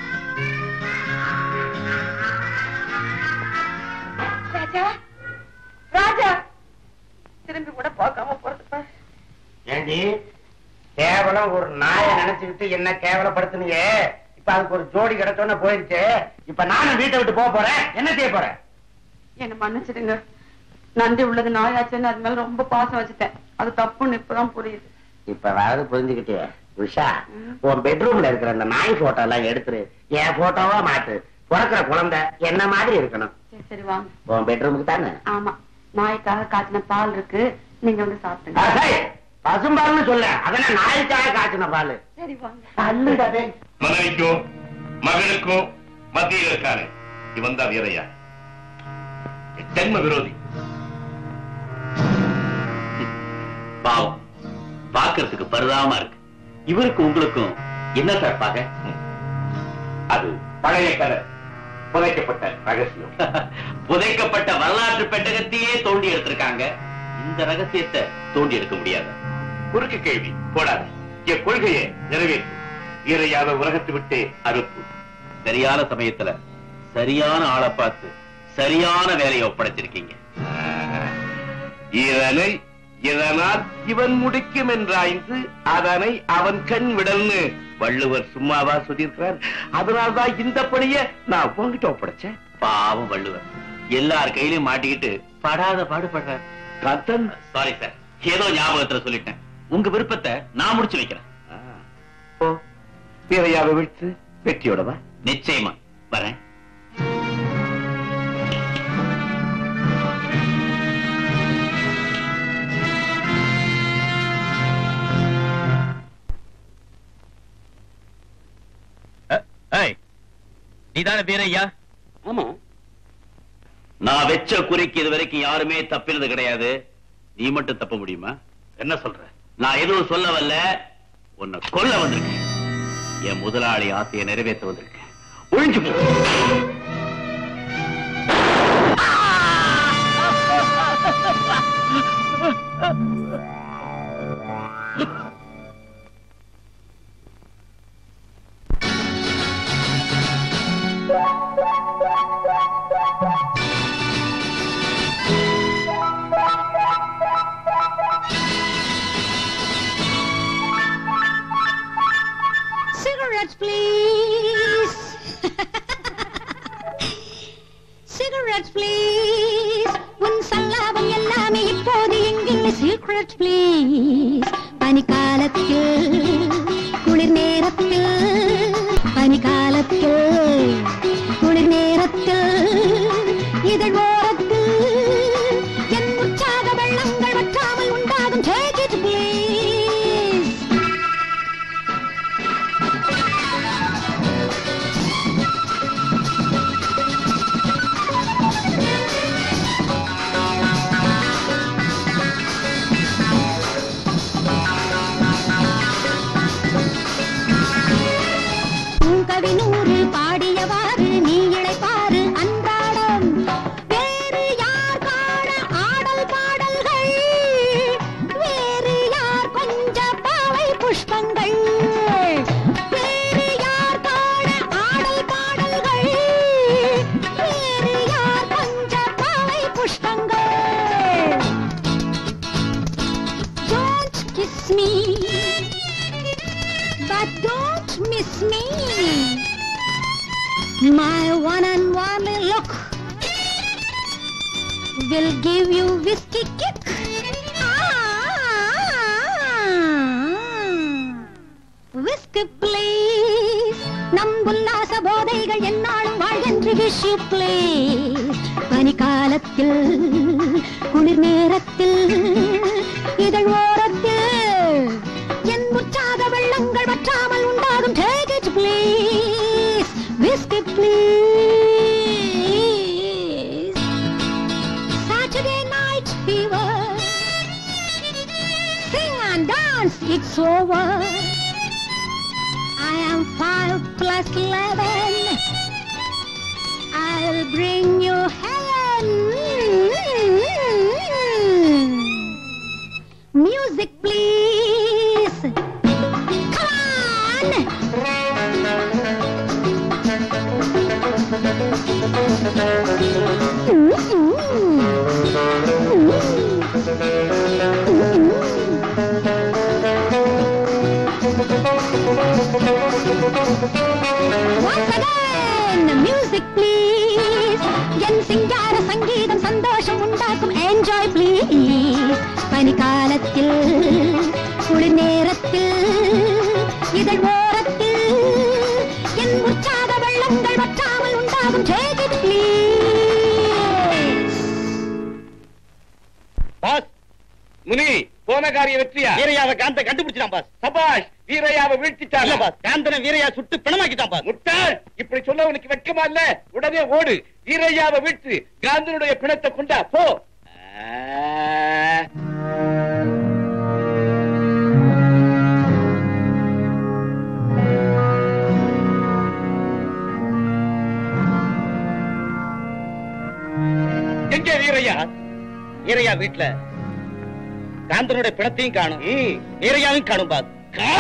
Speaker 3: ராஜா ராஜா திரும்பி கூட பார்க்காம போறது
Speaker 8: ஏண்டி கேவலம் ஒரு நாயை நினைச்சுக்கிட்டு என்ன கேவலப்படுத்துனியே இப்ப அதுக்கு ஒரு ஜோடி கிடைச்சோன்னு போயிருச்சு இப்ப நானும் வீட்டை விட்டு போக போறேன் என்ன செய்ய போறேன்
Speaker 3: என்ன மன்னிச்சிடுங்க நன்றி உள்ளது நாயாச்சுன்னு அது மேல ரொம்ப பாசம் வச்சுட்டேன் அது தப்புன்னு இப்பதான் புரியுது
Speaker 10: இப்பவாவது புரிஞ்சுக்கிட்டியே உஷா உன் பெட்ரூம்ல இருக்கிற அந்த நாய் போட்டோ எல்லாம் எடுத்துரு என் போட்டோவா மாத்து பிறக்கிற குழந்தை என்ன மாதிரி இருக்கணும்
Speaker 3: சரி சரி வாங்க
Speaker 10: உன் பெட்ரூமுக்கு தானே
Speaker 3: ஆமா நாய்க்காக காய்ச்சின பால் இருக்கு நீங்க வந்து சாப்பிடுங்க
Speaker 10: அஹை, பசும்பால்னு சொல்ல அதெல்லாம் நாய்க்காக காய்ச்சின பால்
Speaker 3: சரி வாங்க
Speaker 10: தள்ளுடவே
Speaker 12: மனைவிக்கும் மகனுக்கும் மத்தியில் இருக்கானே இவன் தான் வீரையா என் ஜென்ம விரோதி
Speaker 4: பாவம் பாக்குறதுக்கு பரிதாபமா இருக்கு இவருக்கு உங்களுக்கும் என்ன சார் பாக்க
Speaker 12: அது பழைய கதை புதைக்கப்பட்ட ரகசியம்
Speaker 4: புதைக்கப்பட்ட வரலாற்று பெட்டகத்தையே தோண்டி எடுத்திருக்காங்க இந்த ரகசியத்தை தோண்டி எடுக்க முடியாது
Speaker 12: குறுக்கு கேள்வி போடாத என் கொள்கையை நிறைவேற்று வீரையாவை உலகத்தை விட்டு அறுப்பு
Speaker 4: சரியான சமயத்துல சரியான ஆளை பார்த்து சரியான வேலையை ஒப்படைச்சிருக்கீங்க
Speaker 12: இதனை இதனால் இவன் முடிக்கும் என்றாய்ந்து அதனை அவன் கண் விடல்னு வள்ளுவர் சும்மாவா சொல்லியிருக்கிறார் அதனால்தான் இந்த பணியை நான் உங்ககிட்ட ஒப்படைச்சேன்
Speaker 4: பாவம் வள்ளுவர் எல்லார் கையிலயும் மாட்டிக்கிட்டு படாத பாடுபடுறார்
Speaker 12: கத்தன்
Speaker 4: சாரி சார் ஏதோ ஞாபகத்துல சொல்லிட்டேன் உங்க விருப்பத்தை நான் முடிச்சு வைக்கிறேன்
Speaker 12: ஓ வீரையாவை விட்டு வெற்றியோடவா
Speaker 4: நிச்சயமா வரேன் நீதான வீரையா
Speaker 7: ஆமா
Speaker 4: நான் வெச்ச குறிக்கு இது வரைக்கும் யாருமே தப்பினது கிடையாது நீ மட்டும் தப்ப முடியுமா
Speaker 12: என்ன சொல்ற
Speaker 4: நான் எதுவும் சொல்ல வரல உன்னை கொல்ல வந்திருக்கேன் என் முதலாளி ஆசையை நிறைவேற்ற வந்திருக்கேன் ஒழிஞ்சு போ
Speaker 13: Cigarettes, please. Cigarettes, please. உன் சல்லாபம் எல்லாமே இப்போது எங்கில்லை Cigarettes, please. பனிக்காலத்தில் குளிர் நேரத்தில் பனிக்காலத்தில் குளிர் நேரத்தில் இதழ் ஓரத்தில் என் உற்சாக வெள்ளங்கள் வற்றாமல் உண்டாகும் Take it, please. பூங்கவி நூறு பாடியவாறு நீ இழைப்பாரு அன்றாடம் வேறு யார் காண ஆடல் பாடல்கள் வேறு யார் கொஞ்ச பாவை புஷ்பங்கள் வேறு யார் காண ஆடல் பாடல்கள் வேறு யார் கொஞ்ச பாவை புஷ்பங்கள் Don't kiss me but don't miss me. My one and only look will give you whiskey kick. Ah, whiskey please. நம் உல்லாச போதைகள் என்னாலும் வாழ்கின்ற விஷ் யூ பிளீஸ் பனிக்காலத்தில் குளிர் நேரத்தில் இதழ் ஓரத்தில் என் உற்சாக வெள்ளங்கள் வற்றாமல் உண்டாகும் Take it please Whiskey please Saturday night fever Sing and dance it's over I am five plus eleven I'll bring you heaven Music, please. Come on. Once again, music, please. என் சிங்கார சங்கீதம் சந்தோஷம் உண்டாக்கும் Enjoy என்ஜாய் ப்ளீஸ் பனிக்காலத்தில் குளிர் நேரத்தில் இதழ் ஓரத்தில் என் உற்சாக வெள்ளங்கள் வற்றாமல் உண்டாகும் take it please
Speaker 2: பாஸ் முனி போன காரிய வெற்றியா
Speaker 8: வீரையாவை காந்த கண்டுபிடிச்சான் பாஸ்
Speaker 2: சபாஷ் வீரையாவை வீழ்த்திட்டான்
Speaker 8: இல்ல பாஸ் காந்தனை வீரையா சுட்டு பிணமாக்கிட்டான் பாஸ்
Speaker 2: முட்டாள் இப்படி சொல்ல உனக்கு வெட்கமா இல்ல உடனே ஓடு வீரையாவை வீழ்த்து காந்தனுடைய பிணத்தை கொண்டா போ எங்கே வீரையா
Speaker 8: வீரையா வீட்டுல காந்தனுடைய பிணத்தையும் காணும் வீரையாவையும் காணும் பாஸ்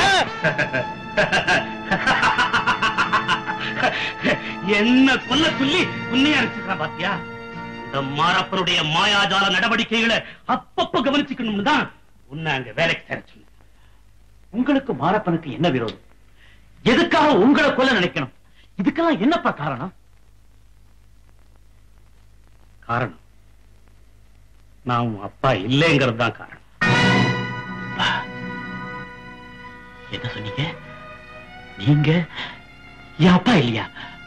Speaker 12: என்ன கொல்ல சொல்லி உன்னைய அரைச்சுக்கிறான் பாத்தியா இந்த மாரப்பனுடைய மாயாஜால நடவடிக்கைகளை அப்பப்ப கவனிச்சுக்கணும்னு தான் உன்னை அங்க வேலைக்கு சேர சொன்னேன் உங்களுக்கு மாரப்பனுக்கு என்ன விரோதம் எதுக்காக உங்களை கொல்ல நினைக்கணும் இதுக்கெல்லாம் என்னப்பா காரணம் காரணம் நான் உன் அப்பா இல்லைங்கிறது தான் காரணம் அப்பா, என்ன சொன்னீங்க நீங்க என் அப்பா இல்லையா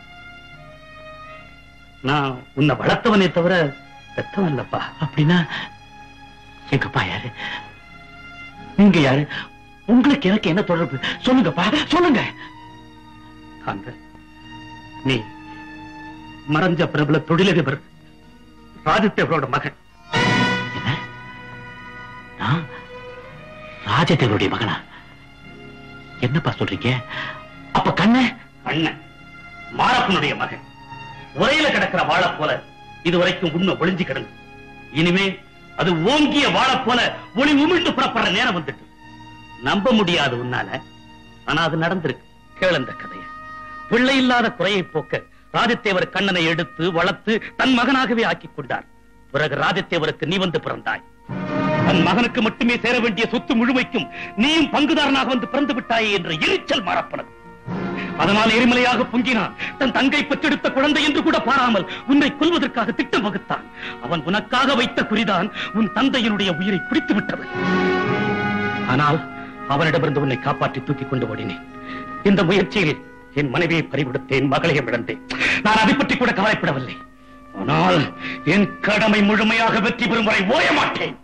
Speaker 12: நான் உன்னை வளர்த்தவனே தவிர பெத்தவன் இல்லப்பா அப்படின்னா எங்க அப்பா யாரு நீங்க யாரு உங்களுக்கு எனக்கு என்ன தொடர்பு சொல்லுங்கப்பா சொல்லுங்க காந்தன் நீ மறைஞ்ச பிரபல தொழிலதிபர் ராஜதேவரோட மகன் என்ன நான் ராஜதேவருடைய மகனா என்னப்பா சொல்றீங்க அப்ப கண்ண அண்ணன் மாரப்பனுடைய மகன் உரையில கிடக்கிற வாழை போல இதுவரைக்கும் உண்மை ஒளிஞ்சு கிடந்து இனிமே அது ஓங்கிய வாழை போல ஒளி உமிழ்ந்து புறப்படுற நேரம் வந்துட்டு நம்ப முடியாது உன்னால ஆனா அது நடந்திருக்கு கேள இந்த கதையை பிள்ளை இல்லாத குறையை போக்க ராஜத்தேவர் கண்ணனை எடுத்து வளர்த்து தன் மகனாகவே ஆக்கிக் கொண்டார் பிறகு ராஜத்தேவருக்கு நீ வந்து பிறந்தாய் தன் மகனுக்கு மட்டுமே சேர வேண்டிய சொத்து முழுமைக்கும் நீயும் பங்குதாரனாக வந்து பிறந்து விட்டாயே என்ற எரிச்சல் மாறப்பனது அதனால் எரிமலையாக பொங்கினான் தன் தங்கை பெற்றெடுத்த குழந்தை என்று கூட பாராமல் உன்னை கொல்வதற்காக திட்டம் வகுத்தான் அவன் உனக்காக வைத்த குறிதான் உன் தந்தையினுடைய உயிரை குடித்து விட்டவன் ஆனால் அவனிடமிருந்து உன்னை காப்பாற்றி தூக்கி கொண்டு ஓடினேன் இந்த முயற்சியில் என் மனைவியை பறிவிடுத்தேன் மகளையும் இழந்தேன் நான் அதை பற்றி கூட கவலைப்படவில்லை ஆனால் என் கடமை முழுமையாக வெற்றி பெறும் வரை ஓய மாட்டேன்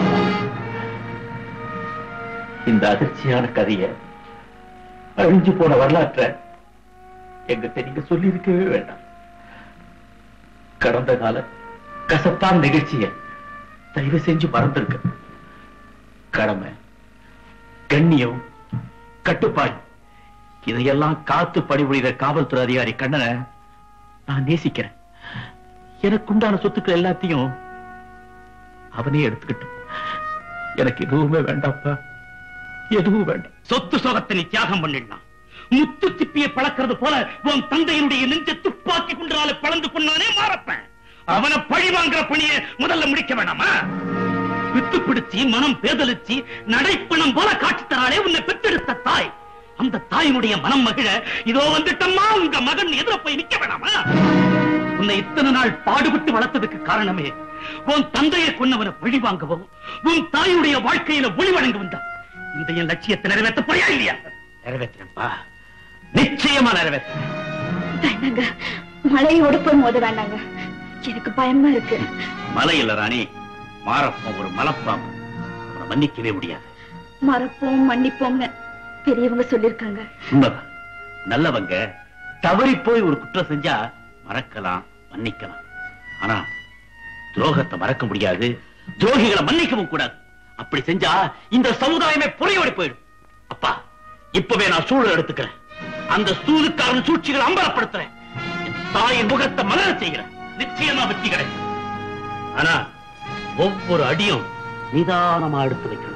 Speaker 12: இந்த அதிர்ச்சியான கதையை அழிஞ்சு போன வரலாற்றை எங்கிட்ட நீங்க சொல்லி இருக்கவே வேண்டாம் கடந்த கால கசப்பான நிகழ்ச்சியை தயவு செஞ்சு மறந்திருக்க கடமை கண்ணியம் கட்டுப்பாடு இதையெல்லாம் காத்து பணிபுரிகிற காவல்துறை அதிகாரி கண்ணனை நான் நேசிக்கிறேன் எனக்கு உண்டான சொத்துக்கள் எல்லாத்தையும் அவனே எடுத்துக்கிட்டு எனக்கு எதுவுமே வேண்டாப்பா எதுவும் வேண்டாம் சொத்து சுகத்தை நீ தியாகம் பண்ணிடலாம் முத்து திப்பியை பழக்கிறது போல உன் தந்தையினுடைய நெஞ்ச துப்பாக்கி குண்டால பழந்து கொண்டானே மாறப்பேன் அவனை பழி வாங்குற பணியை முதல்ல முடிக்க வேணாமா வித்து பிடிச்சி மனம் பேதலிச்சு நடைப்பணம் போல காட்சி தராளே உன்னை பெற்றெடுத்த தாய் அந்த தாயினுடைய மனம் மகிழ இதோ வந்துட்டம்மா உங்க மகன் எதிர போய் நிக்க வேணாமா உன்னை இத்தனை நாள் பாடுபட்டு வளர்த்ததுக்கு காரணமே உன் தந்தையை கொன்னவனை பழி வாங்கவும் உன் தாயுடைய வாழ்க்கையில ஒளி வழங்க வந்தான் இந்த என் லட்சியத்தை நிறைவேற்ற போறியா இல்லையா நிறைவேற்றுறேன்ப்பா நிச்சயமா நிறைவேற்றுறேன்
Speaker 11: வேண்டாங்க மழையோட போய் மோத வேண்டாங்க எனக்கு பயமா இருக்கு
Speaker 12: மலை இல்ல ராணி மாரப்பம் ஒரு மலப்பாம்பு அவனை மன்னிக்கவே முடியாது
Speaker 11: மறப்போம் மன்னிப்போம்னு பெரியவங்க சொல்லிருக்காங்க
Speaker 12: உண்மைதான் நல்லவங்க தவறி போய் ஒரு குற்றம் செஞ்சா மறக்கலாம் மன்னிக்கலாம் ஆனா துரோகத்தை மறக்க முடியாது துரோகிகளை மன்னிக்கவும் கூடாது அப்படி செஞ்சா இந்த சமுதாயமே புறையோடி போயிடும் அப்பா இப்பவே நான் சூழல் எடுத்துக்கிறேன் அந்த சூதுக்காரன் சூழ்ச்சிகளை அம்பலப்படுத்துறேன் என் தாயின் முகத்தை மலர செய்கிறேன் நிச்சயமா வெற்றி கிடைக்கும் ஆனா ஒவ்வொரு அடியும் நிதானமா எடுத்து வைக்கணும்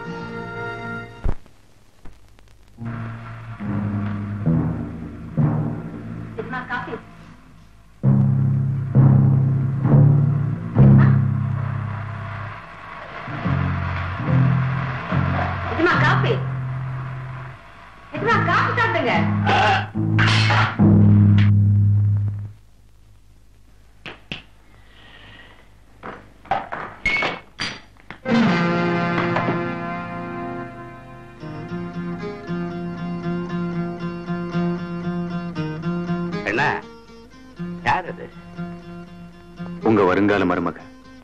Speaker 3: எதுமா காப்பி எதுமா காப்பி சாப்பிடுங்க
Speaker 2: யார் அது
Speaker 6: உங்க வருங்கால மருமக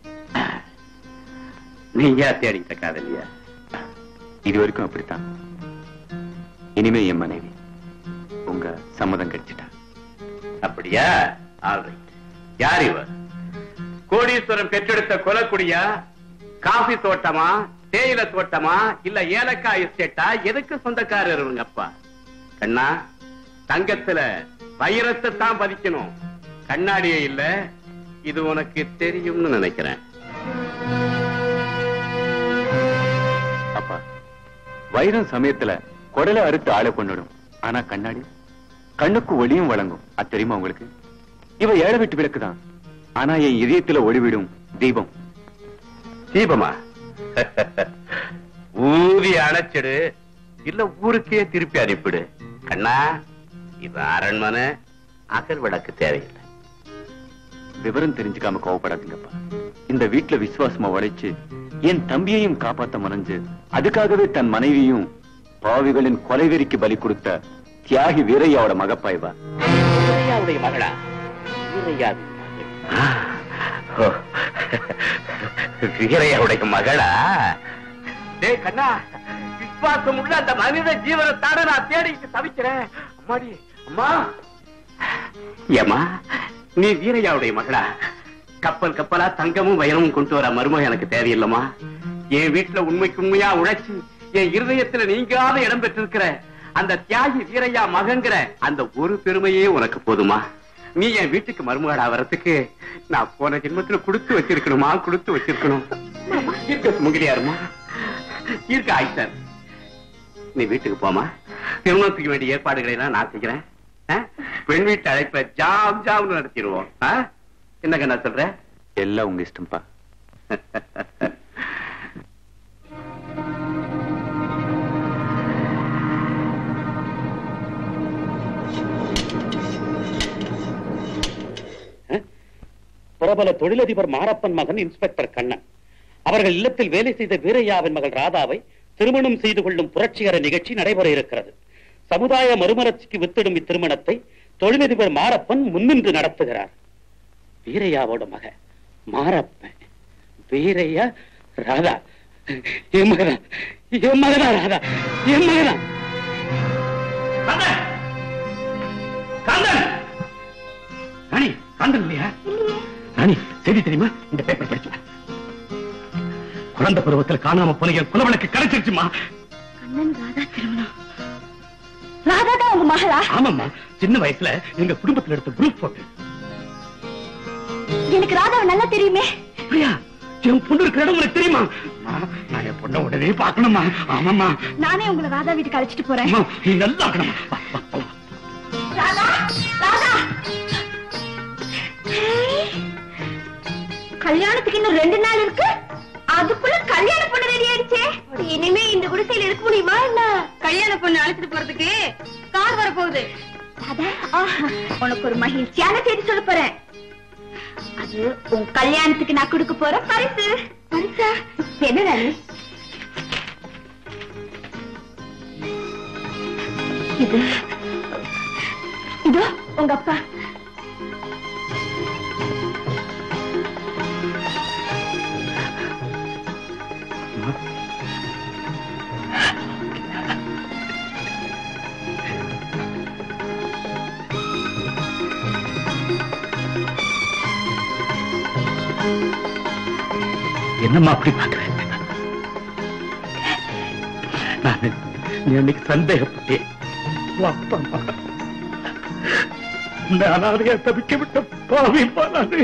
Speaker 2: நீங்க தேடிக்கிட்ட காதலியா
Speaker 6: இது வரைக்கும் அப்படித்தான் இனிமே என் மனைவி உங்க சம்மதம் கிடைச்சிட்டா
Speaker 2: அப்படியா ஆல்ரைட் யார் இவர் கோடீஸ்வரன் பெற்றெடுத்த கொலக்குடியா காஃபி தோட்டமா தேயில தோட்டமா இல்ல ஏலக்காய் எஸ்டேட்டா எதுக்கு சொந்தக்காரர் இவங்க அப்பா கண்ணா தங்கத்துல வைரத்தை தான் பதிக்கணும் கண்ணாடியே இல்ல இது உனக்கு தெரியும்னு நினைக்கிறேன்
Speaker 6: அப்பா வைரம் சமயத்துல குடலை அறுத்து ஆளை கொண்டுடும் ஆனா கண்ணாடி கண்ணுக்கு ஒளியும் வழங்கும் அது தெரியுமா உங்களுக்கு இவ ஏழை விட்டு விளக்குதான் ஆனா என் இதயத்துல ஒளிவிடும் தீபம்
Speaker 2: தீபமா ஊதி அணைச்சிடு இல்ல ஊருக்கே திருப்பி அனுப்பிடு கண்ணா இது அரண்மனை அகல் விளக்கு தேவையில்லை
Speaker 6: விவரம் தெரிஞ்சுக்காம கோவப்படாதீங்கப்பா இந்த வீட்டுல விசுவாசமா உழைச்சு என் தம்பியையும் காப்பாத்த முனைஞ்சு அதுக்காகவே தன் மனைவியும் பாவிகளின் கொலைவெறிக்கு பலி கொடுத்த தியாகி வீரையாவோட மகப்பாய்வா
Speaker 2: வீரையாவுடைய மகளா வீரையாவின் மகள். ஓ, வீரையாவுடைய மகளா டேய் கண்ணா விசுவாசம் உள்ள அந்த மனித ஜீவனத்தாட நான் தேடிட்டு தவிக்கிறேன் அம்மாடி அம்மா ஏமா நீ வீரையாவுடைய மகளா கப்பல் கப்பலா தங்கமும் வைரமும் கொண்டு வர மருமக எனக்கு தேவையில்லம்மா என் வீட்டுல உண்மைக்கு உண்மையா உழைச்சு என் இருதயத்துல நீங்காத இடம் பெற்றிருக்கிற அந்த தியாகி வீரையா மகங்கிற அந்த ஒரு பெருமையே உனக்கு போதுமா நீ என் வீட்டுக்கு மருமகளா வரத்துக்கு நான் போன ஜென்மத்துல கொடுத்து வச்சிருக்கணுமா கொடுத்து வச்சிருக்கணும் இருக்க சுமங்கலியாருமா இருக்க ஆயிட்டார் நீ வீட்டுக்கு போமா திருமணத்துக்கு வேண்டிய ஏற்பாடுகளை எல்லாம் நான் செய்கிறேன் ஆ? பெண் வீட்டு அழைப்ப ஜாம் ஜாம்னு நடத்திடுவோம் ஆ? என்ன கண்ணா சொல்ற
Speaker 6: எல்லாம் உங்க இஷ்டம்ப்பா
Speaker 7: பிரபல தொழிலதிபர் மாரப்பன் மகன் இன்ஸ்பெக்டர் கண்ணன் அவர்கள் இல்லத்தில் வேலை செய்த வீரையாவின் மகள் ராதாவை திருமணம் செய்து கொள்ளும் புரட்சிகர நிகழ்ச்சி நடைபெற இருக்கிறது சமுதாய மறுமலர்ச்சிக்கு வித்திடும் இத்திருமணத்தை தொழிலதிபர் மாரப்பன் முன்னின்று நடத்துகிறார் வீரையாவோட மக மாரப்பன் வீரையா ராதா என் மகனா என் மகனா ராதா என் மகனா
Speaker 2: காந்தன் ராணி காந்தன் இல்லையா ராணி செய்தி தெரியுமா இந்த பேப்பர் படிச்சு பாரு. குழந்தை பருவத்தில் காணாம போன என் குலவனுக்கு கிடைச்சிருச்சுமா
Speaker 3: கண்ணன் ராதா திருமணம் ராதா தான் உங்க மகளா
Speaker 2: ஆமாம்மா சின்ன வயசுல எங்க குடும்பத்துல எடுத்த குரூப் போட்டு
Speaker 3: எனக்கு ராதாவை நல்லா தெரியுமே
Speaker 2: அப்படியா என் பொண்ணு இருக்கிற இடம் உனக்கு தெரியுமா அம்மா, நான் என் பொண்ணை உடனே பார்க்கணுமா ஆமாம்மா
Speaker 3: நானே உங்களை ராதா வீட்டுக்கு அழைச்சிட்டு போறேன்
Speaker 2: அம்மா, நீ நல்லா இருக்கணுமா வா, வா, வா.
Speaker 3: ராதா ராதா ஏய், கல்யாணத்துக்கு இன்னும் ரெண்டு நாள் இருக்கு அதுக்குள்ள கல்யாண பொண்ணு ரெடி ஆயிடுச்சே இனிமே இந்த குடிசையில இருக்க முடியுமா என்ன கல்யாண பொண்ணு அழைச்சிட்டு போறதுக்கு கார் வர போகுது உனக்கு ஒரு மகிழ்ச்சியான செய்தி சொல்ல போறேன் அது உன் கல்யாணத்துக்கு நான் கொடுக்க போற பரிசு பரிசா என்ன ராணி இது இதோ உங்க அப்பா
Speaker 2: என்னம்மா அப்படி பாக்குறேன் நான் நீ அன்னைக்கு சந்தேகப்பட்டேன் உன் அப்பா அம்மா இந்த அனாதையா தவிக்க விட்ட பாவி நானு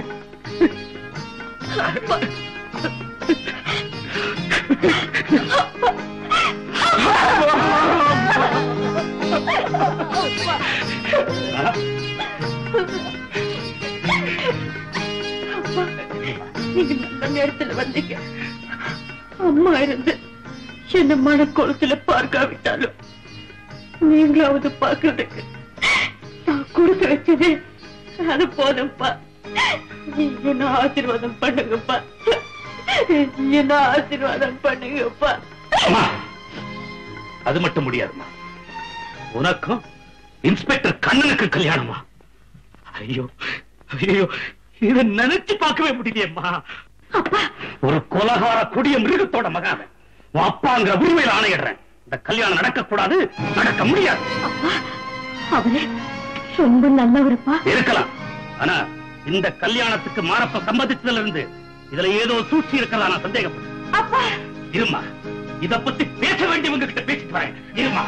Speaker 3: நீங்க நல்ல நேரத்துல வந்தீங்க அம்மா இருந்து என்ன மனக்கோலத்துல பார்க்காவிட்டாலும் நீங்களாவது பார்க்கறதுக்கு நான் கொடுத்து வச்சது அது போதும்ப்பா என்ன ஆசீர்வாதம் பண்ணுங்கப்பா என்ன ஆசீர்வாதம் பண்ணுங்கப்பா
Speaker 2: அம்மா, அது மட்டும் முடியாதுமா உனக்கும் இன்ஸ்பெக்டர் கண்ணனுக்கு கல்யாணமா ஐயோ
Speaker 12: ஐயோ இத நினைச்சு பார்க்கவே முடியலையேம்மா ஒரு கொலகார கொடிய மிருகத்தோட மகாவன் உன் அப்பாங்கிற உரிமையில ஆணையிடுறேன் இந்த கல்யாணம் நடக்க கூடாது நடக்க முடியாது
Speaker 3: அவரு ரொம்ப நல்லவருப்பா
Speaker 12: இருக்கலாம் ஆனா இந்த கல்யாணத்துக்கு மாரப்ப சம்மதிச்சதுல இருந்து இதுல ஏதோ சூழ்ச்சி இருக்கிறதா நான் சந்தேகப்படுறேன்
Speaker 3: அப்பா
Speaker 12: இருமா இத பத்தி பேச வேண்டியவங்க கிட்ட பேசிட்டு வரேன் இருமா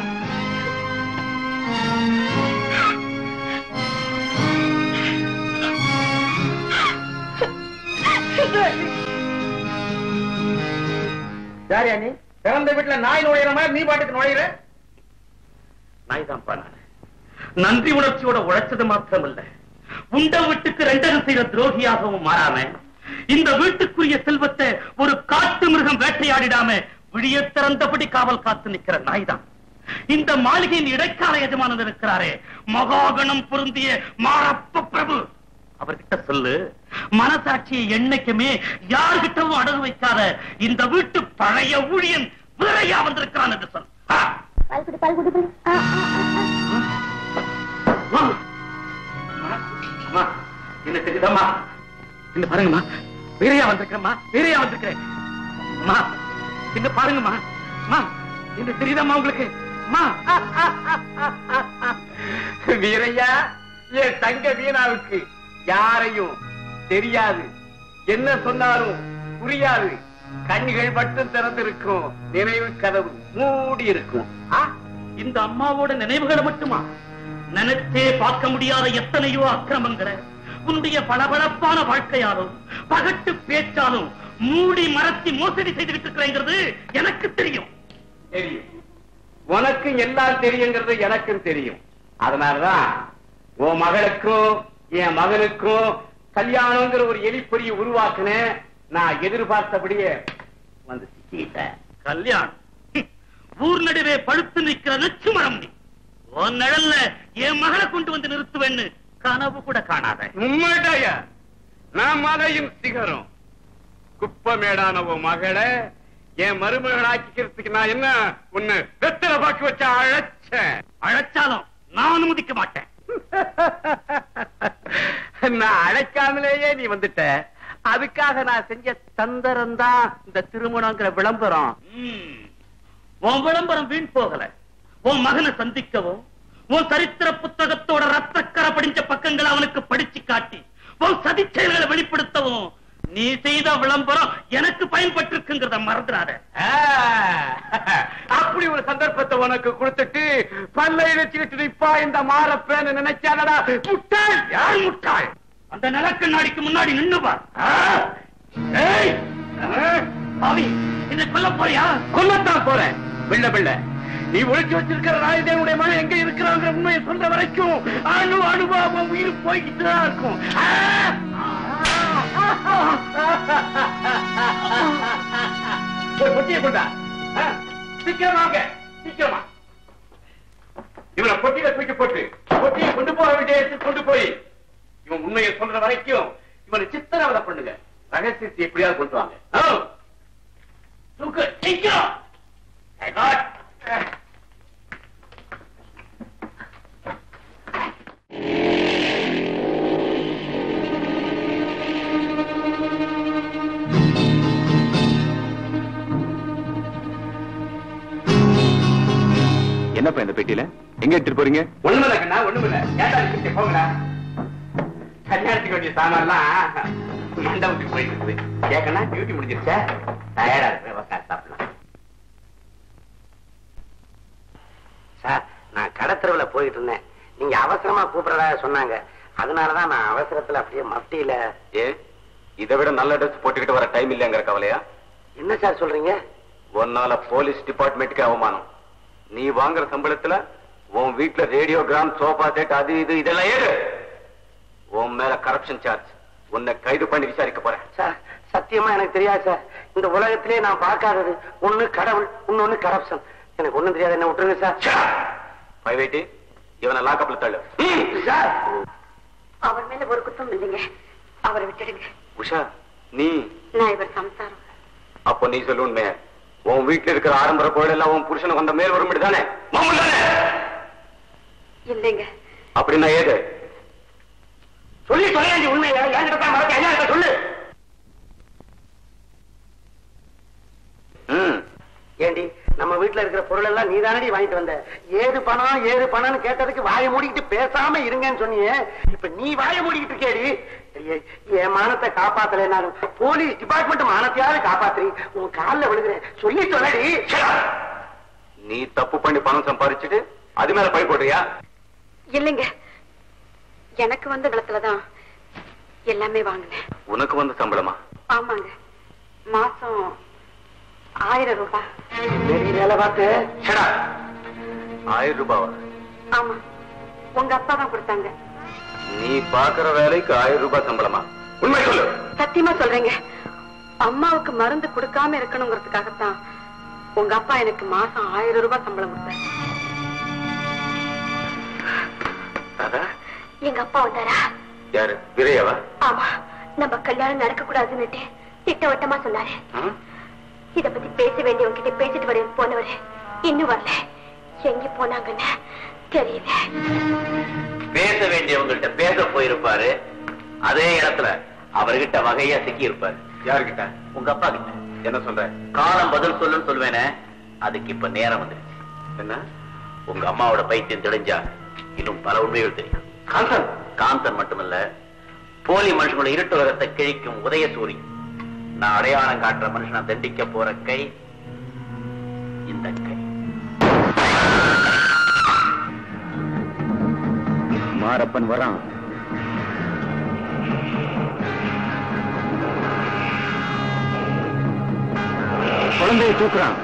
Speaker 8: யாரியா நீ பிறந்த வீட்டுல நாய் நுழையிற மாதிரி நீ பாட்டுக்கு நுழையிற
Speaker 12: நாய் தான் நான் நன்றி உணர்ச்சியோட உழைச்சது மாத்திரமல்ல உண்ட வீட்டுக்கு ரெண்டகம் செய்த துரோகியாகவும் மாறாம இந்த வீட்டுக்குரிய செல்வத்தை ஒரு காட்டு மிருகம் வேட்டையாடிடாம விழிய திறந்தபடி காவல் காத்து நிக்கிற நாய் தான் இந்த மாளிகையின் இடைக்கால எஜமானன் இருக்கிறாரே மகாகணம் பொருந்திய மாரப்ப பிரபு அவர்கிட்ட சொல்லு மனசாட்சியை என்னைக்குமே யார்கிட்டவும் அடகு வைக்காத இந்த வீட்டு பழைய ஊழியன் வீரையா வந்திருக்கிறான் என்று சொல் ஆ.
Speaker 3: பால்குடி பால்குடி பால். ஆ, ஆ, ஆ, ஆ.
Speaker 12: அம்மா என்ன தெரியுதம்மா இந்த பாருங்கம்மா வீரையா வந்திருக்கிறேம்மா வீரையா வந்திருக்கிறேன் அம்மா இந்த பாருங்கம்மா அம்மா இந்த தெரியுதம்மா உங்களுக்கு அம்மா
Speaker 8: வீரையா என் தங்க வீணாவுக்கு யாரையும் தெரியாது என்ன சொன்னாலும் புரியாது கண்கள் மட்டும் திறந்திருக்கும் நினைவு கதவு மூடி இருக்கும்
Speaker 12: ஆ, இந்த அம்மாவோட நினைவுகளை மட்டுமா நினைச்சே பார்க்க முடியாத எத்தனையோ அக்கிரமங்களை உன்னுடைய பளபளப்பான வாழ்க்கையாலும் பகட்டு பேச்சாலும் மூடி மறைச்சி மோசடி செய்துகிட்டு இருக்கிறேங்கிறது எனக்கு தெரியும்
Speaker 8: தெரியும் உனக்கு எல்லாம் தெரியுங்கிறது எனக்கும் தெரியும் அதனாலதான் உன் மகளுக்கும் என் மகனுக்கும் கல்யாணங்கிற ஒரு எலிப்பொறியை உருவாக்குனேன் நான் எதிர்பார்த்தபடியே வந்து சிக்கிட்டேன்
Speaker 12: கல்யாணம் ஹம், ஊர் நடுவே பழுத்து நிக்கிற நச்சு மரம் நீ உன் நிழல்ல என் மகளை கொண்டு வந்து நிறுத்துவேன்னு கனவு கூட காணாத
Speaker 8: உண்மையா நான் மலையும் சிகரம் குப்பமேடான உன் மகளை என் மருமகளாக்கிக்கிறதுக்கு நான் என்ன உன்னை வெத்தலை பாக்கி வச்ச அழைச்சேன்
Speaker 12: அழைச்சாலும் நான் அனுமதிக்க மாட்டேன்
Speaker 8: நான் அழைக்காமலேயே நீ வந்துட்ட அதுக்காக நான் செஞ்ச தந்திரம் தான் இந்த திருமணங்கிற விளம்பரம்
Speaker 12: ம். உன் விளம்பரம் வீண் போகல உன் மகனை சந்திக்கவும் உன் சரித்திர புத்தகத்தோட ரத்தக்கரை படிஞ்ச பக்கங்களை அவனுக்கு படிச்சு காட்டி உன் சதிச் செயல்களை வெளிப்படுத்தவும் நீ செய்த விளம்பரம் எனக்கு பயன்பட்டிருக்குங்கிறத மறந்துடாத
Speaker 8: ஆ, அப்படி ஒரு சந்தர்ப்பத்தை உனக்கு கொடுத்துட்டு பல்ல இழைச்சுக்கிட்டு நிப்பா இந்த மாறப்பேன்னு நினைச்சாலடா முட்டாள்
Speaker 12: யார் முட்டாள் அந்த நிலக்கண்ணாடிக்கு முன்னாடி நின்னு பார் ஆ! ஏய்! ஆ! பாவி என்ன கொல்ல போறியா
Speaker 8: கொல்லத்தான் போறேன் பிள்ளை பிள்ளை நீ ஒழிச்சு வச்சிருக்கிற ராஜதேவனுடைய மகன் எங்க இருக்கிறாங்கிற உண்மையை சொல்ற வரைக்கும் அணு அணுவா உன் உயிர் போய்கிட்டு தான் இருக்கும் ஆ! போய் பொட்டியை கொண்டா ஆ, சீக்கிரமா வாங்க சீக்கிரமா இவனை பொட்டியில தூக்கி போட்டு பொட்டியை கொண்டு போக வேண்டிய இடத்துக்கு கொண்டு போய் இவன் உண்மையை சொல்ற வரைக்கும் இவனை சித்திரவதை பண்ணுங்க ரகசியத்தை எப்படியாவது கொண்டு வாங்க ஆ. தூக்கு சீக்கிரம் My God.
Speaker 6: என்னப்பா இந்த பெட்டியில எங்க எடுத்துட்டு போறீங்க
Speaker 8: ஒண்ணுமில்ல கண்ணா ஒண்ணுமில்ல ஏன்டா நிக்கிற போங்கடா கல்யாணத்துக்கு வேண்டிய சாமான்லாம் மண்டபத்துக்கு போயிட்டு இருக்குது கேக்கண்ணா டியூட்டி முடிஞ்சிருச்சா டயர்டா இருக்கு உட்காந்து சாப்பிடலாம் சார் நான் கடத்தருவுல போயிட்டு இருந்தேன் நீங்க அவசரமா கூப்பிடுறதா சொன்னாங்க அதனாலதான் நான் அவசரத்துல அப்படியே மத்தியில
Speaker 6: ஏ இதை விட நல்ல ட்ரெஸ் போட்டுக்கிட்டு வர டைம் இல்லைங்கிற கவலையா
Speaker 8: என்ன சார் சொல்றீங்க
Speaker 6: உன்னால போலீஸ் டிபார்ட்மெண்ட்டுக்கு அவமானம் நீ வாங்குற சம்பளத்துல உன் வீட்டுல ரேடியோகிராம் சோஃபா செட் அது இது இதெல்லாம் ஏறு உன் மேல கரப்ஷன் சார்ஜ் உன்னை கைது பண்ணி விசாரிக்க போறேன்
Speaker 8: சார் சத்தியமா எனக்கு தெரியாது சார் இந்த உலகத்திலே நான் பார்க்காதது ஒண்ணு கடவுள் இன்னொன்னு கரப்ஷன் எனக்கு ஒண்ணும் தெரியாது என்ன விட்டுருங்க சார்
Speaker 6: பைவேட்டி இவனை லாக்கப்ல தள்ளு
Speaker 8: சார்
Speaker 11: அவர் மேல ஒரு குத்தம் இல்லைங்க அவரை விட்டுடுங்க
Speaker 6: உஷா நீ
Speaker 11: நான் இவர் சம்சாரம்
Speaker 6: அப்போ நீ சொல்லு உண்மைய உன் வீட்டுல இருக்கிற ஆடம்பர கோயில் எல்லாம் உன் புருஷனுக்கு வந்த மேல் வரும்படி தானே
Speaker 11: இல்லைங்க
Speaker 6: அப்படின்னா ஏது
Speaker 10: சொல்லி தொலையாண்டி உண்மையை என்கிட்ட தான் மறக்க ஐயா கிட்ட சொல்லு ம். ஏண்டி நம்ம வீட்டுல இருக்கிற பொருள் எல்லாம் நீ தானடி வாங்கிட்டு வந்த ஏது பணம் ஏது பணம்னு கேட்டதுக்கு வாயை மூடிக்கிட்டு பேசாம இருங்கன்னு சொன்னியே இப்ப நீ வாயை மூடிக்கிட்டு இருக்கேடி ஐயே, என் மானத்தை காப்பாத்தலைனாலும் போலீஸ் டிபார்ட்மெண்ட் மானத்தையாவது காப்பாத்துறி உன் கால்ல விழுகிறேன் சொல்லி சொல்லடி
Speaker 6: நீ தப்பு பண்ணி பணம் சம்பாதிச்சுட்டு அது மேல பை போடுறியா
Speaker 3: இல்லைங்க எனக்கு வந்த விளத்துலதான் எல்லாமே வாங்கினேன்
Speaker 6: உனக்கு வந்த சம்பளமா
Speaker 3: ஆமாங்க மாசம் ஆயிரம் ரூபாய்
Speaker 10: பெரிய வேலை பார்த்து
Speaker 6: ஷடா ஆயிரம் ரூபாவா
Speaker 3: ஆமா உங்க அப்பா தான் கொடுத்தாங்க
Speaker 6: நீ பாக்குற வேலைக்கு ஆயிரம் ரூபாய் சம்பளமா உண்மை சொல்லு
Speaker 3: சத்தியமா சொல்றேங்க அம்மாவுக்கு மருந்து கொடுக்காம இருக்கணுங்கிறதுக்காகத்தான் உங்க அப்பா எனக்கு மாசம் ஆயிரம் ரூபாய் சம்பளம் கொடுத்தாரு
Speaker 6: தாதா
Speaker 11: எங்க அப்பா வந்தாரா
Speaker 6: யாரு விரையவா
Speaker 11: ஆமா நம்ம கல்யாணம் நடக்க கூடாதுன்னுட்டு திட்டவட்டமா சொன்னாரு இத பத்தி பேச வேண்டியவங்க கிட்ட பேசிட்டு வர போனவரு இன்னும் வரல எங்க போனாங்கன்னு தெரியல
Speaker 4: பேச வேண்டியவங்கள்ட்ட பேச போயிருப்பாரு அதே இடத்துல அவர்கிட்ட வகையா சிக்கி இருப்பாரு
Speaker 6: யாருகிட்ட
Speaker 4: உங்க அப்பா கிட்ட
Speaker 6: என்ன சொல்ற
Speaker 4: காலம் பதில் சொல்லுன்னு சொல்லுவேனே அதுக்கு இப்ப நேரம் வந்துருச்சு
Speaker 6: என்ன
Speaker 4: உங்க அம்மாவோட பைத்தியம் தெளிஞ்சா இன்னும் பல உண்மைகள் தெரியும் காந்தன் காந்தன் மட்டுமல்ல போலி மனுஷங்களோட இருட்டு உலகத்தை கிழிக்கும் உதயசூரி நான் அடையாளம் காட்டுற மனுஷனை தண்டிக்க போற கை இந்த கை
Speaker 6: மாரப்பன் வரான் குழந்தையை தூக்குறான்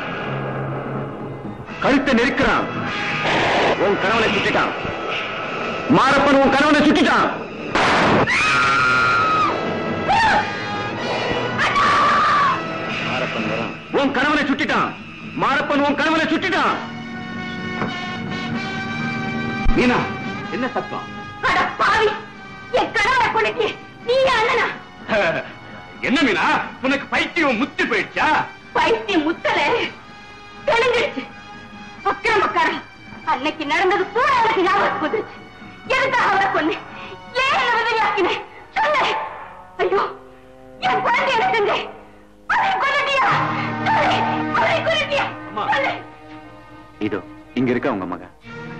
Speaker 6: கழுத்தை நெருக்கிறான் உன் கணவனை சுட்டிட்டான் மாரப்பன் உன் கணவனை சுட்டிட்டான் மாரப்பன் வரான் உன் கணவனை சுட்டிட்டான் மாரப்பன் உன் கணவனை சுட்டிட்டான் மீனா என்ன சத்தம்
Speaker 11: அட பாவி என் கணவரை கொண்டுட்டு நீ அண்ணனா
Speaker 2: என்ன மீனா உனக்கு பைத்தியம் முத்தி போயிடுச்சா
Speaker 11: பைத்தியம் முத்தல தெளிஞ்சிருச்சு அக்கிரமக்காரன் அன்னைக்கு நடந்தது பூரா எனக்கு ஞாபகம் வந்துருச்சு எதுக்காக அவரை கொண்டு ஏன் என்ன உதவியாக்கினேன் சொல்லு ஐயோ என் குழந்தை என்ன செஞ்சேன் அவரை கொண்டுட்டியா சொல்லு அவரை கொண்டுட்டியா சொல்லு
Speaker 6: இதோ இங்க இருக்க உங்க மகன்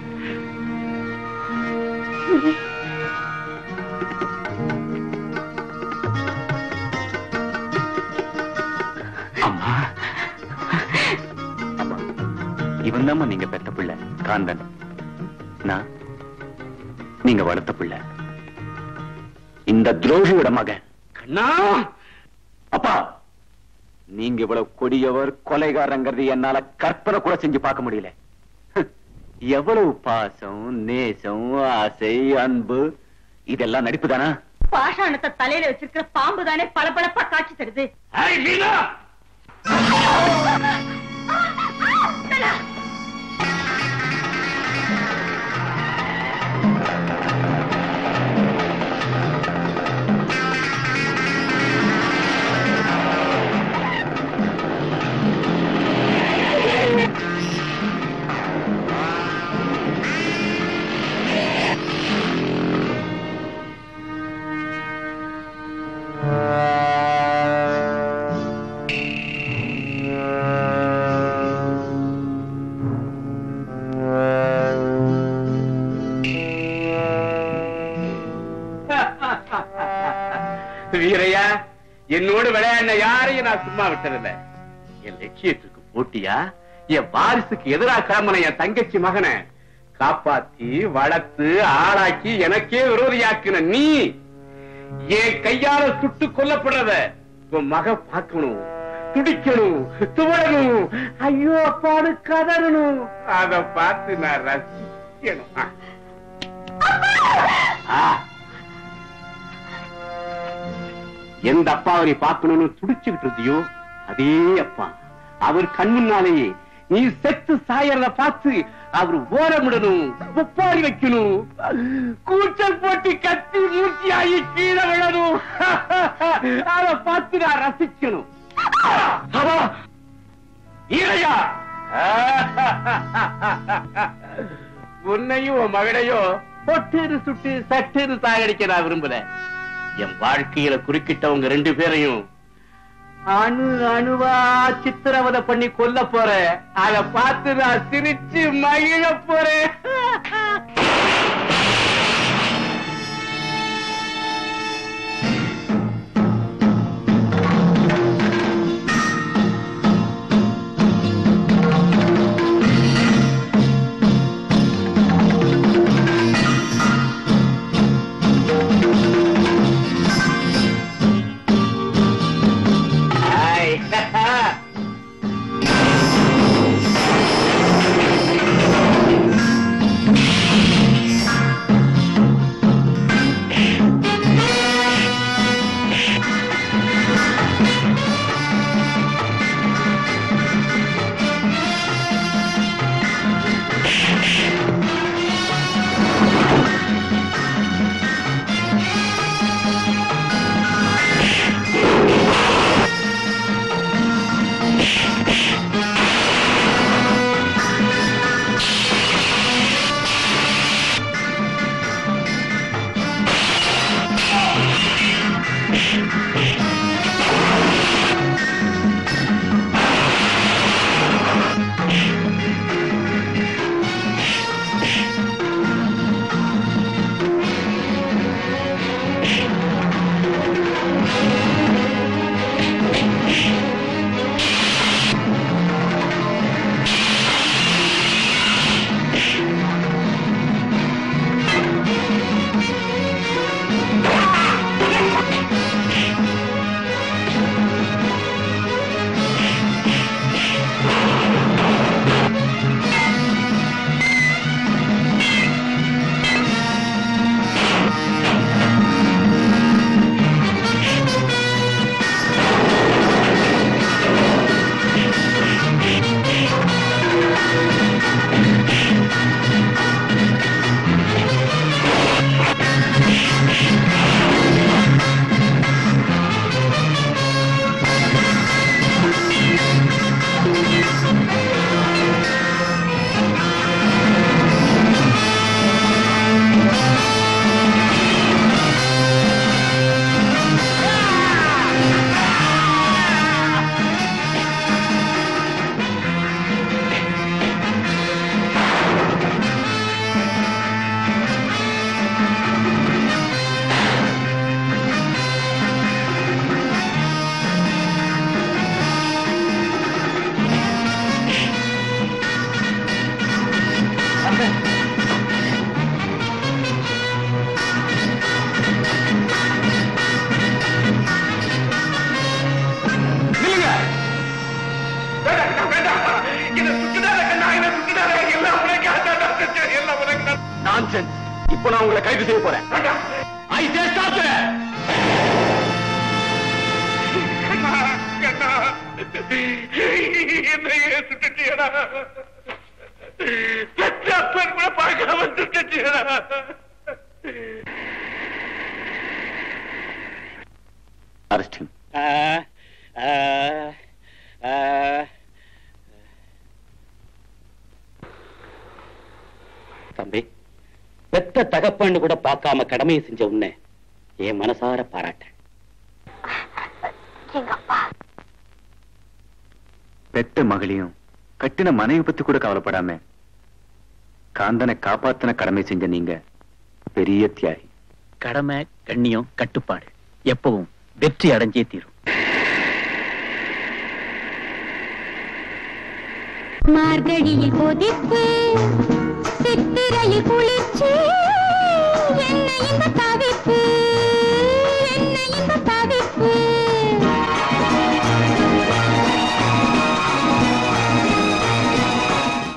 Speaker 6: அம்மா அம்மா இவன் தாம்மா நீங்க பெத்த பிள்ளை காந்தன் நான் நீங்க வளர்த்த பிள்ளை இந்த துரோகியோட மகன்
Speaker 2: கண்ணா
Speaker 6: அப்பா நீங்க இவ்வளவு கொடியவர் கொலைகாரங்கிறது என்னால கற்பனை கூட செஞ்சு பார்க்க முடியல ஹ், எவ்வளவு பாசம் நேசம் ஆசை அன்பு இதெல்லாம் நடிப்பு தானா
Speaker 3: பாஷாணத்தை தலையில வச்சிருக்கிற பாம்பு தானே பளபளப்பா காட்சி தருது
Speaker 2: ஏய், மீனா வீரையா என்னோடு விளையாடின யாரையும் நான் சும்மா விட்டதில்ல என் லட்சியத்துக்கு போட்டியா என் வாரிசுக்கு எதிராக கிளம்பின என் தங்கச்சி மகனை காப்பாத்தி வளர்த்து ஆளாக்கி எனக்கே விரோதியாக்குன நீ என் கையால சுட்டு கொல்லப்படுறத உன் மக பார்க்கணும் துடிக்கணும் துவழணும் ஐயோ அப்பாடு கதறணும் அத பார்த்து நான் ரசிக்கணும் ஆ. ஆ. எந்த அப்பாவை நீ பார்க்கணும்னு துடிச்சுக்கிட்டு இருந்தியோ அதே அப்பா அவர் கண் முன்னாலேயே நீ செத்து சாயறத பார்த்து அவர் ஓரமிடணும் ஒப்பாரி வைக்கணும் கூச்சல் போட்டு கத்தி மூச்சியாகி கீழே விழணும் அத பார்த்து நான் ரசிக்கணும் அவா, ஈரையா உன்னையும் உன் மகனையும் பொட்டுரு சுட்டு சட்டுரு சாகடிக்க நான் விரும்பல என் வாழ்க்கையில குறுக்கிட்டவங்க ரெண்டு பேரையும் அணு அணுவா சித்திரவதை பண்ணி கொல்ல போறேன் அத பார்த்து நான் சிரிச்சு மகிழ போறேன் Ay. நில்லுங்க வேண்டாம் வேண்டாம் என்ன சுட்டுடாத கண்ணா என்ன சுட்டுடாத எல்லாம் உனக்கு அதான் எல்லாம் உனக்கு நான்சென்ஸ் இப்போ நான் உங்களை கைது செய்ய போறேன் ஐ சே ஸ்டாப் கண்ணா கண்ணா என்னையே சுட்டுட்டியடா பெற்ற அப்பன் கூட பார்க்காம சுட்டுட்டியடா
Speaker 6: அரெஸ்ட் him.
Speaker 7: ஆ, ஆ, ஆ. தம்பி பெத்த தகப்பன்னு கூட பார்க்காம கடமையை செஞ்ச உன்னை என் மனசார பாராட்டேன்
Speaker 6: பெத்த மகளையும் கட்டின மனைவி பத்தி கூட கவலைப்படாம காந்தனை காப்பாத்தின கடமை செஞ்ச நீங்க பெரிய தியாகி
Speaker 5: கடமை கண்ணியம் கட்டுப்பாடு எப்பவும் வெற்றி அடைஞ்சே தீரும்
Speaker 13: மார்கழியில் கொதிப்பு சித்திரையில் குளிர்ச்சி என்ன இந்த தவிப்பு